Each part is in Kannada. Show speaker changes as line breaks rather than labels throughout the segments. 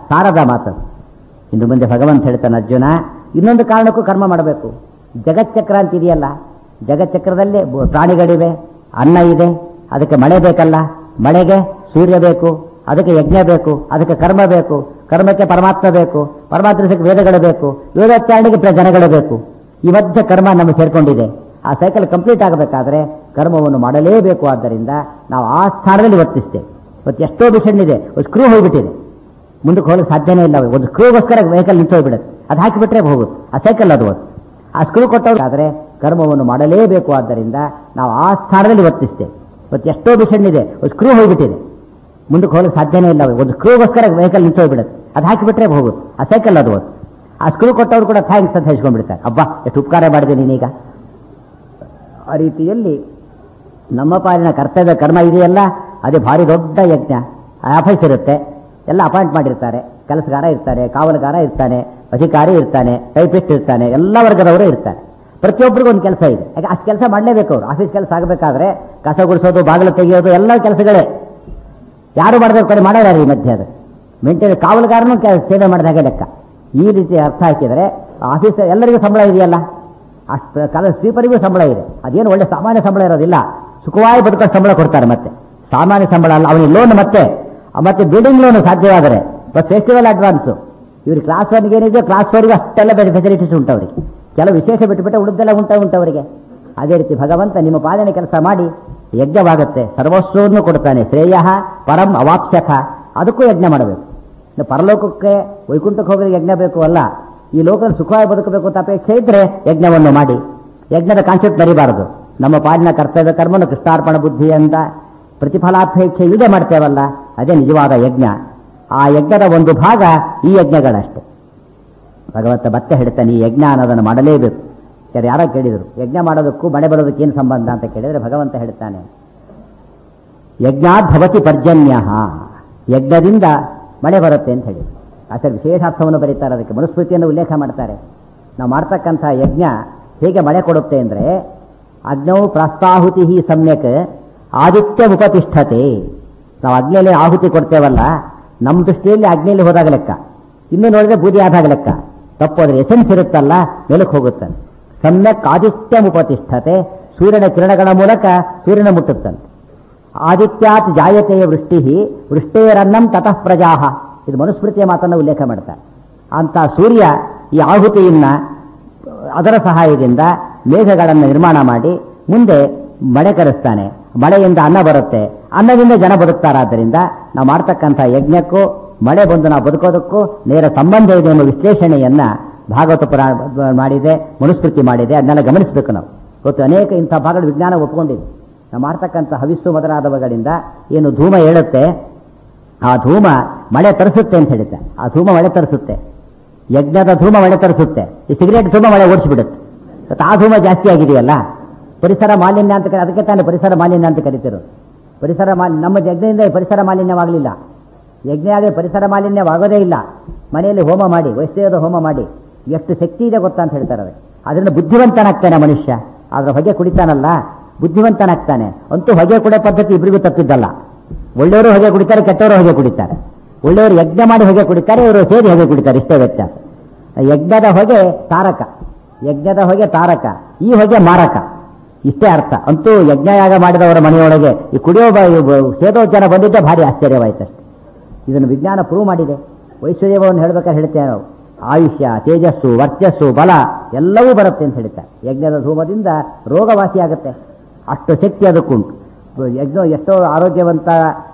ಸಾರದ ಮಾತು ಇನ್ನು ಮುಂದೆ ಭಗವಂತ ಹೇಳ್ತಾನೆ ಅರ್ಜುನ ಇನ್ನೊಂದು ಕಾರಣಕ್ಕೂ ಕರ್ಮ ಮಾಡಬೇಕು ಜಗಚ್ಚಕ್ರ ಅಂತ ಇದೆಯಲ್ಲ ಜಗಚ್ಚಕ್ರದಲ್ಲಿ ಬ- ಪ್ರಾಣಿಗಳಿವೆ ಅನ್ನ ಇದೆ ಅದಕ್ಕೆ ಮಳೆ ಬೇಕಲ್ಲ ಮಳೆಗೆ ಸೂರ್ಯ ಬೇಕು ಅದಕ್ಕೆ ಯಜ್ಞ ಬೇಕು ಅದಕ್ಕೆ ಕರ್ಮ ಬೇಕು ಕರ್ಮಕ್ಕೆ ಪರಮಾತ್ಮ ಬೇಕು ಪರಮಾತ್ಮಕ್ಕೆ ವೇದಗಳು ಬೇಕು ವೇದೋಚ್ಚಾರಣೆಗೆ ಪ್ರ- ಜನಗಳು ಬೇಕು ಈ ಮಧ್ಯ ಕರ್ಮ ನಮಗೆ ಸೇರ್ಕೊಂಡಿದೆ ಆ ಸೈಕಲ್ ಕಂಪ್ಲೀಟ್ ಆಗಬೇಕಾದ್ರೆ ಕರ್ಮವನ್ನು ಮಾಡಲೇಬೇಕು ಆದ್ದರಿಂದ ನಾವು ಆ ಸ್ಥಾನದಲ್ಲಿ ವರ್ತಿಸ್ತೇವೆ ಇವತ್ತು ಎಷ್ಟೋ ಮಿಷನ್ ಇದೆ ಒಂದು ಸ್ಕ್ರೂ ಹೋಗ್ಬಿಟ್ಟಿದೆ ಮುಂದಕ್ಕೆ ಹೋಗಲಿಕ್ಕೆ ಸಾಧ್ಯನೇ ಇಲ್ಲ ಒಂದು ಸ್ಕ್ರೂಗೋಸ್ಕರ ವೆಹಿಕಲ್ ನಿಂತು ಹೋಗ್ಬಿಡುತ್ತೆ ಅದು ಹಾಕಿಬಿಟ್ರೆ ಹೋಗುತ್ತೆ ಆ ಸೈಕಲ್ ಅದು ಅದು. ಆ ಸ್ಕ್ರೂ ಕೊಟ್ಟವ್ರಾದ್ರೆ ಕರ್ಮವನ್ನು ಮಾಡಲೇಬೇಕು ಆದ್ದರಿಂದ ನಾವು ಆ ಸ್ಥಾನದಲ್ಲಿ ವರ್ತಿಸ್ತೇವೆ ಇವತ್ತು ಎಷ್ಟೋ ಮಿಷನ್ ಇದೆ ಒಂದು ಸ್ಕ್ರೂ ಹೋಗ್ಬಿಟ್ಟಿದೆ ಮುಂದಕ್ಕೆ ಹೋಗಲಿಕ್ಕೆ ಸಾಧ್ಯನೇ ಇಲ್ಲ ಒಂದು ಸ್ಕ್ರೂಗೋಸ್ಕರ ವೆಹಿಕಲ್ ನಿಂತು ಹೋಗ್ಬಿಡುತ್ತೆ ಅದು ಹಾಕಿಬಿಟ್ರೆ ಹೋಗುತ್ತೆ ಆ ಸೈಕಲ್ ಅದು ಅದು. ಆ ಸ್ಕ್ರೂ ಕೊಟ್ಟವ್ರು ಕೂಡ ಥ್ಯಾಂಕ್ಸ್ ಅಂತ ಹೇಳ್ಕೊಂಡ್ಬಿಡ್ತಾರೆ ಅಬ್ಬಾ ಎಷ್ಟು ಉಪಕಾರ ಮಾಡಿದೆ ನೀನೀಗ ಆ ರೀತಿಯಲ್ಲಿ ನಮ್ಮ ಪಾಲಿನ ಕರ್ತವ್ಯ ಕರ್ಮ ಇದೆಯಲ್ಲ ಅದೇ ಭಾರಿ ದೊಡ್ಡ ಯಜ್ಞ ಆಫೀಸ್ ಇರುತ್ತೆ ಎಲ್ಲ ಅಪಾಯಿಂಟ್ ಮಾಡಿರ್ತಾರೆ ಕೆಲಸಗಾರ ಇರ್ತಾರೆ ಕಾವಲುಗಾರ ಇರ್ತಾನೆ ಅಧಿಕಾರಿ ಇರ್ತಾನೆ ಟೈಪಿಸ್ಟ್ ಇರ್ತಾನೆ ಎಲ್ಲ ವರ್ಗದವರು ಇರ್ತಾರೆ ಪ್ರತಿಯೊಬ್ಬರಿಗೂ ಒಂದು ಕೆಲಸ ಇದೆ ಯಾಕೆ ಅಷ್ಟು ಕೆಲಸ ಮಾಡಲೇಬೇಕು ಅವರು ಆಫೀಸ್ ಕೆಲಸ ಆಗಬೇಕಾದ್ರೆ ಕಸ ಗುಡಿಸೋದು ಬಾಗಿಲು ತೆಗೆಯೋದು ಎಲ್ಲ ಕೆಲಸಗಳೇ ಯಾರು ಮಾಡಬೇಕು ಕೊನೆ ಮಾಡೋರು ಯಾರು ಈ ಮಧ್ಯೆ ಅದು ಮೇಂಟೈನ್ ಕಾವಲುಗಾರನು ಕೆ- ಸೇವೆ ಮಾಡಿದ ಹಾಗೆ ಲೆಕ್ಕ ಈ ರೀತಿ ಅರ್ಥ ಹಾಕಿದರೆ ಆಫೀಸ್ ಎಲ್ಲರಿಗೂ ಸಂಬಳ ಇದೆಯಲ್ಲ ಅಷ್ಟು ಕಾಲ ಸ್ವೀಪರಿಗೂ ಸಂಬಳ ಇದೆ ಅದೇನು ಒಳ್ಳೆ ಸಾಮಾನ್ಯ ಸಂಬಳ ಇರೋದಿಲ್ಲ ಸುಖವಾಗಿ ಬದುಕೋ ಸಂಬಳ ಕೊಡ್ತಾರೆ ಮತ್ತೆ ಸಾಮಾನ್ಯ ಸಂಬಳ ಅಲ್ಲ ಅವನಿಗೆ ಲೋನ್ ಮತ್ತೆ ಆ ಮತ್ತೆ ಬಿಲ್ಡಿಂಗ್ ಲೋನ್ ಸಾಧ್ಯವಾದರೆ ಬಟ್ ಫೆಸ್ಟಿವಲ್ ಅಡ್ವಾನ್ಸು ಇವ್ರಿಗೆ ಕ್ಲಾಸ್ ಒನ್ಗೆ ಏನಿದೆ ಕ್ಲಾಸ್ ಫೋರ್ಗೆ ಅಷ್ಟೆಲ್ಲ ಫೆಸಿಲಿಟೀಸ್ ಉಂಟು ಅವರಿಗೆ ಕೆಲವು ವಿಶೇಷ ಬಿಟ್ಟುಬಿಟ್ಟು ಉಳಿದೆಲ್ಲ ಉಂಟ ಉಂಟು ಅವರಿಗೆ ಅದೇ ರೀತಿ ಭಗವಂತ ನಿಮ್ಮ ಪಾಲನೆ ಕೆಲಸ ಮಾಡಿ ಯಜ್ಞವಾಗುತ್ತೆ ಸರ್ವಸ್ವವನ್ನು ಕೊಡ್ತಾನೆ ಶ್ರೇಯ ಪರಂ ಅವಾಪ್ಸ್ಯಥ ಅದಕ್ಕೂ ಯಜ್ಞ ಮಾಡಬೇಕು ಇನ್ನು ಪರಲೋಕಕ್ಕೆ ವೈಕುಂಠಕ್ಕೆ ಹೋಗಲು ಯಜ್ಞ ಬೇಕು ಅಲ್ಲ ಈ ಲೋಕದಲ್ಲಿ ಸುಖವಾಗಿ ಬದುಕಬೇಕು ಅಂತ ಅಪೇಕ್ಷೆ ಇದ್ರೆ ಯಜ್ಞವನ್ನು ಮಾಡಿ ಯಜ್ಞದ ಕಾನ್ಸೆಪ್ಟ್ ಬರಿಬಾರದು ನಮ್ಮ ಪಾಲಿನ ಕರ್ತವ್ಯ ಕರ್ಮನು ಕೃಷ್ಣಾರ್ಪಣ ಬುದ್ಧಿ ಅಂತ ಪ್ರತಿಫಲಾಪೇಕ್ಷೆ ಇಲ್ಲದೆ ಮಾಡ್ತೇವಲ್ಲ ಅದೇ ನಿಜವಾದ ಯಜ್ಞ ಆ ಯಜ್ಞದ ಒಂದು ಭಾಗ ಈ ಯಜ್ಞಗಳಷ್ಟೇ ಭಗವಂತ ಮತ್ತೆ ಹೇಳ್ತಾನೆ ಈ ಯಜ್ಞ ಅನ್ನೋದನ್ನು ಮಾಡಲೇಬೇಕು ಯಾರು ಯಾರೋ ಕೇಳಿದರು ಯಜ್ಞ ಮಾಡೋದಕ್ಕೂ ಮಳೆ ಬರೋದಕ್ಕೆ ಏನು ಸಂಬಂಧ ಅಂತ ಕೇಳಿದರೆ ಭಗವಂತ ಹೇಳ್ತಾನೆ ಯಜ್ಞಾತ್ ಭವತಿ ಪರ್ಜನ್ಯ ಯಜ್ಞದಿಂದ ಮಳೆ ಬರುತ್ತೆ ಅಂತ ಹೇಳಿ ಆಚಾರ್ಯ ವಿಶೇಷಾರ್ಥವನ್ನು ಬರೀತಾರೆ ಅದಕ್ಕೆ ಮನುಸ್ಮೃತಿಯನ್ನು ಉಲ್ಲೇಖ ಮಾಡ್ತಾರೆ ನಾವು ಮಾಡ್ತಕ್ಕಂಥ ಯಜ್ಞ ಹೇಗೆ ಮಳೆ ಕೊಡುತ್ತೆ ಅಂದರೆ ಅಗ್ನೌ ಪ್ರಾಸ್ತಾಹುತಿ ಸಮ್ಯಕ್ ಆದಿತ್ಯ ಉಪತಿಷ್ಠತೆ ನಾವು ಅಗ್ನಿಯಲ್ಲಿ ಆಹುತಿ ಕೊಡ್ತೇವಲ್ಲ ನಮ್ಮ ದೃಷ್ಟಿಯಲ್ಲಿ ಅಗ್ನಿಯಲ್ಲಿ ಹೋದಾಗ ಲೆಕ್ಕ ಇನ್ನು ನೋಡಿದ್ರೆ ಬೂದಿ ಆದಾಗ ಲೆಕ್ಕ ತಪ್ಪು ಅದ್ರ ಎಸೆನ್ಸ್ ಇರುತ್ತಲ್ಲ ಮೇಲಕ್ಕೆ ಹೋಗುತ್ತಾನೆ ಸಮ್ಯಕ್ ಆದಿತ್ಯ ಉಪತಿಷ್ಠತೆ ಸೂರ್ಯನ ಕಿರಣಗಳ ಮೂಲಕ ಸೂರ್ಯನ ಮುಟ್ಟುತ್ತಾನೆ ಆದಿತ್ಯಾತ್ ಜಾಯತೆಯ ವೃಷ್ಟಿ ವೃಷ್ಟೇರನ್ನಂ ತತಃ ಪ್ರಜಾಹ ಇದು ಮನುಸ್ಮೃತಿಯ ಮಾತನ್ನು ಉಲ್ಲೇಖ ಮಾಡ್ತಾರೆ ಅಂತ ಸೂರ್ಯ ಈ ಆಹುತಿಯನ್ನ ಅದರ ಸಹಾಯದಿಂದ ಮೇಘಗಳನ್ನು ನಿರ್ಮಾಣ ಮಾಡಿ ಮುಂದೆ ಮಳೆ ಕರೆಸ್ತಾನೆ ಮಳೆಯಿಂದ ಅನ್ನ ಬರುತ್ತೆ ಅನ್ನದಿಂದ ಜನ ಬದುಕ್ತಾರಾದ್ದರಿಂದ ನಾವು ಮಾಡ್ತಕ್ಕಂಥ ಯಜ್ಞಕ್ಕೂ ಮಳೆ ಬಂದು ನಾವು ಬದುಕೋದಕ್ಕೂ ನೇರ ಸಂಬಂಧ ಇದೆ ಎಂಬ ವಿಶ್ಲೇಷಣೆಯನ್ನ ಭಾಗವತ ಪುರಾಣ ಮಾಡಿದೆ ಮನುಸ್ಮೃತಿ ಮಾಡಿದೆ ಅದನ್ನೆಲ್ಲ ಗಮನಿಸಬೇಕು ನಾವು ಇವತ್ತು ಅನೇಕ ಇಂಥ ಭಾಗಗಳು ವಿಜ್ಞಾನ ಒಪ್ಕೊಂಡಿದೆ ನಾವು ಮಾಡ್ತಕ್ಕಂಥ ಹವಿಸ್ಸು ಮೊದಲಾದವುಗಳಿಂದ ಏನು ಧೂಮ ಹೇಳುತ್ತೆ ಆ ಧೂಮ ಮಳೆ ತರಿಸುತ್ತೆ ಅಂತ ಹೇಳುತ್ತೆ ಆ ಧೂಮ ಮಳೆ ತರಿಸುತ್ತೆ ಯಜ್ಞದ ಧೂಮ ಮಳೆ ತರಿಸುತ್ತೆ ಈ ಸಿಗರೇಟ್ ಧೂಮ ಮಳೆ ಓಡಿಸಿಬಿಡುತ್ತೆ ಇವತ್ತು ಆ ಧೂಮ ಜಾಸ್ತಿ ಆಗಿದೆಯಲ್ಲ ಪರಿಸರ ಮಾಲಿನ್ಯ ಅಂತ ಕರಿ ಅದಕ್ಕೆ ತಾನೇ ಪರಿಸರ ಮಾಲಿನ್ಯ ಅಂತ ಕರಿತಿರೋದು ಪರಿಸರ ಮಾಲಿನ್ಯ ನಮ್ಮ ಯಜ್ಞದಿಂದ ಈ ಪರಿಸರ ಮಾಲಿನ್ಯವಾಗಲಿಲ್ಲ ಯಜ್ಞ ಆದರೆ ಪರಿಸರ ಮಾಲಿನ್ಯವಾಗೋದೇ ಇಲ್ಲ ಮನೆಯಲ್ಲಿ ಹೋಮ ಮಾಡಿ ವೈಷ್ಣವದ ಹೋಮ ಮಾಡಿ ಎಷ್ಟು ಶಕ್ತಿ ಇದೆ ಗೊತ್ತಾ ಅಂತ ಹೇಳ್ತಾರೆ ಅದಕ್ಕೆ. ಅದರಿಂದ ಬುದ್ಧಿವಂತನಾಗ್ತಾನೆ ಮನುಷ್ಯ ಅದರ ಹೊಗೆ ಕುಡಿತಾನಲ್ಲ ಬುದ್ಧಿವಂತನಾಗ್ತಾನೆ ಅಂತೂ ಹೊಗೆ ಕುಡಿಯೋ ಪದ್ಧತಿ ಇಬ್ಬರಿಗೂ ತಪ್ಪಿದ್ದಲ್ಲ ಒಳ್ಳೆಯವರು ಹೊಗೆ ಕುಡಿತಾರೆ ಕೆಟ್ಟವರು ಹೊಗೆ ಕುಡಿತಾರೆ ಒಳ್ಳೆಯವರು ಯಜ್ಞ ಮಾಡಿ ಹೊಗೆ ಕುಡಿತಾರೆ ಇವರು ಸೇರಿ ಹೊಗೆ ಕುಡಿತಾರೆ ಇಷ್ಟೇ ವ್ಯತ್ಯಾಸ ಯಜ್ಞದ ಹೊಗೆ ತಾರಕ ಯಜ್ಞದ ಹೊಗೆ ತಾರಕ ಈ ಹೊಗೆ ಮಾರಕ ಇಷ್ಟೇ ಅರ್ಥ ಅಂತೂ ಯಜ್ಞಯಾಗ ಮಾಡಿದವರ ಮನೆಯೊಳಗೆ ಈ ಕುಡಿಯೋ ಬ- ಇವ್ ಸೇದೋ ಜನ ಬಂದಿದ್ದೆ ಭಾರಿ ಆಶ್ಚರ್ಯವಾಯ್ತಷ್ಟೆ ಇದನ್ನು ವಿಜ್ಞಾನ ಪ್ರೂವ್ ಮಾಡಿದೆ ವೈಶ್ವರ್ಯವನ್ನು ಹೇಳ್ಬೇಕಾದ್ರೆ ಹೇಳ್ತೇವೆ ನಾವು ಆಯುಷ್ಯ ತೇಜಸ್ಸು ವರ್ಚಸ್ಸು ಬಲ ಎಲ್ಲವೂ ಬರುತ್ತೆ ಅಂತ ಹೇಳ್ತಾರೆ ಯಜ್ಞದ ಧೂಮದಿಂದ ರೋಗವಾಸಿಯಾಗುತ್ತೆ ಅಷ್ಟು ಶಕ್ತಿ ಅದಕ್ಕುಂಟು ಯಜ್ಞ ಎಷ್ಟೋ ಆರೋಗ್ಯವಂತ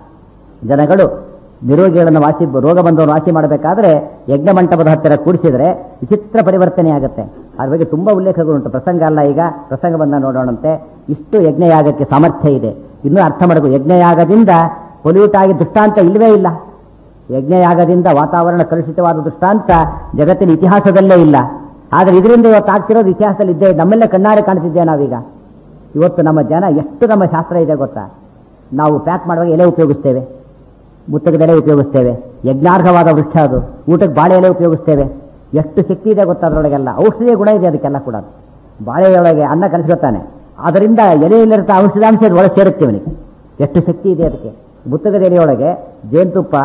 ಜನಗಳು ನಿರೋಗಿಗಳನ್ನು ವಾಸಿ ರೋಗ ಬಂದವನ್ನು ವಾಸಿ ಮಾಡಬೇಕಾದ್ರೆ ಯಜ್ಞ ಮಂಟಪದ ಹತ್ತಿರ ಕೂಡಿಸಿದ್ರೆ ವಿಚಿತ್ರ ಪರಿವರ್ತನೆ ಆಗುತ್ತೆ ಅದ್ರ ಬಗ್ಗೆ ತುಂಬಾ ಉಲ್ಲೇಖಗಳುಂಟು ಪ್ರಸಂಗ ಅಲ್ಲ ಈಗ ಪ್ರಸಂಗ ಬಂದ ನೋಡೋಣಂತೆ ಇಷ್ಟು ಯಜ್ಞಯಾಗಕ್ಕೆ ಸಾಮರ್ಥ್ಯ ಇದೆ ಇನ್ನೂ ಅರ್ಥ ಮಾಡಬೇಕು ಯಜ್ಞಯಾಗದಿಂದ ಪೊಲ್ಯೂಟ್ ಆಗಿ ದೃಷ್ಟಾಂತ ಇಲ್ಲವೇ ಇಲ್ಲ ಯಜ್ಞಯಾಗದಿಂದ ವಾತಾವರಣ ಕಲುಷಿತವಾದ ದೃಷ್ಟಾಂತ ಜಗತ್ತಿನ ಇತಿಹಾಸದಲ್ಲೇ ಇಲ್ಲ ಆದರೆ ಇದರಿಂದ ಇವತ್ತು ಆಗ್ತಿರೋದು ಇತಿಹಾಸದಲ್ಲಿ ಇದ್ದೇ ನಮ್ಮೆಲ್ಲ ಕಣ್ಣಾರೆ ಕಾಣ್ತಿದ್ದೇವೆ ನಾವೀಗ ಇವತ್ತು ನಮ್ಮ ಜನ ಎಷ್ಟು ನಮ್ಮ ಶಾಸ್ತ್ರ ಇದೆ ಗೊತ್ತಾ ನಾವು ಪ್ಯಾಕ್ ಮಾಡುವಾಗ ಎಲೆ ಉಪಯೋಗಿಸ್ತೇವೆ ಮುತ್ತಗದ ಎಲೆ ಉಪಯೋಗಿಸ್ತೇವೆ ಯಜ್ಞಾರ್ಹವಾದ ವೃಕ್ಷ ಅದು ಊಟಕ್ಕೆ ಬಾಳೆ ಎಲೆ ಉಪಯೋಗಿಸ್ತೇವೆ ಎಷ್ಟು ಶಕ್ತಿ ಇದೆ ಗೊತ್ತಾ ಅದರೊಳಗೆಲ್ಲ ಔಷಧಿಯ ಗುಣ ಇದೆ ಅದಕ್ಕೆಲ್ಲ ಕೂಡ ಬಾಳೆಯೊಳಗೆ ಅನ್ನ ಕಲಿಸ್ಕೊತಾನೆ ಅದರಿಂದ ಎಲೆಯಲ್ಲಿರ್ತ ಔಷಧಾಂಶ ಒಳಗೆ ಸೇರುತ್ತೆ ಇವನಿಗೆ ಎಷ್ಟು ಶಕ್ತಿ ಇದೆ ಅದಕ್ಕೆ ಮುತ್ತಗದ ಎಲೆಯೊಳಗೆ ಜೇನುತುಪ್ಪ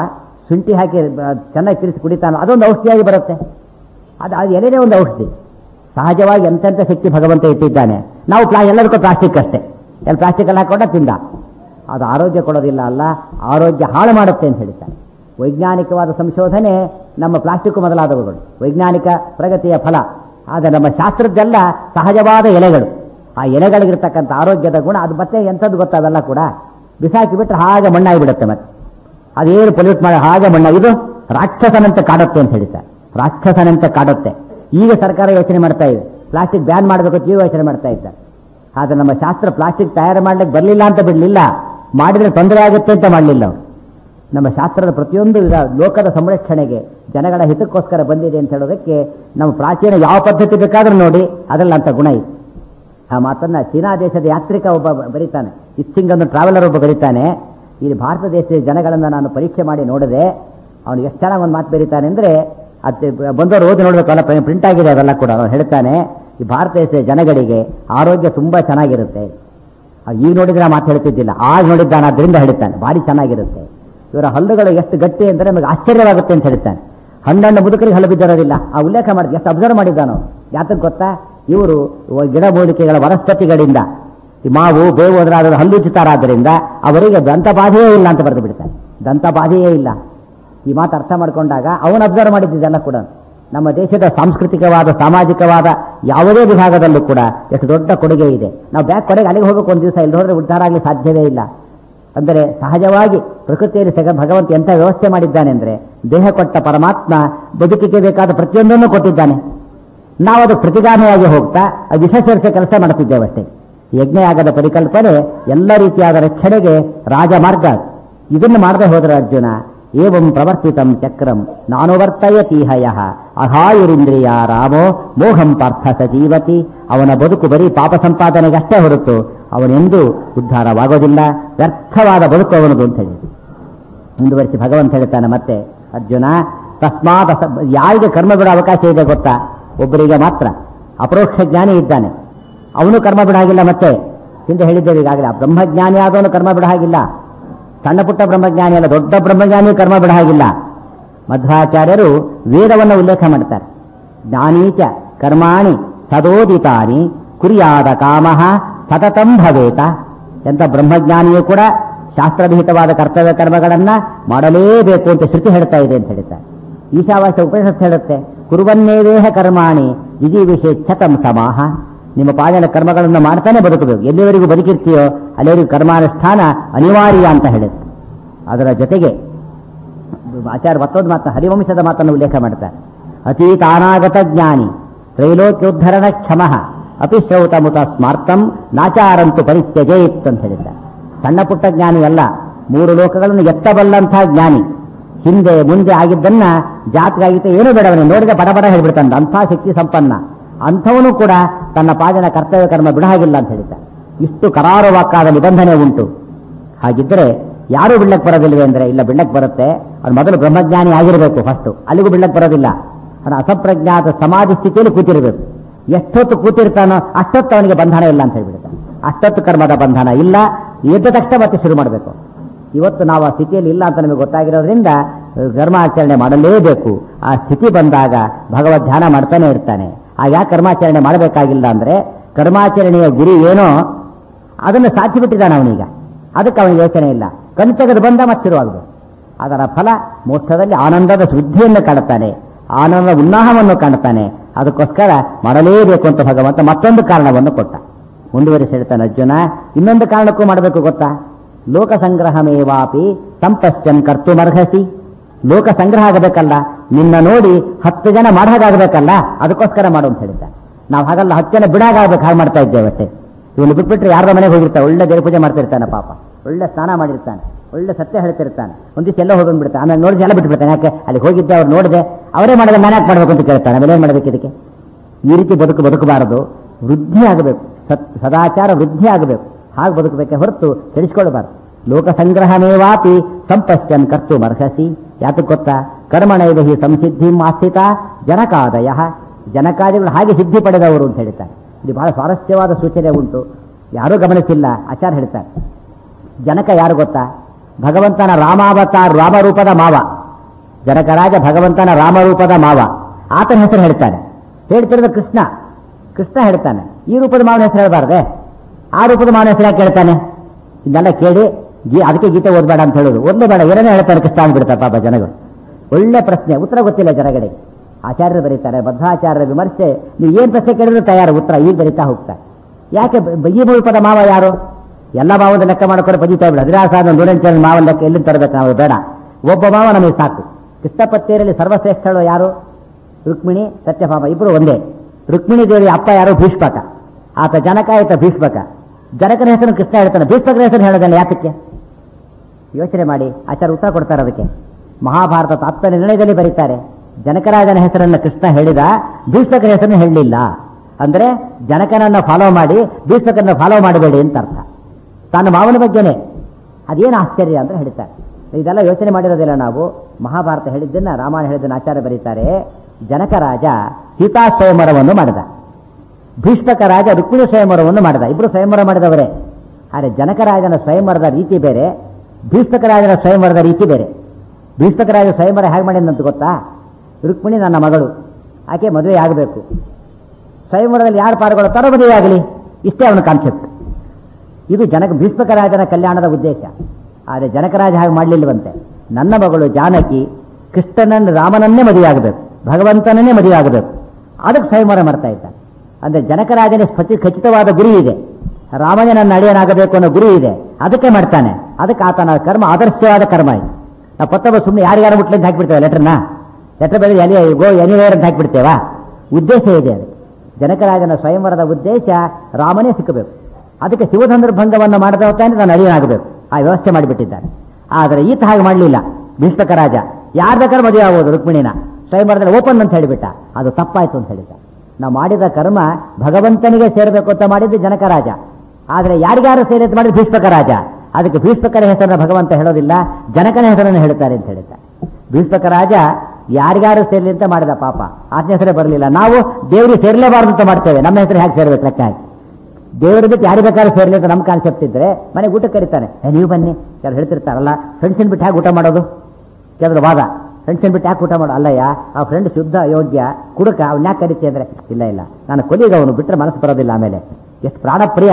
ಶುಂಠಿ ಹಾಕಿ ಆ, ಚೆನ್ನಾಗಿ ತಿರ್ಸಿ ಕುಡಿತಾನೋ ಅದೊಂದು ಔಷಧಿಯಾಗಿ ಬರುತ್ತೆ ಅದು ಅದು ಎಲೆನೇ ಒಂದು ಔಷಧಿ ಸಹಜವಾಗಿ ಎಂತೆಂಥ ಶಕ್ತಿ ಭಗವಂತ ಇಟ್ಟಿದ್ದಾನೆ ನಾವು ಪ್ಲಾ ಎಲ್ಲದಕ್ಕೂ ಪ್ಲಾಸ್ಟಿಕ್ ಅಷ್ಟೇ ಎಲ್ಲ ಪ್ಲಾಸ್ಟಿಕ್ ಎಲ್ಲ ಹಾಕೊಂಡ ತಿಂದ ಅದು ಆರೋಗ್ಯ ಕೊಡೋದಿಲ್ಲ ಅಲ್ಲ ಆರೋಗ್ಯ ಹಾಳು ಮಾಡುತ್ತೆ ಅಂತ ಹೇಳ್ತಾನೆ ವೈಜ್ಞಾನಿಕವಾದ ಸಂಶೋಧನೆ ನಮ್ಮ ಪ್ಲಾಸ್ಟಿಕ್ ಮೊದಲಾದವುಗಳು ವೈಜ್ಞಾನಿಕ ಪ್ರಗತಿಯ ಫಲ ಆದರೆ ನಮ್ಮ ಶಾಸ್ತ್ರದ್ದೆಲ್ಲ ಸಹಜವಾದ ಎಲೆಗಳು ಆ ಎಲೆಗಳಿಗಿರ್ತಕ್ಕಂಥ ಆರೋಗ್ಯದ ಗುಣ ಅದು ಮತ್ತೆ ಎಂಥದ್ದು ಗೊತ್ತಾ ಅವೆಲ್ಲ ಕೂಡ ಬಿಸಾಕಿ ಬಿಟ್ಟರೆ ಹಾಗೆ ಮಣ್ಣಾಗಿ ಬಿಡುತ್ತೆ ಮತ್ತೆ ಅದೇನು ಪೊಲ್ಯೂಟ್ ಮಾಡಿ ಹಾಗೆ ಮಣ್ಣ ಇದು ರಾಕ್ಷಸನಂತೆ ಕಾಡುತ್ತೆ ಅಂತ ಹೇಳ್ತಾರೆ ರಾಕ್ಷಸನಂತೆ ಕಾಡುತ್ತೆ ಈಗ ಸರ್ಕಾರ ಯೋಚನೆ ಮಾಡ್ತಾ ಇದೆ ಪ್ಲಾಸ್ಟಿಕ್ ಬ್ಯಾನ್ ಮಾಡಬೇಕು ಅಂತ ಈಗ ಯೋಚನೆ ಮಾಡ್ತಾ ಇದ್ದಾರೆ ಆದ್ರೆ ನಮ್ಮ ಶಾಸ್ತ್ರ ಪ್ಲಾಸ್ಟಿಕ್ ತಯಾರು ಮಾಡ್ಲಿಕ್ಕೆ ಬರಲಿಲ್ಲ ಅಂತ ಬಿಡಲಿಲ್ಲ ಮಾಡಿದ್ರೆ ತೊಂದರೆ ಆಗುತ್ತೆ ಅಂತ ಮಾಡಲಿಲ್ಲ ಅವರು ನಮ್ಮ ಶಾಸ್ತ್ರದ ಪ್ರತಿಯೊಂದು ವಿಧ ಲೋಕದ ಸಂರಕ್ಷಣೆಗೆ ಜನಗಳ ಹಿತಕ್ಕೋಸ್ಕರ ಬಂದಿದೆ ಅಂತ ಹೇಳೋದಕ್ಕೆ ನಮ್ಮ ಪ್ರಾಚೀನ ಯಾವ ಪದ್ಧತಿ ಬೇಕಾದ್ರೂ ನೋಡಿ ಅದರಲ್ಲಿ ಅಂತ ಗುಣ ಇದೆ ಆ ಮಾತನ್ನ ಚೀನಾ ದೇಶದ ಯಾತ್ರಿಕ ಒಬ್ಬ ಬ- ಬರೀತಾನೆ ಇತ್ಸಿಂಗ್ ಅನ್ನೋ ಟ್ರಾವೆಲರ್ ಒಬ್ಬ ಬರೀತಾನೆ ಇಲ್ಲಿ ಭಾರತ ದೇಶದ ಜನಗಳನ್ನ ನಾನು ಪರೀಕ್ಷೆ ಮಾಡಿ ನೋಡಿದೆ ಅವನು ಎಷ್ಟು ಚೆನ್ನಾಗಿ ಒಂದು ಮಾತು ಬರೀತಾನೆ ಅಂದ್ರೆ ಅದು ಬಂದವರು ಓದಿ ನೋಡ್ಬೇಕಲ್ಲ ಪ್ರಿಂಟ್ ಆಗಿದೆ ಅವೆಲ್ಲ ಕೂಡ ಅವನು ಹೇಳ್ತಾನೆ ಈ ಭಾರತ ದೇಶದ ಜನಗಳಿಗೆ ಆರೋಗ್ಯ ತುಂಬಾ ಚೆನ್ನಾಗಿರುತ್ತೆ ಅವ್ ಈಗ ನೋಡಿದ್ರೆ ಆ ಮಾತು ಹೇಳ್ತಿದ್ದಿಲ್ಲ ಆಗ ನೋಡಿದ್ದಾನೆ ಅದರಿಂದ ಹೇಳ್ತಾನೆ ಭಾರಿ ಚೆನ್ನಾಗಿರುತ್ತೆ ಇವರ ಹಲ್ಲುಗಳು ಎಷ್ಟು ಗಟ್ಟಿ ಅಂದರೆ ನಮಗೆ ಆಶ್ಚರ್ಯವಾಗುತ್ತೆ ಅಂತ ಹೇಳ್ತಾನೆ ಹಣ್ಣನ್ನು ಮುದುಕರಿಗೆ ಹಲ್ಲು ಬಿದ್ದಿರೋದಿಲ್ಲ ಆ ಉಲ್ಲೇಖ ಮಾಡಿದ ಎಷ್ಟು ಅಬ್ಸರ್ವ್ ಮಾಡಿದ್ದಾನೋ ಯಾತಕ್ಕೆ ಗೊತ್ತಾ ಇವರು ಗಿಡಮೂಲಿಕೆಗಳ ವನಸ್ಪತಿಗಳಿಂದ ಈ ಮಾವು ಬೇವು ಅದರ ಹಲ್ಲುಚಿತಾರಾದ್ದರಿಂದ ಅವರಿಗೆ ದಂತಬಾಧೆಯೇ ಇಲ್ಲ ಅಂತ ಬರೆದು ಬಿಡ್ತಾನೆ ದಂತಬಾಧೆಯೇ ಇಲ್ಲ ಈ ಮಾತು ಅರ್ಥ ಮಾಡ್ಕೊಂಡಾಗ ಅವನು ಅಬ್ಸರ್ವ್ ಮಾಡಿದ್ದೆಲ್ಲ ಕೂಡ ನಮ್ಮ ದೇಶದ ಸಾಂಸ್ಕೃತಿಕವಾದ ಸಾಮಾಜಿಕವಾದ ಯಾವುದೇ ವಿಭಾಗದಲ್ಲೂ ಕೂಡ ಎಷ್ಟು ದೊಡ್ಡ ಕೊಡುಗೆ ಇದೆ ನಾವು ಬ್ಯಾಕ್ ಕೊನೆಗೆ ಅಲ್ಲಿಗೆ ಹೋಗಬೇಕು ಒಂದು ದಿವಸ ಇಲ್ಲಿ ಹೋದ್ರೆ ಉದ್ಧಾರ ಆಗಲಿ ಸಾಧ್ಯವೇ ಇಲ್ಲ ಅಂದರೆ ಸಹಜವಾಗಿ ಪ್ರಕೃತಿಯಲ್ಲಿ ಸಗ ಭಗವಂತ ಎಂಥ ವ್ಯವಸ್ಥೆ ಮಾಡಿದ್ದಾನೆ ಅಂದರೆ ದೇಹ ಕೊಟ್ಟ ಪರಮಾತ್ಮ ಬದುಕಿಗೆ ಬೇಕಾದ ಪ್ರತಿಯೊಂದನ್ನು ಕೊಟ್ಟಿದ್ದಾನೆ ನಾವು ಅದು ಪ್ರತಿಗಾಮಿಯಾಗಿ ಹೋಗ್ತಾ ಅದು ವಿಷ ಸೇರಿಸೋ ಕೆಲಸ ಮಾಡುತ್ತಿದ್ದೇವಷ್ಟೇ ಯಜ್ಞಯಾಗದ ಪರಿಕಲ್ಪನೆ ಎಲ್ಲ ರೀತಿಯಾದ ರಕ್ಷಣೆಗೆ ರಾಜಮಾರ್ಗ ಇದನ್ನು ಮಾಡದೆ ಹೋದರೆ ಅರ್ಜುನ ಏವಂ ಪ್ರವರ್ತಿತಂ ಚಕ್ರಂ ನಾನುವರ್ತಯತೀಹಯ ಅಹಾಯುರಿಂದ್ರಿಯ ರಾಮೋ ಮೋಹಂ ಪಾರ್ಥ ಸಜೀವತಿ ಅವನ ಬದುಕು ಬರೀ ಪಾಪ ಸಂಪಾದನೆಗಷ್ಟೇ ಹೊರತು ಅವನೆಂದೂ ಉದ್ಧಾರವಾಗೋದಿಲ್ಲ ವ್ಯರ್ಥವಾದ ಬದುಕು ಅವನದು ಅಂತ ಹೇಳಿ ಮುಂದುವರಿಸಿ ಭಗವಂತ ಹೇಳ್ತಾನೆ ಮತ್ತೆ ಅರ್ಜುನ ತಸ್ಮಾತ್ ಅಸ ಯಾರಿಗೆ ಕರ್ಮ ಬಿಡೋ ಅವಕಾಶ ಇದೆ ಗೊತ್ತಾ ಒಬ್ಬರಿಗೆ ಮಾತ್ರ ಅಪರೋಕ್ಷ ಜ್ಞಾನಿ ಇದ್ದಾನೆ ಅವನು ಕರ್ಮ ಬಿಡ ಹಾಗಿಲ್ಲ ಮತ್ತೆ ಹಿಂದೆ ಹೇಳಿದ್ದೇವೆ ಈಗಾಗಲೇ ಆ ಬ್ರಹ್ಮಜ್ಞಾನಿ ಆದವನು ಕರ್ಮ ಬಿಡ ಹಾಗಿಲ್ಲ ಸಣ್ಣ ಪುಟ್ಟ ಬ್ರಹ್ಮಜ್ಞಾನಿ ಅಲ್ಲ ದೊಡ್ಡ ಬ್ರಹ್ಮಜ್ಞಾನಿ ಕರ್ಮ ಬಿಡ ಹಾಗಿಲ್ಲ ಮಧ್ವಾಚಾರ್ಯರು ವೇದವನ್ನು ಉಲ್ಲೇಖ ಮಾಡ್ತಾರೆ ಜ್ಞಾನೀಚ ಕರ್ಮಾಣಿ ಸದೋದಿತಾನಿ ಕುರಿಯಾದ ಕಾಮಃ ಸತತಂ ಭವೇತ ಎಂತ ಬ್ರಹ್ಮಜ್ಞಾನಿಯೂ ಕೂಡ ಶಾಸ್ತ್ರವಿಹಿತವಾದ ಕರ್ತವ್ಯ ಕರ್ಮಗಳನ್ನ ಮಾಡಲೇಬೇಕು ಅಂತ ಶ್ರುತಿ ಹೇಳ್ತಾ ಇದೆ ಅಂತ ಹೇಳ್ತಾರೆ ಈಶಾವಾಸ್ಯ ಉಪನಿಷತ್ ಹೇಳುತ್ತೆ ಕುರುವನ್ನೇವೇಹ ಕರ್ಮಾಣಿ ವಿಷೇಚ್ಛತಂ ಸಮಾಹ ನಿಮ್ಮ ಪಾಲನ ಕರ್ಮಗಳನ್ನು ಮಾಡ್ತಾನೆ ಬದುಕಬೇಕು ಎಲ್ಲಿವರೆಗೂ ಬದುಕಿರ್ತೀಯೋ ಅಲ್ಲಿವರೆಗೂ ಕರ್ಮಾನುಷ್ಠಾನ ಅನಿವಾರ್ಯ ಅಂತ ಹೇಳುತ್ತೆ ಅದರ ಜೊತೆಗೆ ಆಚಾರ್ಯ ಮತ್ತೊಂದು ಮಾತು ಹರಿವಂಶದ ಮಾತನ್ನು ಉಲ್ಲೇಖ ಮಾಡ್ತಾರೆ ಅತೀತ ಅನಾಗತ ಜ್ಞಾನಿ ತ್ರೈಲೋಕ್ಯೋದ್ಧರಣ ಕ್ಷಮಃ ಅಪಿ ಶ್ರೌತಮುತ ಸ್ಮಾರ್ತಂ ನಾಚಾರಂತು ಪರಿತ್ಯಜೇತ್ ಅಂತ ಹೇಳಿದ್ದಾರೆ ಸಣ್ಣ ಪುಟ್ಟ ಜ್ಞಾನಿ ಅಲ್ಲ ಮೂರು ಲೋಕಗಳನ್ನು ಎತ್ತಬಲ್ಲಂತಹ ಜ್ಞಾನಿ ಹಿಂದೆ ಮುಂದೆ ಆಗಿದ್ದನ್ನ ಜಾತಕಾಗಿತ್ತು ಏನೂ ಬೇಡವನೇ ನೋಡಿದ ಬಡ ಬಡ ಹೇಳ್ಬಿಡ್ತಾನೆ ಅಂಥ ಶಕ್ತಿ ಸಂಪನ್ನ ಅಂಥವನು ಕೂಡ ತನ್ನ ಪಾದನ ಕರ್ತವ್ಯ ಕರ್ಮ ಬಿಡ ಹಾಗಿಲ್ಲ ಅಂತ ಹೇಳಿದ್ದಾರೆ ಇಷ್ಟು ಕರಾರುವಾಕ್ಕಾದ ನಿಬಂಧನೆ ಉಂಟು ಹಾಗಿದ್ರೆ ಯಾರು ಬಿಡ್ಲಕ್ಕೆ ಬರೋದಿಲ್ವೇ ಅಂದ್ರೆ ಇಲ್ಲ ಬಿಡ್ಲಕ್ಕೆ ಬರುತ್ತೆ ಅವ್ನು ಮೊದಲು ಬ್ರಹ್ಮಜ್ಞಾನಿ ಆಗಿರಬೇಕು ಫಸ್ಟ್ ಅಲ್ಲಿಗೂ ಬಿಡ್ಲಕ್ಕೆ ಬರೋದಿಲ್ಲ ಅವನು ಅಸಂಪ್ರಜ್ಞಾತ ಸಮಾಧಿ ಸ್ಥಿತಿಯಲ್ಲಿ ಕೂತಿರಬೇಕು ಎಷ್ಟೊತ್ತು ಕೂತಿರ್ತಾನೋ ಅಷ್ಟೊತ್ತು ಅವನಿಗೆ ಬಂಧನ ಇಲ್ಲ ಅಂತ ಹೇಳ್ಬಿಡ್ತಾನೆ ಅಷ್ಟೊತ್ತು ಕರ್ಮದ ಬಂಧನ ಇಲ್ಲ ಎದ್ದ ತಕ್ಷಣ ಮತ್ತೆ ಶುರು ಮಾಡಬೇಕು ಇವತ್ತು ನಾವು ಆ ಸ್ಥಿತಿಯಲ್ಲಿ ಇಲ್ಲ ಅಂತ ನಮಗೆ ಗೊತ್ತಾಗಿರೋದ್ರಿಂದ ಕರ್ಮಾಚರಣೆ ಮಾಡಲೇಬೇಕು ಆ ಸ್ಥಿತಿ ಬಂದಾಗ ಭಗವದ್ ಧ್ಯಾನ ಮಾಡ್ತಾನೆ ಇರ್ತಾನೆ ಆ ಯಾಕೆ ಕರ್ಮಾಚರಣೆ ಮಾಡಬೇಕಾಗಿಲ್ಲ ಅಂದ್ರೆ ಕರ್ಮಾಚರಣೆಯ ಗುರಿ ಏನೋ ಅದನ್ನು ಸಾಧಿ ಬಿಟ್ಟಿದ್ದಾನೆ ಅವನೀಗ ಅದಕ್ಕೆ ಅವನಿಗೆ ಯೋಚನೆ ಇಲ್ಲ ಕಣ್ ತೆಗೆದು ಬಂದ ಮತ್ತೆ ಶುರುವಾಗಬೇಕು ಅದರ ಫಲ ಮೋಕ್ಷದಲ್ಲಿ ಆನಂದದ ಶುದ್ಧಿಯನ್ನು ಕಾಣುತ್ತಾನೆ ಆನಂದ ಉನ್ನಾಹವನ್ನು ಕಾಣುತ್ತಾನೆ ಅದಕ್ಕೋಸ್ಕರ ಮಾಡಲೇಬೇಕು ಅಂತ ಭಗವಂತ ಮತ್ತೊಂದು ಕಾರಣವನ್ನು ಕೊಟ್ಟ ಮುಂದುವರಿಸಿ ಹೇಳ್ತಾನೆ ಅರ್ಜುನ ಇನ್ನೊಂದು ಕಾರಣಕ್ಕೂ ಮಾಡಬೇಕು ಗೊತ್ತಾ ಲೋಕ ಸಂಗ್ರಹಮೇವಾಪಿ ಸಂಪಶ್ಯನ್ ಕರ್ತುಮರ್ಹಸಿ ಲೋಕ ಸಂಗ್ರಹ ಆಗಬೇಕಲ್ಲ ನಿನ್ನ ನೋಡಿ ಹತ್ತು ಜನ ಮಾಡ ಹಾಗಾಗಬೇಕಲ್ಲ ಅದಕ್ಕೋಸ್ಕರ ಮಾಡು ಅಂತ ಹೇಳಿದ್ದ ನಾವು ಹಾಗಲ್ಲ ಹತ್ತು ಜನ ಬಿಡಾಗಬೇಕು ಹಾಗೆ ಮಾಡ್ತಾ ಇದ್ದೇವೆ ಅಷ್ಟೇ ಇವನು ಬಿಟ್ಬಿಟ್ರೆ ಯಾರ ಮನೆಗೆ ಹೋಗಿರ್ತಾನೆ ಒಳ್ಳೆ ದೇವ ಪೂಜೆ ಮಾಡ್ತಿರ್ತಾನೆ ಪಾಪ ಒಳ್ಳೆ ಸ್ನಾನ ಮಾಡಿರ್ತಾನೆ ಒಳ್ಳೆ ಸತ್ಯ ಹೇಳ್ತಿರ್ತಾನೆ ಒಂದ್ ದಿವಸ ಎಲ್ಲ ಹೋಗ್ಬಿಡ್ತಾನೆ ಆಮೇಲೆ ನೋಡಿದ್ರೆ ಎಲ್ಲ ಬಿಟ್ಬಿಡ್ತಾನೆ ಯಾಕೆ ಅಲ್ಲಿ ಹೋಗಿದ್ದೆ ಅವ್ರು ನೋಡಿದೆ ಅವರೇ ಮಾಡಿದ್ರೆ ನಾನು ಯಾಕೆ ಮಾಡ್ಬೇಕು ಅಂತ ಕೇಳ್ತಾನೆ ಆಮೇಲೆ ಏನ್ ಮಾಡ್ಬೇಕು ಇದಕ್ಕೆ ಈ ರೀತಿ ಬದುಕು ಬದುಕಬಾರದು ವೃದ್ಧಿ ಆಗಬೇಕು ಸತ್ ಸದಾಚಾರ ವೃದ್ಧಿ ಆಗಬೇಕು ಹಾಗೆ ಬದುಕಬೇಕೆ ಹೊರತು ಕೆಡಿಸ್ಕೊಳ್ಬಾರ್ದು ಲೋಕ ಸಂಗ್ರಹಮೇವಾಪಿ ಸಂಪಶ್ಯನ್ ಕರ್ತು ಮರ್ಹಸಿ ಯಾತಕ್ಕೆ ಗೊತ್ತಾ ಕರ್ಮಣೈವ ಹಿ ಸಂಸಿದ್ಧಿ ಆಸ್ಥಿತ ಜನಕಾದಯ ಜನಕಾದಿಗಳು ಹಾಗೆ ಸಿದ್ಧಿ ಪಡೆದವರು ಅಂತ ಹೇಳ್ತಾರೆ ಇದು ಬಹಳ ಸ್ವಾರಸ್ಯವಾದ ಸೂಚನೆ ಉಂಟು ಯಾರೂ ಗಮನಿಸಿಲ್ಲ ಆಚಾರ ಹೇಳ್ತಾರೆ ಜನಕ ಯಾರು ಗೊತ್ತಾ ಭಗವಂತನ ರಾಮಾವತಾರ ರಾಮರೂಪದ ಮಾವ ಜನಕರಾಜ ಭಗವಂತನ ರಾಮರೂಪದ ಮಾವ ಆತನ ಹೆಸರು ಹೇಳ್ತಾನೆ ಹೇಳ್ತಿರೋದು ಕೃಷ್ಣ ಕೃಷ್ಣ ಹೇಳ್ತಾನೆ ಈ ರೂಪದ ಮಾವನ ಹೆಸರು ಹೇಳಬಾರ್ದೆ ಆ ರೂಪದ ಮಾವನ ಹೆಸರು ಯಾಕೆ ಹೇಳ್ತಾನೆ ಇದನ್ನೆಲ್ಲ ಕೇಳಿ ಗೀ- ಅದಕ್ಕೆ ಗೀತೆ ಓದಬೇಡ ಅಂತ ಹೇಳೋದು ಓದಲೇ ಬೇಡ ಏನೇನೋ ಹೇಳ್ತಾರೆ ಕೃಷ್ಣ ಅಂದ್ಬಿಡ್ತಾರೆ ಪಾಪ ಜನಗಳು ಒಳ್ಳೆ ಪ್ರಶ್ನೆ ಉತ್ತರ ಗೊತ್ತಿಲ್ಲ ಜನಗಳಿಗೆ ಆಚಾರ್ಯರು ಬರೀತಾರೆ ಬದ್ಧಾಚಾರ್ಯರ ವಿಮರ್ಶೆ ನೀವು ಏನು ಪ್ರಶ್ನೆ ಕೇಳಿದ್ರು ತಯಾರು ಉತ್ತರ ಈಗ ಬರೀತಾ ಹೋಗ್ತಾರೆ ಯಾಕೆ ಬ- ಬ- ಈ ರೂಪದ ಮಾವ ಯಾರು ಎಲ್ಲ ಮಾವನ ಲೆಕ್ಕ ಮಾಡ್ಕೊಂಡು ಬದೀತಾ ಬಿಡ ಹದಿನಾರು ನೂರೆಂಟು ಮಾವನ ಲೆಕ್ಕ ಎಲ್ಲಿಂದ ತರಬೇಕು ನಾವು ಬೇಡ ಒಬ್ಬ ಮಾವ ನಮಗೆ ಸಾಕು ಕೃಷ್ಣಪತ್ನಿಯರಲ್ಲಿ ಸರ್ವಶ್ರೇಷ್ಠಳು ಯಾರು ರುಕ್ಮಿಣಿ ಸತ್ಯಭಾಮ ಇಬ್ಬರು ಒಂದೇ ರುಕ್ಮಿಣಿ ದೇವಿ ಅಪ್ಪ ಯಾರು ಭೀಷ್ಮಕ ಆತ ಜನಕ ಆಯ್ತ ಭೀಷ್ಮಕ ಜನಕನ ಹೆಸರು ಕೃಷ್ಣ ಹೇಳ್ತಾನೆ ಭೀಷ್ಮಕನ ಹೆಸರು ಹೇಳೋದಲ್ಲ ಯಾತಕ್ಕೆ ಯೋಚನೆ ಮಾಡಿ ಆಚಾರ ಉತ್ತರ ಕೊಡ್ತಾರೆ ಅದಕ್ಕೆ ಮಹಾಭಾರತ ತಾತ್ವ ನಿರ್ಣಯದಲ್ಲಿ ಬರೀತಾರೆ ಜನಕರಾಜನ ಹೆಸರನ್ನು ಕೃಷ್ಣ ಹೇಳಿದ ಭೀಷ್ಮಕನ ಹೆಸರನ್ನು ಹೇಳಲಿಲ್ಲ ಅಂದ್ರೆ ಜನಕನನ್ನ ಫಾಲೋ ಮಾಡಿ ಭೀಷ್ಮಕನ ಫಾಲೋ ಮಾಡಬೇಡಿ ಅಂತ ಅರ್ಥ ತಾನು ಮಾವನ ಬಗ್ಗೆನೆ ಅದೇನು ಆಶ್ಚರ್ಯ ಅಂತ ಹೇಳ್ತಾರೆ ಇದೆಲ್ಲ ಯೋಚನೆ ಮಾಡಿರೋದಿಲ್ಲ ನಾವು ಮಹಾಭಾರತ ಹೇಳಿದ್ದನ್ನ ರಾಮಾಯಣ ಹೇಳಿದ್ದನ್ನ ಆಚಾರ್ಯ ಬರೀತಾರೆ ಜನಕರಾಜ ಸೀತಾ ಸ್ವಯಂವರವನ್ನು ಮಾಡಿದ ಭೀಷ್ಮಕ ರಾಜ ರುಕ್ಮಿಣಿ ಸ್ವಯಂವರವನ್ನು ಮಾಡಿದ ಇಬ್ರು ಸ್ವಯಂವರ ಮಾಡಿದವರೇ ಆದರೆ ಜನಕರಾಜನ ಸ್ವಯಂವರದ ರೀತಿ ಬೇರೆ ಭೀಷ್ಮಕರಾಜನ ಸ್ವಯಂವರದ ರೀತಿ ಬೇರೆ ಭೀಷ್ಮಕರಾಜ ಸ್ವಯಂವರ ಹೇಗೆ ಮಾಡಿದಂತ ಗೊತ್ತಾ ರುಕ್ಮಿಣಿ ನನ್ನ ಮಗಳು ಆಕೆ ಮದುವೆ ಆಗಬೇಕು ಸ್ವಯಂವರದಲ್ಲಿ ಯಾರು ಪಾಲ್ಗೊಳ್ಳುತ್ತಾರೋ ಮದುವೆ ಆಗಲಿ ಇಷ್ಟೇ ಅವನ ಕಾನ್ಸೆಪ್ಟ್ ಇದು ಜನಕ ಭೀಷ್ಮಕರಾಜನ ಕಲ್ಯಾಣದ ಉದ್ದೇಶ ಆದರೆ ಜನಕರಾಜ ಹಾಗೆ ಮಾಡಲಿಲ್ಲವಂತೆ ನನ್ನ ಮಗಳು ಜಾನಕಿ ಕೃಷ್ಣನನ್ನು ರಾಮನನ್ನೇ ಮದುವೆ ಆಗಬೇಕು ಭಗವಂತನನ್ನೇ ಮದುವೆ ಆಗಬೇಕು ಅದಕ್ಕೆ ಸ್ವಯಂವರ ಮಾಡ್ತಾ ಇದ್ದಾನೆ ಅಂದ್ರೆ ಜನಕರಾಜನ ಸ್ಫತಿ ಖಚಿತವಾದ ಗುರಿ ಇದೆ ರಾಮನೇ ನನ್ನ ಅಳಿಯನಾಗಬೇಕು ಅನ್ನೋ ಗುರಿ ಇದೆ ಅದಕ್ಕೆ ಮಾಡ್ತಾನೆ ಅದಕ್ಕೆ ಆತನ ಕರ್ಮ ಆದರ್ಶವಾದ ಕರ್ಮ ಇದು ನಾವು ಪತ್ತೊಬ್ಬ ಸುಮ್ಮನೆ ಯಾರಿಗಾರು ಮುಟ್ಲಿ ಅಂತ ಹಾಕ್ಬಿಡ್ತೇವೆ ಲೆಟರ್ನ ಲೆಟರ್ ಬೆಳೆದು ಎಲ್ಲಿ ಗೋ ಎನಿವೇರ್ ಅಂತ ಹಾಕ್ಬಿಡ್ತೇವಾ ಉದ್ದೇಶ ಇದೆ ಅದಕ್ಕೆ ಜನಕರಾಜನ ಸ್ವಯಂವರದ ಉದ್ದೇಶ ರಾಮನೇ ಸಿಕ್ಕಬೇಕು ಅದಕ್ಕೆ ಶಿವಸಂದರ್ಭಂಗವನ್ನು ಮಾಡದ ಹೊತ್ತಾನೆ ನಾನು ಅಳಿಯನಾಗಬೇಕು ಆ ವ್ಯವಸ್ಥೆ ಮಾಡಿಬಿಟ್ಟಿದ್ದಾನೆ ಆದರೆ ಈತ ಹಾಗೆ ಮಾಡಲಿಲ್ಲ ಭೀಷ್ಮಕ ರಾಜ ಯಾರ ಬೇಕಾದ್ರೆ ಮದುವೆ ಆಗೋದು ರುಕ್ಮಿಣಿನ ಸ್ವಯಂವರದಲ್ಲಿ ಓಪನ್ ಅಂತ ಹೇಳಿಬಿಟ್ಟ ಅದು ತಪ್ಪಾಯ್ತು ಅಂತ ಹೇಳಿದ್ದ ನಾವು ಮಾಡಿದ ಕರ್ಮ ಭಗವಂತನಿಗೆ ಸೇರಬೇಕು ಅಂತ ಮಾಡಿದ್ದು ಜನಕರಾಜ ಆದರೆ ಯಾರಿಗಾರು ಸೇರಿ ಅಂತ ಮಾಡಿದ್ದು ಭೀಷ್ಮಕ ರಾಜ ಅದಕ್ಕೆ ಭೀಷ್ಮಕರ ಹೆಸರನ್ನ ಭಗವಂತ ಹೇಳೋದಿಲ್ಲ ಜನಕನ ಹೆಸರನ್ನು ಹೇಳ್ತಾರೆ ಅಂತ ಹೇಳಿದ್ದ ಭೀಷ್ಮಕ ರಾಜ ಯಾರಿಗಾರು ಸೇರ್ಲಿ ಅಂತ ಮಾಡಿದ ಪಾಪ ಆತನ ಹೆಸರೇ ಬರಲಿಲ್ಲ ನಾವು ದೇವರಿಗೆ ಸೇರಲೇಬಾರದು ಅಂತ ಮಾಡ್ತೇವೆ ನಮ್ಮ ಹೆಸರು ಹೇಗೆ ಸೇರ್ಬೇಕು ಲೆಕ್ಕ ಹಾಕಿ ದೇವರ ಬಿಟ್ಟು ಯಾರು ಬೇಕಾದ್ರೂ ಸೇರ್ಲಿ ಅಂತ ನಮ್ಮ ಕಾನ್ಸೆಪ್ಟ್ ಇದ್ರೆ ಮನೆಗೆ ಊಟ ಕರೀತಾನೆ ಏ, ನೀವು ಬನ್ನಿ ಕೆಲವು ಹೇಳ್ತಿರ್ತಾರಲ್ಲ ಫ್ರೆಂಡ್ಸಿನ ಬಿಟ್ಟು ಹೇಗೆ ಊಟ ಮಾಡೋದು ಕೆಲವರು ವಾದ ಫ್ರೆಂಡ್ಸಿನ ಬಿಟ್ಟು ಯಾಕೆ ಊಟ ಮಾಡೋ ಅಲ್ಲಯ್ಯ ಆ ಫ್ರೆಂಡ್ ಶುದ್ಧ ಯೋಗ್ಯ ಕುಡುಕ ಅವ್ನ ಯಾಕೆ ಕರಿತಿ ಅಂದ್ರೆ ಇಲ್ಲ ಇಲ್ಲ ನಾನು ಕೊಲಿಗ ಅವನು ಬಿಟ್ಟರೆ ಮನಸ್ಸು ಬರೋದಿಲ್ಲ ಆಮೇಲೆ ಎಷ್ಟು ಪ್ರಾಣಪ್ರಿಯ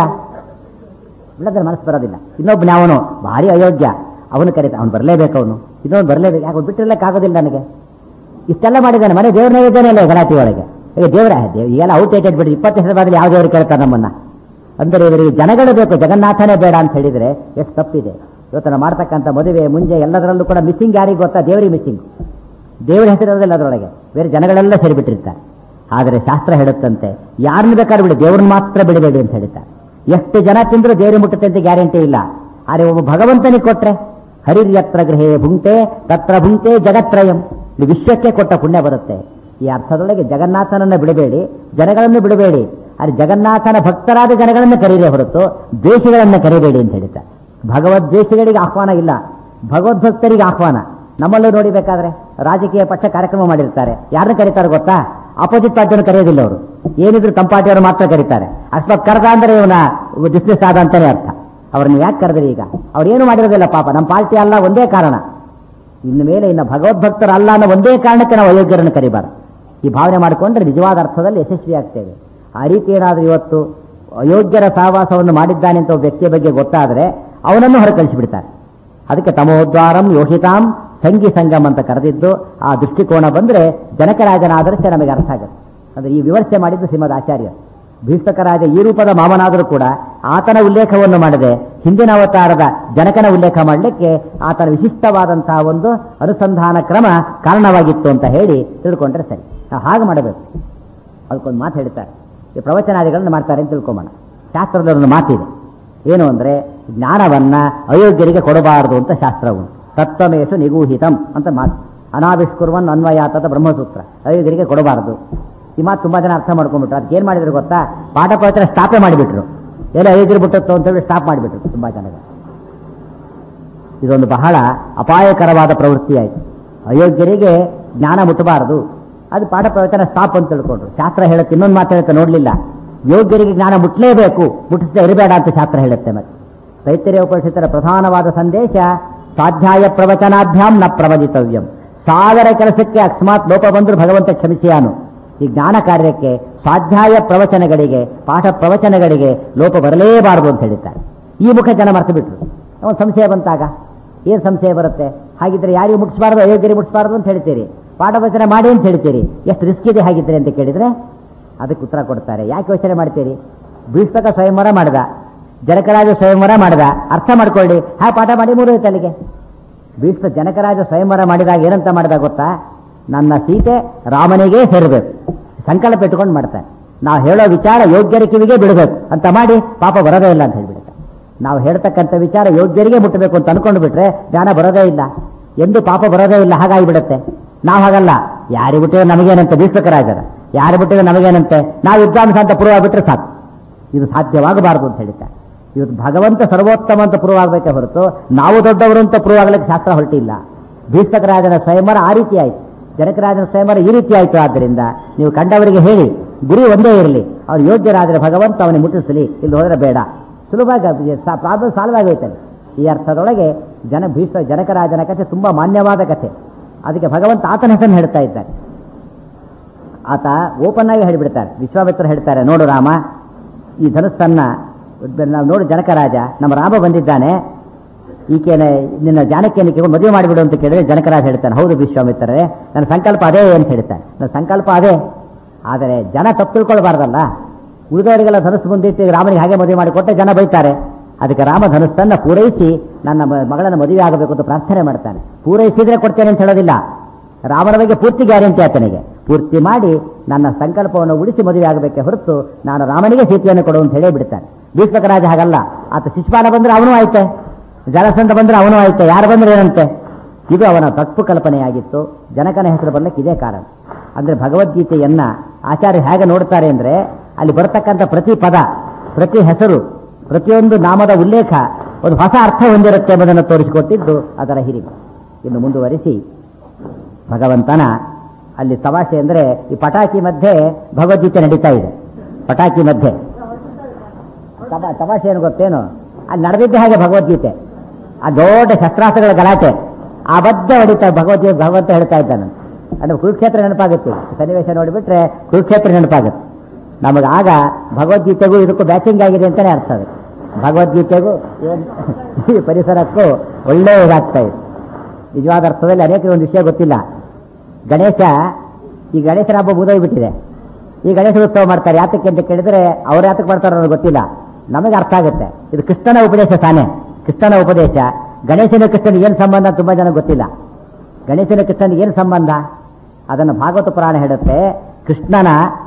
ಬಿಡದ್ರೆ ಮನಸ್ಸು ಬರೋದಿಲ್ಲ ಇನ್ನೊಬ್ಬನ ಅವನು ಭಾರಿ ಅಯೋಗ್ಯ ಅವನು ಕರೀತ ಅವನು ಬರಲೇಬೇಕು ಅವನು ಇನ್ನೊಂದು ಬರಲೇಬೇಕು ಯಾಕೆ ಬಿಟ್ಟಿರ್ಲಿಕ್ಕೆ ಆಗೋದಿಲ್ಲ ನನಗೆ ಇಷ್ಟೆಲ್ಲ ಮಾಡಿದ್ದಾನೆ ಮನೆ ದೇವ್ರ ನೈವೇದ್ಯನೇ ಇಲ್ಲ ಗಲಾಟಿ ಒಳಗೆ ಈಗ ದೇವರ ದೇವ್ ಈಗೆಲ್ಲ ಔಟ್ಡೇಟೆಡ್ ಬಿಡಿ ಇಪ್ಪತ್ತು ಹೆಸರು ಬಾದಲ್ಲಿ ಯಾವ ದೇವರು ಕೇಳ್ತಾರೆ ನಮ್ಮನ್ನ ಅಂದರೆ ಇವರಿಗೆ ಜನಗಳು ಬೇಕು ಜಗನ್ನಾಥನೇ ಬೇಡ ಅಂತ ಹೇಳಿದ್ರೆ ಎಷ್ಟು ತಪ್ಪಿದೆ ಇವತ್ತು ನಾವು ಮಾಡ್ತಕ್ಕಂಥ ಮದುವೆ ಮುಂಜೆ ಎಲ್ಲದರಲ್ಲೂ ಕೂಡ ಮಿಸ್ಸಿಂಗ್ ಯಾರಿಗೆ ಗೊತ್ತಾ ದೇವರಿಗೆ ಮಿಸ್ಸಿಂಗ್ ದೇವರ ಹೆಸರಿರೋದಿಲ್ಲ ಅದರೊಳಗೆ ಬೇರೆ ಜನಗಳೆಲ್ಲ ಸೇರಿಬಿಟ್ಟಿರ್ತಾರೆ ಆದರೆ ಶಾಸ್ತ್ರ ಹೇಳುತ್ತಂತೆ ಯಾರನ್ನ ಬೇಕಾದ್ರೂ ಬಿಡಿ ದೇವ್ರನ್ನ ಮಾತ್ರ ಬಿಡಬೇಡಿ ಅಂತ ಹೇಳ್ತಾರೆ ಎಷ್ಟು ಜನ ತಿಂದರೂ ದೇವ್ರಿಗೆ ಮುಟ್ಟುತ್ತೆ ಅಂತ ಗ್ಯಾರಂಟಿ ಇಲ್ಲ ಆದರೆ ಒಬ್ಬ ಭಗವಂತನಿಗೆ ಕೊಟ್ರೆ ಹರಿರ್ಯತ್ರ ಗೃಹೇ ಭುಂಕ್ತೆ ತತ್ರ ಭುಂಕ್ತೆ ಜಗತ್ರಯಂ ಇದು ವಿಶ್ವಕ್ಕೆ ಕೊಟ್ಟ ಪುಣ್ಯ ಬರುತ್ತೆ ಈ ಅರ್ಥದೊಳಗೆ ಜಗನ್ನಾಥನನ್ನು ಬಿಡಬೇಡಿ ಜನಗಳನ್ನು ಬಿಡಬೇಡಿ ಆದರೆ ಜಗನ್ನಾಥನ ಭಕ್ತರಾದ ಜನಗಳನ್ನು ಕರೀರೇ ಹೊರತು ದ್ವೇಷಗಳನ್ನು ಕರಿಬೇಡಿ ಅಂತ ಹೇಳ್ತಾರೆ ಭಗವದ್ವೇಷಿಗಳಿಗೆ ಆಹ್ವಾನ ಇಲ್ಲ ಭಗವದ್ಭಕ್ತರಿಗೆ ಆಹ್ವಾನ ನಮ್ಮಲ್ಲೂ ನೋಡಿಬೇಕಾದ್ರೆ ರಾಜಕೀಯ ಪಕ್ಷ ಕಾರ್ಯಕ್ರಮ ಮಾಡಿರ್ತಾರೆ ಯಾರನ್ನ ಕರೀತಾರೆ ಗೊತ್ತಾ ಅಪೋಸಿಟ್ ಪಾರ್ಟಿಯನ್ನು ಕರೆಯೋದಿಲ್ಲ ಅವರು ಏನಿದ್ರು ತಮ್ಮ ಪಾರ್ಟಿಯವರು ಮಾತ್ರ ಕರೀತಾರೆ ಅಕಸ್ಮಾತ್ ಕರೆದ ಅಂದ್ರೆ ಇವನ ಡಿಸ್ಮಿಸ್ ಆದ ಅಂತಾನೆ ಅರ್ಥ ಅವ್ರನ್ನ ಯಾಕೆ ಕರೆದ್ರಿ ಈಗ ಅವ್ರು ಏನು ಮಾಡಿರೋದಿಲ್ಲ ಪಾಪ ನಮ್ಮ ಪಾರ್ಟಿ ಅಲ್ಲ ಒಂದೇ ಕಾರಣ ಇನ್ನು ಮೇಲೆ ಇನ್ನು ಭಗವದ್ಭಕ್ತರು ಅಲ್ಲ ಅನ್ನೋ ಒಂದೇ ಕಾರಣಕ್ಕೆ ನಾವು ಅಯೋಗ್ಯರನ್ನು ಕರಿಬಾರ್ದು ಈ ಭಾವನೆ ಮಾಡಿಕೊಂಡ್ರೆ ನಿಜವಾದ ಅರ್ಥದಲ್ಲಿ ಯಶಸ್ವಿ ಆಗ್ತೇವೆ ಆ ರೀತಿ ಏನಾದರೂ ಇವತ್ತು ಅಯೋಗ್ಯರ ಸಹವಾಸವನ್ನು ಮಾಡಿದ್ದಾನೆ ಅಂತ ಒಬ್ಬ ವ್ಯಕ್ತಿಯ ಬಗ್ಗೆ ಗೊತ್ತಾದರೆ ಅವನನ್ನು ಹೊರಕಳಿಸಿಬಿಡ್ತಾರೆ ಅದಕ್ಕೆ ತಮೋದ್ವಾರಂ ಯೋಷಿತಾಂ ಸಂಗಿ ಸಂಗಮ್ ಅಂತ ಕರೆದಿದ್ದು ಆ ದೃಷ್ಟಿಕೋನ ಬಂದರೆ ಜನಕರಾಜನ ಆದರ್ಶ ನಮಗೆ ಅರ್ಥ ಆಗುತ್ತೆ ಅಂದ್ರೆ ಈ ವಿಮರ್ಶೆ ಮಾಡಿದ್ದು ಶ್ರೀಮದ್ ಆಚಾರ್ಯ ಭೀಷ್ಮಕರಾಜ ಈ ರೂಪದ ಮಾವನಾದರೂ ಕೂಡ ಆತನ ಉಲ್ಲೇಖವನ್ನು ಮಾಡದೆ ಹಿಂದಿನ ಅವತಾರದ ಜನಕನ ಉಲ್ಲೇಖ ಮಾಡಲಿಕ್ಕೆ ಆತನ ವಿಶಿಷ್ಟವಾದಂತಹ ಒಂದು ಅನುಸಂಧಾನ ಕ್ರಮ ಕಾರಣವಾಗಿತ್ತು ಅಂತ ಹೇಳಿ ತಿಳ್ಕೊಂಡ್ರೆ ಸರಿ ನಾವು ಹಾಗೆ ಮಾಡಬೇಕು ಅದಕ್ಕೊಂದು ಮಾತು ಹೇಳ್ತಾರೆ ಈ ಪ್ರವಚನಾದಿಗಳನ್ನು ಮಾಡ್ತಾರೆ ಅಂತ ತಿಳ್ಕೊಂಬೋಣ ಶಾಸ್ತ್ರದಲ್ಲಿ ಒಂದು ಮಾತಿದೆ ಏನು ಅಂದ್ರೆ ಜ್ಞಾನವನ್ನ ಅಯೋಗ್ಯರಿಗೆ ಕೊಡಬಾರದು ಅಂತ ಶಾಸ್ತ್ರ ಉಂಟು ತತ್ವಮೇಶು ನಿಗೂಹಿತಂ ಅಂತ ಮಾತು ಅನಾವಿಷ್ಕುರ್ವನ್ ಅನ್ವಯಾತದ ಬ್ರಹ್ಮಸೂತ್ರ ಅಯೋಗ್ಯರಿಗೆ ಕೊಡಬಾರದು ಈ ಮಾತು ತುಂಬಾ ಜನ ಅರ್ಥ ಮಾಡ್ಕೊಂಡ್ಬಿಟ್ರು ಅದಕ್ಕೆ ಏನ್ ಮಾಡಿದ್ರು ಗೊತ್ತಾ ಪಾಠ ಪ್ರವಚನ ಸ್ಟಾಪೇ ಮಾಡಿಬಿಟ್ರು ಎಲ್ಲ ಅಯೋಗ್ಯರು ಬಿಟ್ಟತ್ತು ಅಂತ ಹೇಳಿ ಸ್ಟಾಪ್ ಮಾಡಿಬಿಟ್ರು ತುಂಬಾ ಜನಗಳು ಇದೊಂದು ಬಹಳ ಅಪಾಯಕರವಾದ ಪ್ರವೃತ್ತಿ ಆಯಿತು ಅಯೋಗ್ಯರಿಗೆ ಜ್ಞಾನ ಮುಟ್ಟಬಾರದು ಅದು ಪಾಠ ಪ್ರವಚನ ಸ್ಟಾಪ್ ಅಂತ ತಿಳ್ಕೊಂಡ್ರು ಶಾಸ್ತ್ರ ಹೇಳುತ್ತೆ ಇನ್ನೊಂದು ಮಾತು ಹೇಳುತ್ತೆ ನೋಡ್ಲಿಲ್ಲ ಯೋಗ್ಯರಿಗೆ ಜ್ಞಾನ ಮುಟ್ಲೇಬೇಕು ಮುಟ್ಟಿಸದೆ ಇರಬೇಡ ಅಂತ ಶಾಸ್ತ್ರ ಹೇಳುತ್ತೆ ಮತ್ತೆ ತೈತರಿಯ ಉಪನಿಷತ್ತರ ಪ್ರಧಾನವಾದ ಸಂದೇಶ ಸ್ವಾಧ್ಯಾಯ ಪ್ರವಚನಾಭ್ಯಾಂ ನ ಪ್ರವದಿತವ್ಯಂ ಸಾವಿರ ಕೆಲಸಕ್ಕೆ ಅಕಸ್ಮಾತ್ ಲೋಪ ಬಂದರೂ ಭಗವಂತ ಕ್ಷಮಿಸಿಯಾನು ಈ ಜ್ಞಾನ ಕಾರ್ಯಕ್ಕೆ ಸ್ವಾಧ್ಯಾಯ ಪ್ರವಚನಗಳಿಗೆ ಪಾಠ ಪ್ರವಚನಗಳಿಗೆ ಲೋಪ ಬರಲೇಬಾರದು ಅಂತ ಹೇಳಿದ್ದಾರೆ ಈ ಮುಖ ಜನ ಮರ್ತು ಬಿಟ್ರು ಒಂದು ಸಂಶಯ ಬಂತಾಗ ಏನು ಸಂಶಯ ಬರುತ್ತೆ ಹಾಗಿದ್ರೆ ಯಾರಿಗೂ ಮುಟ್ಟಿಸಬಾರ್ದು ಅಯೋಗ್ಯರಿಗೆ ಮುಟ್ಟಿಸಬಾರ್ದು ಅಂತ ಹೇಳ್ತೀರಿ ಪಾಠ ವಚನ ಮಾಡಿ ಅಂತ ಹೇಳ್ತೀರಿ ಎಷ್ಟು ರಿಸ್ಕ್ ಇದೆ ಹಾಗಿದ್ರೆ ಅಂತ ಕೇಳಿದ್ರೆ ಅದಕ್ಕೆ ಉತ್ತರ ಕೊಡ್ತಾರೆ ಯಾಕೆ ಯೋಚನೆ ಮಾಡ್ತೀರಿ ಭೀಷ್ಮಕ ಸ್ವಯಂವರ ಮಾಡಿದ ಜನಕರಾಜ ಸ್ವಯಂವರ ಮಾಡಿದ ಅರ್ಥ ಮಾಡ್ಕೊಳ್ಳಿ ಹಾ ಪಾಠ ಮಾಡಿ ಮೂರು ಅಲ್ಲಿಗೆ ಭೀಷ್ಮ ಜನಕರಾಜ ಸ್ವಯಂವರ ಮಾಡಿದಾಗ ಏನಂತ ಮಾಡಿದ ಗೊತ್ತಾ ನನ್ನ ಸೀತೆ ರಾಮನಿಗೆ ಸೇರಬೇಕು ಸಂಕಲ್ಪ ಇಟ್ಕೊಂಡು ಮಾಡ್ತಾರೆ ನಾವು ಹೇಳೋ ವಿಚಾರ ಯೋಗ್ಯರ ಕಿವಿಗೆ ಬಿಡಬೇಕು ಅಂತ ಮಾಡಿ ಪಾಪ ಬರೋದೇ ಇಲ್ಲ ಅಂತ ಹೇಳ್ಬಿಡುತ್ತೆ ನಾವು ಹೇಳ್ತಕ್ಕಂಥ ವಿಚಾರ ಯೋಗ್ಯರಿಗೆ ಮುಟ್ಟಬೇಕು ಅಂತ ಅನ್ಕೊಂಡು ಬಿಟ್ರೆ ಜ್ಞಾನ ಬರೋದೇ ಇಲ್ಲ ಎಂದು ಪಾಪ ಬರೋದೇ ಇಲ್ಲ ಹಾಗಾಗಿ ಬಿಡುತ್ತೆ ನಾವು ಹಾಗಲ್ಲ ಯಾರಿಗೆ ಬಿಟ್ಟಿದ್ರೆ ನಮಗೇನಂತೆ ಭೀಷ್ಮಕರಾಜರ ಯಾರು ಬಿಟ್ಟಿದ್ರೆ ನಮಗೇನಂತೆ ನಾವು ವಿದ್ವಾಂಸ ಅಂತ ಪ್ರೂವ್ ಆಗ್ಬಿಟ್ರೆ ಸಾಕು ಇದು ಸಾಧ್ಯವಾಗಬಾರದು ಅಂತ ಹೇಳ್ತಾರೆ ಇವತ್ತು ಭಗವಂತ ಸರ್ವೋತ್ತಮ ಅಂತ ಪ್ರೂವ್ ಆಗಬೇಕೆ ಹೊರತು ನಾವು ದೊಡ್ಡವರು ಅಂತ ಪ್ರೂವ್ ಆಗ್ಲಿಕ್ಕೆ ಶಾಸ್ತ್ರ ಹೊರಟಿಲ್ಲ ಭೀಷ್ಮಕರಾಜನ ಸ್ವಯಂವರ ಆ ರೀತಿ ಆಯ್ತು ಜನಕರಾಜನ ಸ್ವಯಂವರ ಈ ರೀತಿ ಆಯ್ತು ಆದ್ದರಿಂದ ನೀವು ಕಂಡವರಿಗೆ ಹೇಳಿ ಗುರಿ ಒಂದೇ ಇರಲಿ ಅವ್ರು ಯೋಗ್ಯರಾದರೆ ಭಗವಂತ ಅವನಿಗೆ ಮುಟ್ಟಿಸಲಿ ಇಲ್ಲಿ ಹೋದ್ರೆ ಬೇಡ ಸುಲಭವಾಗಿ ಪ್ರಾಬ್ಲಮ್ ಸಾಲ್ವ್ ಆಗೋಯ್ತದೆ ಈ ಅರ್ಥದೊಳಗೆ ಜನ ಭೀಷ್ಮ ಜನಕರಾಜನ ಕಥೆ ತುಂಬಾ ಮಾನ್ಯವಾದ ಕಥೆ ಅದಕ್ಕೆ ಭಗವಂತ ಆತನ ಹೆಸರನ್ನು ಹೇಳ್ತಾ ಇದ್ದಾರೆ ಆತ ಓಪನ್ ಆಗಿ ಹೇಳಿಬಿಡ್ತಾರೆ ವಿಶ್ವಾಮಿತ್ರ ಹೇಳ್ತಾರೆ ನೋಡು ರಾಮ ಈ ಧನುಸ್ಸನ್ನ ನಾವು ನೋಡು ಜನಕರಾಜ ನಮ್ಮ ರಾಮ ಬಂದಿದ್ದಾನೆ ಈಕೆನೆ ನಿನ್ನ ಜಾನಕಿಯನ್ನು ಮದುವೆ ಮಾಡಿಬಿಡು ಅಂತ ಕೇಳಿದ್ರೆ ಜನಕರಾಜ ಹೇಳ್ತಾನೆ ಹೌದು ವಿಶ್ವಾಮಿತ್ರರೇ ನನ್ನ ಸಂಕಲ್ಪ ಅದೇ ಅಂತ ಹೇಳ್ತಾನೆ ನನ್ನ ಸಂಕಲ್ಪ ಅದೇ ಆದರೆ ಜನ ತಪ್ಪು ತಿಳ್ಕೊಳ್ಬಾರ್ದಲ್ಲ ಉಳಿದವರಿಗೆಲ್ಲ ಧನುಸ್ಸು ಮುಂದಿಟ್ಟು ರಾಮನಿಗೆ ಹಾಗೆ ಮದುವೆ ಮಾಡಿಕೊಟ್ಟೆ ಜನ ಬೈತಾರೆ ಅದಕ್ಕೆ ರಾಮ ಧನುಸ್ಸನ್ನ ಪೂರೈಸಿ ನನ್ನ ಮ- ಮಗಳನ್ನ ಮದುವೆ ಆಗಬೇಕು ಅಂತ ಪ್ರಾರ್ಥನೆ ಮಾಡ್ತಾನೆ ಪೂರೈಸಿದ್ರೆ ಕೊಡ್ತೇನೆ ಅಂತ ಹೇಳೋದಿಲ್ಲ ರಾಮನ ಬಗ್ಗೆ ಪೂರ್ತಿ ಗ್ಯಾರಂಟಿ ಆತನಿಗೆ ಪೂರ್ತಿ ಮಾಡಿ ನನ್ನ ಸಂಕಲ್ಪವನ್ನು ಉಳಿಸಿ ಮದುವೆ ಆಗಬೇಕೆ ಹೊರತು ನಾನು ರಾಮನಿಗೆ ಸೀತೆಯನ್ನು ಕೊಡು ಅಂತ ಹೇಳೇ ಬಿಡ್ತಾನೆ ಭೀಷ್ಮಕರಾಜ ಹಾಗಲ್ಲ ಆತ ಶಿಶುಪಾಲ ಬಂದ್ರೆ ಅವನು ಆಯ್ತೆ ಜಲಸಂಧ ಬಂದ್ರೆ ಅವನು ಆಯ್ತೆ ಯಾರು ಬಂದ್ರೆ ಏನಂತೆ ಇದು ಅವನ ತಪ್ಪು ಕಲ್ಪನೆಯಾಗಿತ್ತು ಜನಕನ ಹೆಸರು ಬರ್ಲಿಕ್ಕೆ ಇದೇ ಕಾರಣ ಅಂದ್ರೆ ಭಗವದ್ಗೀತೆಯನ್ನ ಆಚಾರ್ಯ ಹೇಗೆ ನೋಡ್ತಾರೆ ಅಂದ್ರೆ ಅಲ್ಲಿ ಬರ್ತಕ್ಕಂಥ ಪ್ರತಿ ಪದ ಪ್ರತಿ ಹೆಸರು ಪ್ರತಿಯೊಂದು ನಾಮದ ಉಲ್ಲೇಖ ಒಂದು ಹೊಸ ಅರ್ಥ ಹೊಂದಿರುತ್ತೆ ಎಂಬುದನ್ನು ತೋರಿಸಿಕೊಟ್ಟಿದ್ದು ಅದರ ಹಿರಿಮೆ ಇನ್ನು ಮುಂದುವರಿಸಿ ಭಗವಂತನ ಅಲ್ಲಿ ತಮಾಷೆ ಅಂದ್ರೆ ಈ ಪಟಾಕಿ ಮಧ್ಯೆ ಭಗವದ್ಗೀತೆ ನಡೀತಾ ಇದೆ ಪಟಾಕಿ ಮಧ್ಯೆ ತಮಾ- ತಮಾಷೆ ಏನು ಗೊತ್ತೇನು ಅಲ್ಲಿ ನಡೆದಿದ್ದೆ ಹಾಗೆ ಭಗವದ್ಗೀತೆ ಆ ದೊಡ್ಡ ಶಸ್ತ್ರಾಸ್ತ್ರಗಳ ಗಲಾಟೆ ಆ ಬದ್ಧ ಹೊಡಿತಾ ಭಗವದ್ಗೀತೆ ಭಗವಂತ ಹೇಳ್ತಾ ಇದ್ದಾನೆ ಅಂದ್ರೆ ಕುರುಕ್ಷೇತ್ರ ನೆನಪಾಗುತ್ತೆ ಸನ್ನಿವೇಶ ನೋಡಿಬಿಟ್ರೆ ಕುರುಕ್ಷೇತ್ರ ನೆನಪಾಗುತ್ತೆ ನಮಗೆ ಆಗ ಭಗವದ್ಗೀತೆಗೂ ಇದಕ್ಕೂ ಬ್ಯಾಚಿಂಗ್ ಆಗಿದೆ ಅಂತಾನೆ ಅರ್ಥ ಅದು ಭಗವದ್ಗೀತೆಗೂ ಏನ್- ಈ ಪರಿಸರಕ್ಕೂ ಒಳ್ಳೆ ಇದಾಗ್ತಾ ಇದೆ ನಿಜವಾದ ಅರ್ಥದಲ್ಲಿ ಅನೇಕರಿಗೆ ಒಂದು ವಿಷಯ ಗೊತ್ತಿಲ್ಲ ಗಣೇಶ ಈ ಗಣೇಶನ ಹಬ್ಬ ಮುಗಿದೋಗ್ಬಿಟ್ಟಿದೆ ಈ ಗಣೇಶ ಉತ್ಸವ ಮಾಡ್ತಾರೆ ಯಾತಕ್ಕೆ ಅಂತ ಕೇಳಿದ್ರೆ ಅವ್ರು ಯಾತಕ್ಕೆ ಮಾಡ್ತಾರೋ ಅನ್ನೋದು ಗೊತ್ತಿಲ್ಲ ನಮಗೆ ಅರ್ಥ ಆಗುತ್ತೆ ಇದು ಕೃಷ್ಣನ ಉಪದೇಶ ತಾನೇ ಕೃಷ್ಣನ ಉಪದೇಶ ಗಣೇಶನ ಕೃಷ್ಣನಿಗೆ ಏನು ಸಂಬಂಧ ಅಂತ ತುಂಬಾ ಜನ ಗೊತ್ತಿಲ್ಲ ಗಣೇಶನ ಕೃಷ್ಣನಿಗೆ ಏನು ಸಂಬಂಧ ಅದನ್ನು ಭಾಗವತ ಪುರಾಣ ಹೇಳುತ್ತೆ ಕೃಷ್ಣನ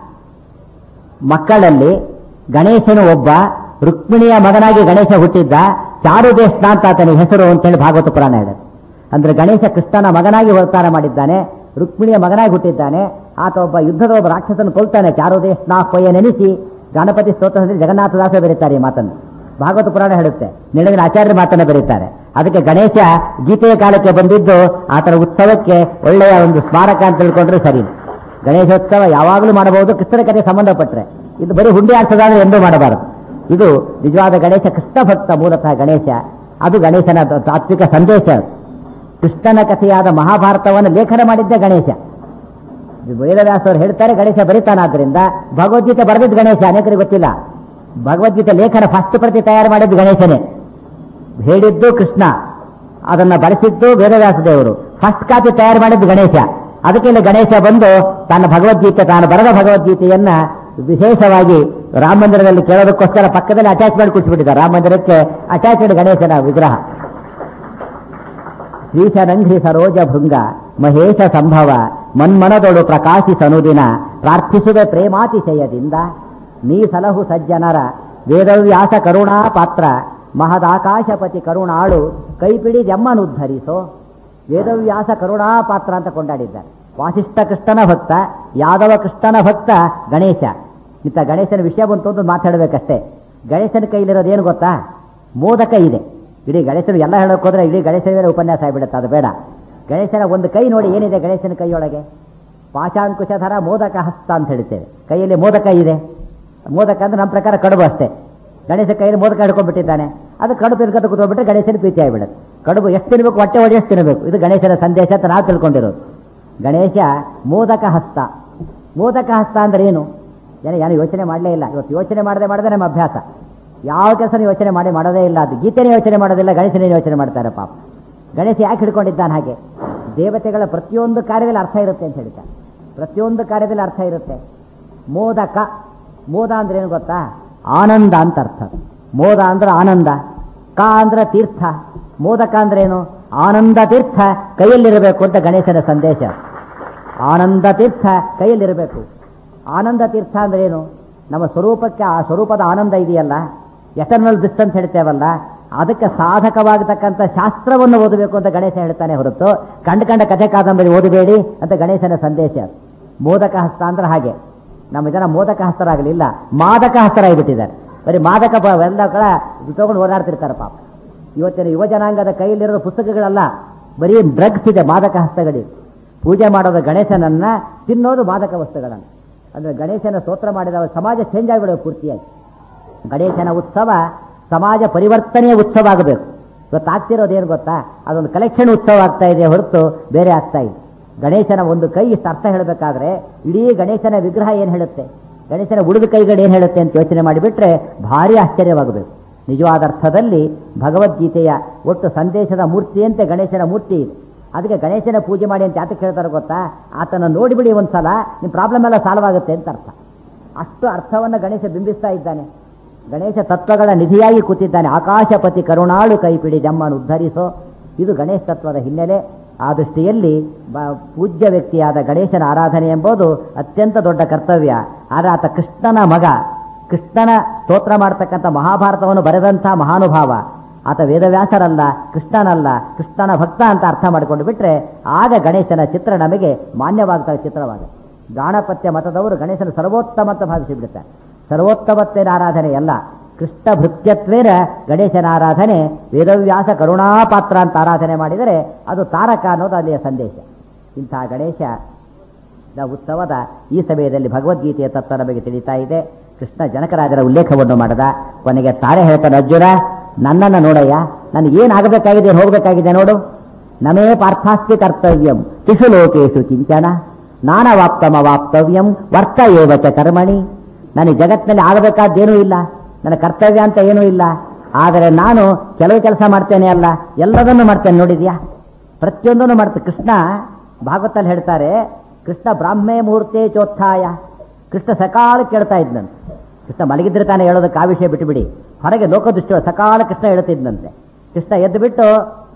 ಮಕ್ಕಳಲ್ಲಿ ಗಣೇಶನು ಒಬ್ಬ ರುಕ್ಮಿಣಿಯ ಮಗನಾಗಿ ಗಣೇಶ ಹುಟ್ಟಿದ್ದ ಚಾರುದೇಶ್ನ ಅಂತ ಆತನಿಗೆ ಹೆಸರು ಅಂತೇಳಿ ಭಾಗವತ ಪುರಾಣ ಹೇಳುತ್ತೆ ಅಂದ್ರೆ ಗಣೇಶ ಕೃಷ್ಣನ ಮಗನಾಗಿ ಅವತಾರ ಮಾಡಿದ್ದಾನೆ ರುಕ್ಮಿಣಿಯ ಮಗನಾಗಿ ಹುಟ್ಟಿದ್ದಾನೆ ಆತ ಒಬ್ಬ ಯುದ್ಧದ ಒಬ್ಬ ರಾಕ್ಷಸನ ಕೊಲ್ತಾನೆ ಚಾರುದೇಶ್ನ ಕೊಯ್ಯ ನೆನೆಸಿ ಗಣಪತಿ ಸ್ತೋತ್ರದಲ್ಲಿ ಜಗನ್ನಾಥದಾಸ ಬರೀತಾರೆ ಈ ಮಾತನ್ನು ಭಾಗವತ ಪುರಾಣ ಹೇಳುತ್ತೆ ನಿಳಗಿನ ಆಚಾರ್ಯ ಮಾತನ್ನ ಬರೀತಾರೆ ಅದಕ್ಕೆ ಗಣೇಶ ಗೀತೆಯ ಕಾಲಕ್ಕೆ ಬಂದಿದ್ದು ಆತನ ಉತ್ಸವಕ್ಕೆ ಒಳ್ಳೆಯ ಒಂದು ಸ್ಮಾರಕ ಅಂತ ತಿಳ್ಕೊಂಡ್ರೆ ಸರಿ ಗಣೇಶೋತ್ಸವ ಯಾವಾಗಲೂ ಮಾಡಬಹುದು ಕೃಷ್ಣನ ಕಥೆ ಸಂಬಂಧಪಟ್ಟರೆ ಇದು ಬರೀ ಹುಂಡಿ ಆಡ್ಸೋದಾದ್ರೆ ಎಂದೂ ಮಾಡಬಾರದು ಇದು ನಿಜವಾದ ಗಣೇಶ ಕೃಷ್ಣ ಭಕ್ತ ಮೂಲತಃ ಗಣೇಶ ಅದು ಗಣೇಶನ ತ- ತಾತ್ವಿಕ ಸಂದೇಶ ಅದು. ಕೃಷ್ಣನ ಕಥೆಯಾದ ಮಹಾಭಾರತವನ್ನು ಲೇಖನ ಮಾಡಿದ್ದೇ ಗಣೇಶ ಇದು ವೇದವ್ಯಾಸರು ಹೇಳ್ತಾರೆ ಗಣೇಶ ಬರೀತಾನಾದ್ರಿಂದ ಭಗವದ್ಗೀತೆ ಬರೆದಿದ್ದು ಗಣೇಶ ಅನೇಕರಿಗೆ ಗೊತ್ತಿಲ್ಲ ಭಗವದ್ಗೀತೆ ಲೇಖನ ಫಸ್ಟ್ ಪ್ರತಿ ತಯಾರು ಮಾಡಿದ್ದು ಗಣೇಶನೇ ಹೇಳಿದ್ದು ಕೃಷ್ಣ ಅದನ್ನ ಬಳಸಿದ್ದು ವೇದವ್ಯಾಸ ದೇವರು ಫಸ್ಟ್ ಕಾಪಿ ತಯಾರು ಮಾಡಿದ್ದು ಗಣೇಶ ಅದಕ್ಕೆ ಇಲ್ಲಿ ಗಣೇಶ ಬಂದು ತನ್ನ ಭಗವದ್ಗೀತೆ ತಾನು ಬರೆದ ಭಗವದ್ಗೀತೆಯನ್ನ ವಿಶೇಷವಾಗಿ ರಾಮ ಮಂದಿರದಲ್ಲಿ ಕೇಳೋದಕ್ಕೋಸ್ಕರ ಪಕ್ಕದಲ್ಲಿ ಅಟ್ಯಾಚ್ ಮಾಡಿ ಕೂತ್ಬಿಟ್ಟಿದ್ದಾರೆ ರಾಮ ಮಂದಿರಕ್ಕೆ ಅಟ್ಯಾಚ್ಡ್ ಗಣೇಶನ ವಿಗ್ರಹ ಶ್ರೀಶರಂಘ್ರಿ ಸರೋಜ ಭೃಂಗ ಮಹೇಶ ಸಂಭವ ಮನ್ಮನದೊಳು ಪ್ರಕಾಶಿಸನುದಿನ ಪ್ರಾರ್ಥಿಸುವೆ ಪ್ರೇಮಾತಿಶಯದಿಂದ ನೀ ಸಲಹು ಸಜ್ಜನರ ವೇದವ್ಯಾಸ ಕರುಣಾ ಪಾತ್ರ ಮಹದಾಕಾಶಪತಿ ಕರುಣಾಳು ಕೈಪಿಡಿ ಜಮ್ಮನುದ್ಧರಿಸೋ ವೇದವ್ಯಾಸ ಕರುಣಾ ಪಾತ್ರ ಅಂತ ಕೊಂಡಾಡಿದ್ದಾರೆ ವಾಸಿಷ್ಠ ಕೃಷ್ಣನ ಭಕ್ತ ಯಾದವ ಕೃಷ್ಣನ ಭಕ್ತ ಗಣೇಶ ಇಂಥ ಗಣೇಶನ ವಿಷಯ ಬಂತು ಅಂತ ಮಾತಾಡಬೇಕಷ್ಟೇ ಗಣೇಶನ ಕೈಲಿರೋದು ಏನು ಗೊತ್ತಾ ಮೋದಕ ಇದೆ ಇಡೀ ಗಣೇಶನ ಎಲ್ಲ ಹೇಳೋಕೆ ಹೋದ್ರೆ ಇಡೀ ಗಣೇಶನ ಮೇಲೆ ಉಪನ್ಯಾಸ ಆಗಿಬಿಡುತ್ತೆ ಅದು ಬೇಡ ಗಣೇಶನ ಒಂದು ಕೈ ನೋಡಿ ಏನಿದೆ ಗಣೇಶನ ಕೈಯೊಳಗೆ ಪಾಶಾಂಕುಶಧರ ಮೋದಕ ಹಸ್ತ ಅಂತ ಹೇಳ್ತೇವೆ ಕೈಯಲ್ಲಿ ಮೋದಕ ಇದೆ ಮೋದಕ ಅಂದ್ರೆ ನಮ್ಮ ಪ್ರಕಾರ ಕಡುಬು ಅಷ್ಟೇ ಗಣೇಶ ಕೈಯಲ್ಲಿ ಮೋದಕ ಹಿಡ್ಕೊಂಡ್ಬಿಟ್ಟಿದ್ದಾನೆ ಅದು ಕಡುಬು ತಿನ್ಕೊತ ಕೂತ್ಕೊಂಡ್ಬಿಟ್ರೆ ಗಣೇಶನ ಪ್ರೀತಿ ಆಗಿಬಿಡುತ್ತೆ ಕಡುಬು ಎಷ್ಟು ತಿನ್ನಬೇಕು ಹೊಟ್ಟೆ ಹೊಡೆಯಷ್ಟು ತಿನ್ನಬೇಕು ಇದು ಗಣೇಶನ ಸಂದೇಶ ಅಂತ ನಾವು ತಿಳ್ಕೊಂಡಿರೋದು ಗಣೇಶ ಮೋದಕ ಹಸ್ತ ಮೋದಕ ಹಸ್ತ ಅಂದ್ರೆ ಏನು ಜನ ಯಾರು ಯೋಚನೆ ಮಾಡಲೇ ಇಲ್ಲ ಇವತ್ತು ಯೋಚನೆ ಮಾಡದೆ ಮಾಡದೆ ನಮ್ಮ ಅಭ್ಯಾಸ ಯಾವ ಕೆಲಸ ಯೋಚನೆ ಮಾಡಿ ಮಾಡೋದೇ ಇಲ್ಲ ಅದು ಗೀತೆನೇ ಯೋಚನೆ ಮಾಡೋದಿಲ್ಲ ಗಣೇಶನೇ ಯೋಚನೆ ಮಾಡ್ತಾರೆ ಪಾಪ ಗಣೇಶ ಯಾಕೆ ಹಿಡ್ಕೊಂಡಿದ್ದಾನೆ ಹಾಗೆ ದೇವತೆಗಳ ಪ್ರತಿಯೊಂದು ಕಾರ್ಯದಲ್ಲಿ ಅರ್ಥ ಇರುತ್ತೆ ಅಂತ ಹೇಳ್ತಾರೆ ಪ್ರತಿಯೊಂದು ಕಾರ್ಯದಲ್ಲಿ ಅರ್ಥ ಇರುತ್ತೆ ಮೋದಕ ಮೋದ ಅಂದ್ರೆ ಏನು ಗೊತ್ತಾ ಆನಂದ ಅಂತ ಅರ್ಥ ಮೋದ ಅಂದ್ರೆ ಆನಂದ ಕ ಅಂದ್ರೆ ತೀರ್ಥ ಮೋದಕ ಅಂದ್ರೆ ಏನು ಆನಂದ ತೀರ್ಥ ಕೈಯಲ್ಲಿರಬೇಕು ಅಂತ ಗಣೇಶನ ಸಂದೇಶ ಆನಂದ ತೀರ್ಥ ಕೈಯಲ್ಲಿರಬೇಕು ಆನಂದ ತೀರ್ಥ ಅಂದ್ರೆ ಏನು ನಮ್ಮ ಸ್ವರೂಪಕ್ಕೆ ಆ ಸ್ವರೂಪದ ಆನಂದ ಇದೆಯಲ್ಲ ಎಟರ್ನಲ್ ಬಿಸ್ ಅಂತ ಹೇಳ್ತೇವಲ್ಲ ಅದಕ್ಕೆ ಸಾಧಕವಾಗತಕ್ಕಂಥ ಶಾಸ್ತ್ರವನ್ನು ಓದಬೇಕು ಅಂತ ಗಣೇಶ ಹೇಳ್ತಾನೆ ಹೊರತು ಕಂಡ ಕಂಡ ಕಥೆ ಕಾದಂಬರಿ ಓದಬೇಡಿ ಅಂತ ಗಣೇಶನ ಸಂದೇಶ ಮೋದಕ ಹಸ್ತ ಅಂದ್ರೆ ಹಾಗೆ ನಮ್ಮ ಜನ ಮೋದಕ ಹಸ್ತರಾಗಲಿಲ್ಲ ಮಾದಕ ಹಸ್ತರಾಗಿಬಿಟ್ಟಿದ್ದಾರೆ ಬರೀ ಮಾದಕ ಬ- ಎಲ್ಲ ಕಡ ತಗೊಂಡು ಓಡಾಡ್ತಿರ್ತಾರೆ ಪಾಪ ಇವತ್ತಿನ ಯುವ ಜನಾಂಗದ ಕೈಯಲ್ಲಿರೋ ಪುಸ್ತಕಗಳಲ್ಲ ಬರೀ ಡ್ರಗ್ಸ್ ಇದೆ ಮಾದಕ ಹಸ್ತಗಳಿ ಪೂಜೆ ಮಾಡೋದು ಗಣೇಶನನ್ನ ತಿನ್ನೋದು ಮಾದಕ ವಸ್ತುಗಳನ್ನು ಅಂದ್ರೆ ಗಣೇಶನ ಸ್ತೋತ್ರ ಮಾಡಿದ ಸಮಾಜ ಚೇಂಜ್ ಆಗಿಬಿಡೋದು ಪೂರ್ತಿಯಾಗಿ ಗಣೇಶನ ಉತ್ಸವ ಸಮಾಜ ಪರಿವರ್ತನೆಯ ಉತ್ಸವ ಆಗಬೇಕು ಇವತ್ತು ಆಗ್ತಿರೋದೇನು ಗೊತ್ತಾ ಅದೊಂದು ಕಲೆಕ್ಷನ್ ಉತ್ಸವ ಆಗ್ತಾ ಇದೆ ಹೊರತು ಬೇರೆ ಆಗ್ತಾ ಇದೆ ಗಣೇಶನ ಒಂದು ಕೈ ಇಷ್ಟು ಅರ್ಥ ಹೇಳಬೇಕಾದ್ರೆ ಇಡೀ ಗಣೇಶನ ವಿಗ್ರಹ ಏನು ಹೇಳುತ್ತೆ ಗಣೇಶನ ಉಳಿದ ಕೈಗಳು ಏನು ಹೇಳುತ್ತೆ ಅಂತ ಯೋಚನೆ ಮಾಡಿಬಿಟ್ರೆ ಭಾರಿ ಆಶ್ಚರ್ಯವಾಗಬೇಕು ನಿಜವಾದ ಅರ್ಥದಲ್ಲಿ ಭಗವದ್ಗೀತೆಯ ಒಟ್ಟು ಸಂದೇಶದ ಮೂರ್ತಿಯಂತೆ ಗಣೇಶನ ಮೂರ್ತಿ ಇದೆ ಅದಕ್ಕೆ ಗಣೇಶನ ಪೂಜೆ ಮಾಡಿ ಅಂತ ಯಾತಕ್ಕೆ ಹೇಳ್ತಾರೆ ಗೊತ್ತಾ ಆತನ ನೋಡಿಬಿಡಿ ಒಂದ್ಸಲ ನಿಮ್ಮ ಪ್ರಾಬ್ಲಮ್ ಎಲ್ಲ ಸಾಲ್ವ್ ಆಗುತ್ತೆ ಅಂತ ಅರ್ಥ ಅಷ್ಟು ಅರ್ಥವನ್ನು ಗಣೇಶ ಬಿಂಬಿಸ್ತಾ ಇದ್ದಾನೆ ಗಣೇಶ ತತ್ವಗಳ ನಿಧಿಯಾಗಿ ಕೂತಿದ್ದಾನೆ ಆಕಾಶಪತಿ ಕರುಣಾಳು ಕೈಪಿಡಿ ಜಮ್ಮನ್ನು ಉದ್ಧರಿಸೋ ಇದು ಗಣೇಶ ತತ್ವದ ಹಿನ್ನೆಲೆ ಆ ದೃಷ್ಟಿಯಲ್ಲಿ ಬ- ಪೂಜ್ಯ ವ್ಯಕ್ತಿಯಾದ ಗಣೇಶನ ಆರಾಧನೆ ಎಂಬುದು ಅತ್ಯಂತ ದೊಡ್ಡ ಕರ್ತವ್ಯ ಆದರೆ ಆತ ಕೃಷ್ಣನ ಮಗ ಕೃಷ್ಣನ ಸ್ತೋತ್ರ ಮಾಡತಕ್ಕಂಥ ಮಹಾಭಾರತವನ್ನು ಬರೆದಂಥ ಮಹಾನುಭಾವ ಆತ ವೇದವ್ಯಾಸರಲ್ಲ ಕೃಷ್ಣನಲ್ಲ ಕೃಷ್ಣನ ಭಕ್ತ ಅಂತ ಅರ್ಥ ಮಾಡಿಕೊಂಡು ಬಿಟ್ರೆ ಆಗ ಗಣೇಶನ ಚಿತ್ರ ನಮಗೆ ಮಾನ್ಯವಾಗ್ತಕ್ಕ ಚಿತ್ರವಾಗುತ್ತೆ ಗಾಣಪತ್ಯ ಮತದವರು ಗಣೇಶನ ಸರ್ವೋತ್ತಮ ಅಂತ ಭಾವಿಸಿ ಬಿಡುತ್ತಾರೆ ಸರ್ವೋತ್ತಮತ್ವೇನ ಆರಾಧನೆ ಅಲ್ಲ ಕೃಷ್ಣ ಭೃತ್ಯತ್ವೇನ ಗಣೇಶನ ಆರಾಧನೆ ವೇದವ್ಯಾಸ ಕರುಣಾಪಾತ್ರ ಅಂತ ಆರಾಧನೆ ಮಾಡಿದರೆ ಅದು ತಾರಕ ಅನ್ನೋದು ಅಲ್ಲಿಯ ಸಂದೇಶ ಇಂತಹ ಗಣೇಶ ನ ಉತ್ಸವದ ಈ ಸಮಯದಲ್ಲಿ ಭಗವದ್ಗೀತೆಯ ತತ್ವ ನಮಗೆ ತಿಳಿತಾ ಇದೆ ಕೃಷ್ಣ ಜನಕರಾಜರ ಉಲ್ಲೇಖವನ್ನು ಮಾಡದ ಕೊನೆಗೆ ತಾರೆ ಹೇಳ್ತಾನೆ ಅರ್ಜುನ ನನ್ನನ್ನು ನೋಡಯ್ಯ ನನಗೆ ಏನಾಗಬೇಕಾಗಿದೆ ಹೋಗಬೇಕಾಗಿದೆ ನೋಡು ನಮೇ ಪಾರ್ಥಾಸ್ತಿ ಕರ್ತವ್ಯಂ ತಿಷು ಲೋಕೇಶು ಕಿಂಚನ ನಾನವಾಪ್ತಮವಾಪ್ತವ್ಯಂ ವರ್ತ ಏವ ಚ ಕರ್ಮಣಿ ನನಗೆ ಜಗತ್ತಿನಲ್ಲಿ ಆಗಬೇಕಾದ್ದೇನೂ ಇಲ್ಲ ನನ್ನ ಕರ್ತವ್ಯ ಅಂತ ಏನೂ ಇಲ್ಲ ಆದರೆ ನಾನು ಕೆಲವು ಕೆಲಸ ಮಾಡ್ತೇನೆ ಅಲ್ಲ ಎಲ್ಲದನ್ನು ಮಾಡ್ತೇನೆ ನೋಡಿದ್ಯಾ ಪ್ರತಿಯೊಂದನ್ನು ಮಾಡ್ತೇನೆ ಕೃಷ್ಣ ಭಾಗವತಲ್ಲಿ ಹೇಳ್ತಾರೆ ಕೃಷ್ಣ ಬ್ರಾಹ್ಮೇ ಮುಹೂರ್ತೆ ಚೋತ್ಥಾಯ ಕೃಷ್ಣ ಸಕಾಲ ಕೇಳ್ತಾ ಇದ್ನಂತೆ ಕೃಷ್ಣ ಮಲಗಿದ್ರೆ ತಾನೇ ಹೇಳೋದಕ್ಕೆ ಆ ವಿಷಯ ಬಿಟ್ಟುಬಿಡಿ ಹೊರಗೆ ಲೋಕದೃಷ್ಟಿ ಸಕಾಲ ಕೃಷ್ಣ ಹೇಳ್ತಿದ್ನಂತೆ ಕೃಷ್ಣ ಎದ್ದು ಬಿಟ್ಟು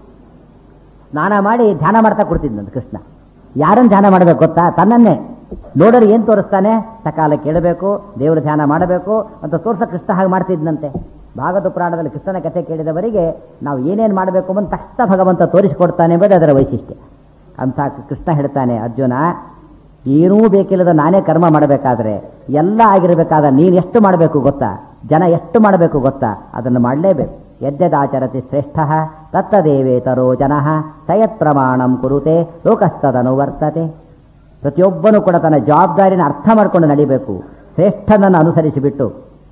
ಸ್ನಾನ ಮಾಡಿ ಧ್ಯಾನ ಮಾಡ್ತಾ ಕೊಡ್ತಿದ್ನಂತೆ ಕೃಷ್ಣ ಯಾರನ್ನು ಧ್ಯಾನ ಮಾಡಬೇಕು ಗೊತ್ತಾ ತನ್ನನ್ನೇ ನೋಡೋರು ಏನು ತೋರಿಸ್ತಾನೆ ಸಕಾಲ ಕೇಳಬೇಕು ದೇವರ ಧ್ಯಾನ ಮಾಡಬೇಕು ಅಂತ ತೋರ್ಸ ಕೃಷ್ಣ ಹಾಗೆ ಮಾಡ್ತಿದ್ನಂತೆ ಭಾಗವತ ಪುರಾಣದಲ್ಲಿ ಕೃಷ್ಣನ ಕಥೆ ಕೇಳಿದವರಿಗೆ ನಾವು ಏನೇನು ಮಾಡಬೇಕು ಅಂತ ತಕ್ಷಣ ಭಗವಂತ ತೋರಿಸಿಕೊಡ್ತಾನೆ ಎಂಬುದು ಅದರ ವೈಶಿಷ್ಟ್ಯ ಅಂತ ಕೃಷ್ಣ ಹೇಳ್ತಾನೆ ಅರ್ಜುನ ಏನೂ ಬೇಕಿಲ್ಲದ ನಾನೇ ಕರ್ಮ ಮಾಡಬೇಕಾದ್ರೆ ಎಲ್ಲ ಆಗಿರಬೇಕಾದ್ರೆ ನೀನು ಎಷ್ಟು ಮಾಡಬೇಕು ಗೊತ್ತಾ ಜನ ಎಷ್ಟು ಮಾಡಬೇಕು ಗೊತ್ತಾ ಅದನ್ನು ಮಾಡಲೇಬೇಕು ಯದ್ಯದಾಚರತಿ ಶ್ರೇಷ್ಠ ತತ್ತದೇವೇತರೋ ಜನ ಸಯತ್ ಪ್ರಮಾಣಂ ಕುರುತೆ ಲೋಕಸ್ತದನು ವರ್ತತೆ ಪ್ರತಿಯೊಬ್ಬನೂ ಕೂಡ ತನ್ನ ಜವಾಬ್ದಾರಿನ ಅರ್ಥ ಮಾಡಿಕೊಂಡು ನಡಿಬೇಕು ಶ್ರೇಷ್ಠನನ್ನು ಅನುಸರಿಸಿಬಿಟ್ಟು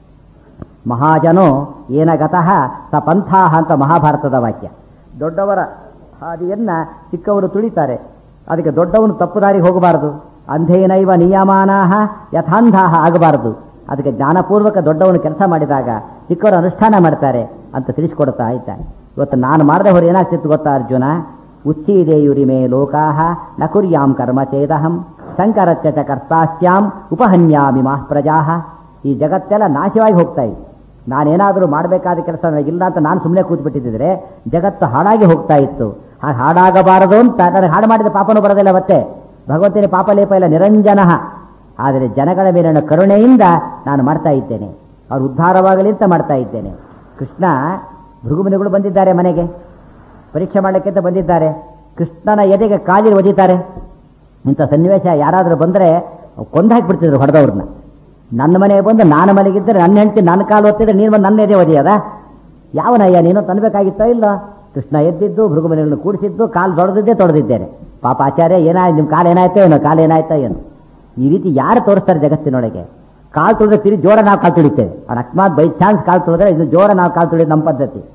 ಮಹಾಜನೋ ಏನಗತಃ ಸ ಪಂಥಾಹ ಅಂತ ಮಹಾಭಾರತದ ವಾಕ್ಯ ದೊಡ್ಡವರ ಹಾದಿಯನ್ನ ಚಿಕ್ಕವರು ತುಳಿತಾರೆ ಅದಕ್ಕೆ ದೊಡ್ಡವನು ತಪ್ಪು ದಾರಿಗೆ ಹೋಗಬಾರದು ಅಂಧೇನೈವ ನಿಯಮಾನಾಹ ಯಥಾಂಧಾಹ ಆಗಬಾರದು ಅದಕ್ಕೆ ಜ್ಞಾನಪೂರ್ವಕ ದೊಡ್ಡವನು ಕೆಲಸ ಮಾಡಿದಾಗ ಚಿಕ್ಕವರು ಅನುಷ್ಠಾನ ಮಾಡ್ತಾರೆ ಅಂತ ತಿಳಿಸ್ಕೊಡ್ತಾ ಇದ್ದಾನೆ ಇವತ್ತು ನಾನು ಮಾಡದೆ ಹೊರ ಏನಾಗ್ತಿತ್ತು ಗೊತ್ತಾ ಅರ್ಜುನ ಉಚ್ಛೀದೇಯುರಿಮೇ ಲೋಕಾಹ ನ ಕುರ್ಯಾಂ ಕರ್ಮ ಚೇದಹಂ ಸಂಕರಚ್ಚ ಚ ಕರ್ತಾಸ್ಯಾಂ ಉಪಹನ್ಯಾಮಿ ಮಾಃ ಪ್ರಜಾಹ ಈ ಜಗತ್ತೆಲ್ಲ ನಾಶವಾಗಿ ಹೋಗ್ತಾ ಇದೆ ನಾನೇನಾದರೂ ಮಾಡಬೇಕಾದ ಕೆಲಸ ನನಗಿಲ್ಲ ಅಂತ ನಾನು ಸುಮ್ಮನೆ ಕೂತ್ಬಿಟ್ಟಿದ್ದರೆ ಜಗತ್ತು ಹಾಳಾಗಿ ಹೋಗ್ತಾ ಇತ್ತು ಹಾಗೆ ಹಾಡಾಗಬಾರದು ಅಂತ ನನಗೆ ಹಾಡು ಮಾಡಿದ ಪಾಪನೂ ಬರೋದಿಲ್ಲ ಮತ್ತೆ ಭಗವಂತನ ಪಾಪ ಲೇಪ ಇಲ್ಲ ನಿರಂಜನ ಆದರೆ ಜನಗಳ ಮೇಲಿನ ಕರುಣೆಯಿಂದ ನಾನು ಮಾಡ್ತಾ ಇದ್ದೇನೆ ಅವ್ರು ಉದ್ಧಾರವಾಗಲಿ ಅಂತ ಮಾಡ್ತಾ ಇದ್ದೇನೆ ಕೃಷ್ಣ ಭೃಗುಮುನಿಗಳು ಬಂದಿದ್ದಾರೆ ಮನೆಗೆ ಪರೀಕ್ಷೆ ಮಾಡಲಿಕ್ಕೆ ಅಂತ ಬಂದಿದ್ದಾರೆ ಕೃಷ್ಣನ ಎದೆಗೆ ಕಾಲಿ ಒದಿತಾರೆ ಇಂಥ ಸನ್ನಿವೇಶ ಯಾರಾದರೂ ಬಂದರೆ ಕೊಂದು ಹಾಕಿಬಿಡ್ತಿದ್ರು ಹೊಡೆದವ್ರನ್ನ ನನ್ನ ಮನೆಗೆ ಬಂದು ನಾನು ಮನೆಗಿದ್ದರೆ ನನ್ನ ಹೆಂಡತಿ ನನ್ನ ಕಾಲು ಒತ್ತಿದ್ರೆ ನೀನು ಬಂದು ನನ್ನ ಎದೆ ಒದೆಯದ ಯಾವನಯ್ಯ ನೀನು ತನ್ನಬೇಕಾಗಿತ್ತೋ ಇಲ್ಲ ಕೃಷ್ಣ ಎದ್ದಿದ್ದು ಭೃಗುಮನೆಗಳನ್ನು ಕೂಡಿಸಿದ್ದು ಕಾಲು ತೊಳೆದಿದ್ದೇ ತೊಳೆದಿದ್ದೇನೆ ಪಾಪ ಆಚಾರ್ಯ ಏನಾಯ್ತು ನಿಮ್ಮ ಕಾಲು ಏನಾಯ್ತೋ ಏನೋ ಕಾಲು ಏನಾಯ್ತೋ ಏನು ಈ ರೀತಿ ಯಾರು ತೋರಿಸ್ತಾರೆ ಜಗತ್ತಿನೊಳಗೆ ಕಾಲು ತುಳಿದ್ರೆ ತಿರುಗಿ ಜೋರ ನಾವು ಕಾಲು ತುಳಿತೇವೆ ಅವ್ನು ಅಕಸ್ಮಾತ್ ಬೈ ಚಾನ್ಸ್ ಕಾಲು ತುಳಿದ್ರೆ ಇದು ಜೋರ ನಾವು ಕಾಲು ತುಳಿಯೋದು ನಮ್ಮ ಪದ್ಧತಿ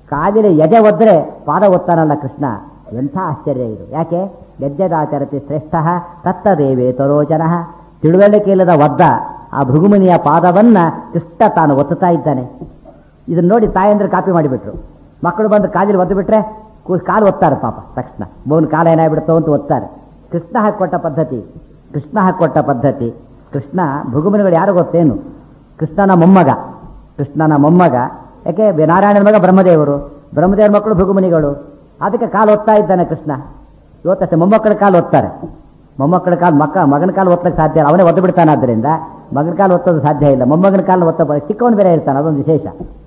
ಕಾಲಿನ ಎದೆ ಒದ್ರೆ ಪಾದ ಒತ್ತಾನಲ್ಲ ಕೃಷ್ಣ ಎಂಥ ಆಶ್ಚರ್ಯ ಇದು ಯಾಕೆ ಯಜ್ಞದಾಚರತಿ ಶ್ರೇಷ್ಠ ತತ್ತದೇವೇ ತರೋಜನ ತಿಳುವಳಿಕೆ ಇಲ್ಲದ ಒದ್ದ ಆ ಭೃಗುಮುನಿಯ ಪಾದವನ್ನ ಕೃಷ್ಣ ತಾನು ಒತ್ತುತ್ತಾ ಇದ್ದಾನೆ ಇದನ್ನ ನೋಡಿ ತಾಯಂದ್ರೆ ಕಾಪಿ ಮಾಡಿಬಿಟ್ರು ಮಕ್ಕಳು ಬಂದು ಕಾಲಿಗೆ ಒದ್ದು ಬಿಟ್ರೆ ಕೂ- ಕಾಲು ಒತ್ತಾರೆ ಪಾಪ ತಕ್ಷಣ ಬೋನ್ ಕಾಲ ಏನಾಗ್ಬಿಡ್ತೋ ಅಂತ ಒತ್ತಾರೆ ಕೃಷ್ಣ ಹಾಕೊಟ್ಟ ಪದ್ಧತಿ ಕೃಷ್ಣ ಹಾಕೊಟ್ಟ ಪದ್ಧತಿ ಕೃಷ್ಣ ಭೃಗುಮುನಿಗಳು ಯಾರು ಗೊತ್ತೇನು ಕೃಷ್ಣನ ಮೊಮ್ಮಗ ಕೃಷ್ಣನ ಮೊಮ್ಮಗ ಯಾಕೆ ನಾರಾಯಣನ ಮಗ ಬ್ರಹ್ಮದೇವರು ಬ್ರಹ್ಮದೇವರ ಮಕ್ಕಳು ಭೃಗುಮುನಿಗಳು ಅದಕ್ಕೆ ಕಾಲು ಒತ್ತಾ ಇದ್ದಾನೆ ಕೃಷ್ಣ ಇವತ್ತಷ್ಟೇ ಮೊಮ್ಮಕ್ಕಳ ಕಾಲು ಒತ್ತಾರೆ ಮೊಮ್ಮಕ್ಕಳ ಕಾಲು ಮಕ್ಕ ಮಗನ ಕಾಲು ಒತ್ತಕ್ಕೆ ಸಾಧ್ಯ ಇಲ್ಲ ಅವನೇ ಒದ್ದು ಬಿಡ್ತಾನೆ ಆದ್ದರಿಂದ ಮಗನ ಕಾಲು ಒತ್ತೋದು ಸಾಧ್ಯ ಇಲ್ಲ ಮೊಮ್ಮಗನ ಕಾಲು ಒತ್ತ ಚಿಕ್ಕವನು ಬೇರೆ ಇರ್ತಾನೆ ಅದೊಂದು ವಿಶೇಷ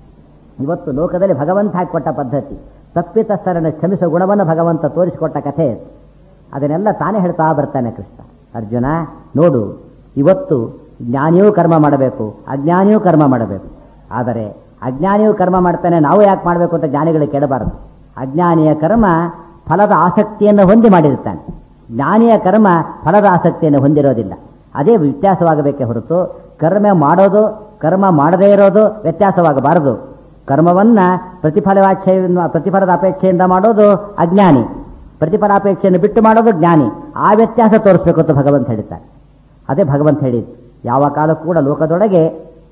ಇವತ್ತು ಲೋಕದಲ್ಲಿ ಭಗವಂತ ಹಾಕಿಕೊಟ್ಟ ಪದ್ಧತಿ ತಪ್ಪಿತಸ್ಥರನ್ನು ಕ್ಷಮಿಸುವ ಗುಣವನ್ನು ಭಗವಂತ ತೋರಿಸಿಕೊಟ್ಟ ಕಥೆ ಇದು. ಅದನ್ನೆಲ್ಲ ತಾನೇ ಹೇಳ್ತಾ ಬರ್ತಾನೆ ಕೃಷ್ಣ ಅರ್ಜುನ ನೋಡು ಇವತ್ತು ಜ್ಞಾನಿಯೂ ಕರ್ಮ ಮಾಡಬೇಕು ಅಜ್ಞಾನಿಯೂ ಕರ್ಮ ಮಾಡಬೇಕು ಆದರೆ ಅಜ್ಞಾನಿಯೂ ಕರ್ಮ ಮಾಡ್ತಾನೆ ನಾವು ಯಾಕೆ ಮಾಡಬೇಕು ಅಂತ ಜ್ಞಾನಿಗಳು ಕೆಡಬಾರದು ಅಜ್ಞಾನಿಯ ಕರ್ಮ ಫಲದ ಆಸಕ್ತಿಯನ್ನು ಹೊಂದಿ ಮಾಡಿರ್ತಾನೆ ಜ್ಞಾನಿಯ ಕರ್ಮ ಫಲದ ಆಸಕ್ತಿಯನ್ನು ಹೊಂದಿರೋದಿಲ್ಲ ಅದೇ ವ್ಯತ್ಯಾಸವಾಗಬೇಕೇ ಹೊರತು ಕರ್ಮ ಮಾಡೋದು ಕರ್ಮ ಮಾಡದೇ ಇರೋದು ವ್ಯತ್ಯಾಸವಾಗಬಾರದು ಕರ್ಮವನ್ನ ಪ್ರತಿಫಲಾಪೇಕ್ಷೆಯಿಂದ ಪ್ರತಿಫಲದ ಅಪೇಕ್ಷೆಯಿಂದ ಮಾಡೋದು ಅಜ್ಞಾನಿ ಪ್ರತಿಫಲಾಪೇಕ್ಷೆಯನ್ನು ಬಿಟ್ಟು ಮಾಡೋದು ಜ್ಞಾನಿ ಆ ವ್ಯತ್ಯಾಸ ತೋರಿಸ್ಬೇಕು ಅಂತ ಭಗವಂತ ಹೇಳ್ತಾರೆ ಅದೇ ಭಗವಂತ ಹೇಳಿದ್ದು ಯಾವ ಕಾಲಕ್ಕೂ ಕೂಡ ಲೋಕದೊಳಗೆ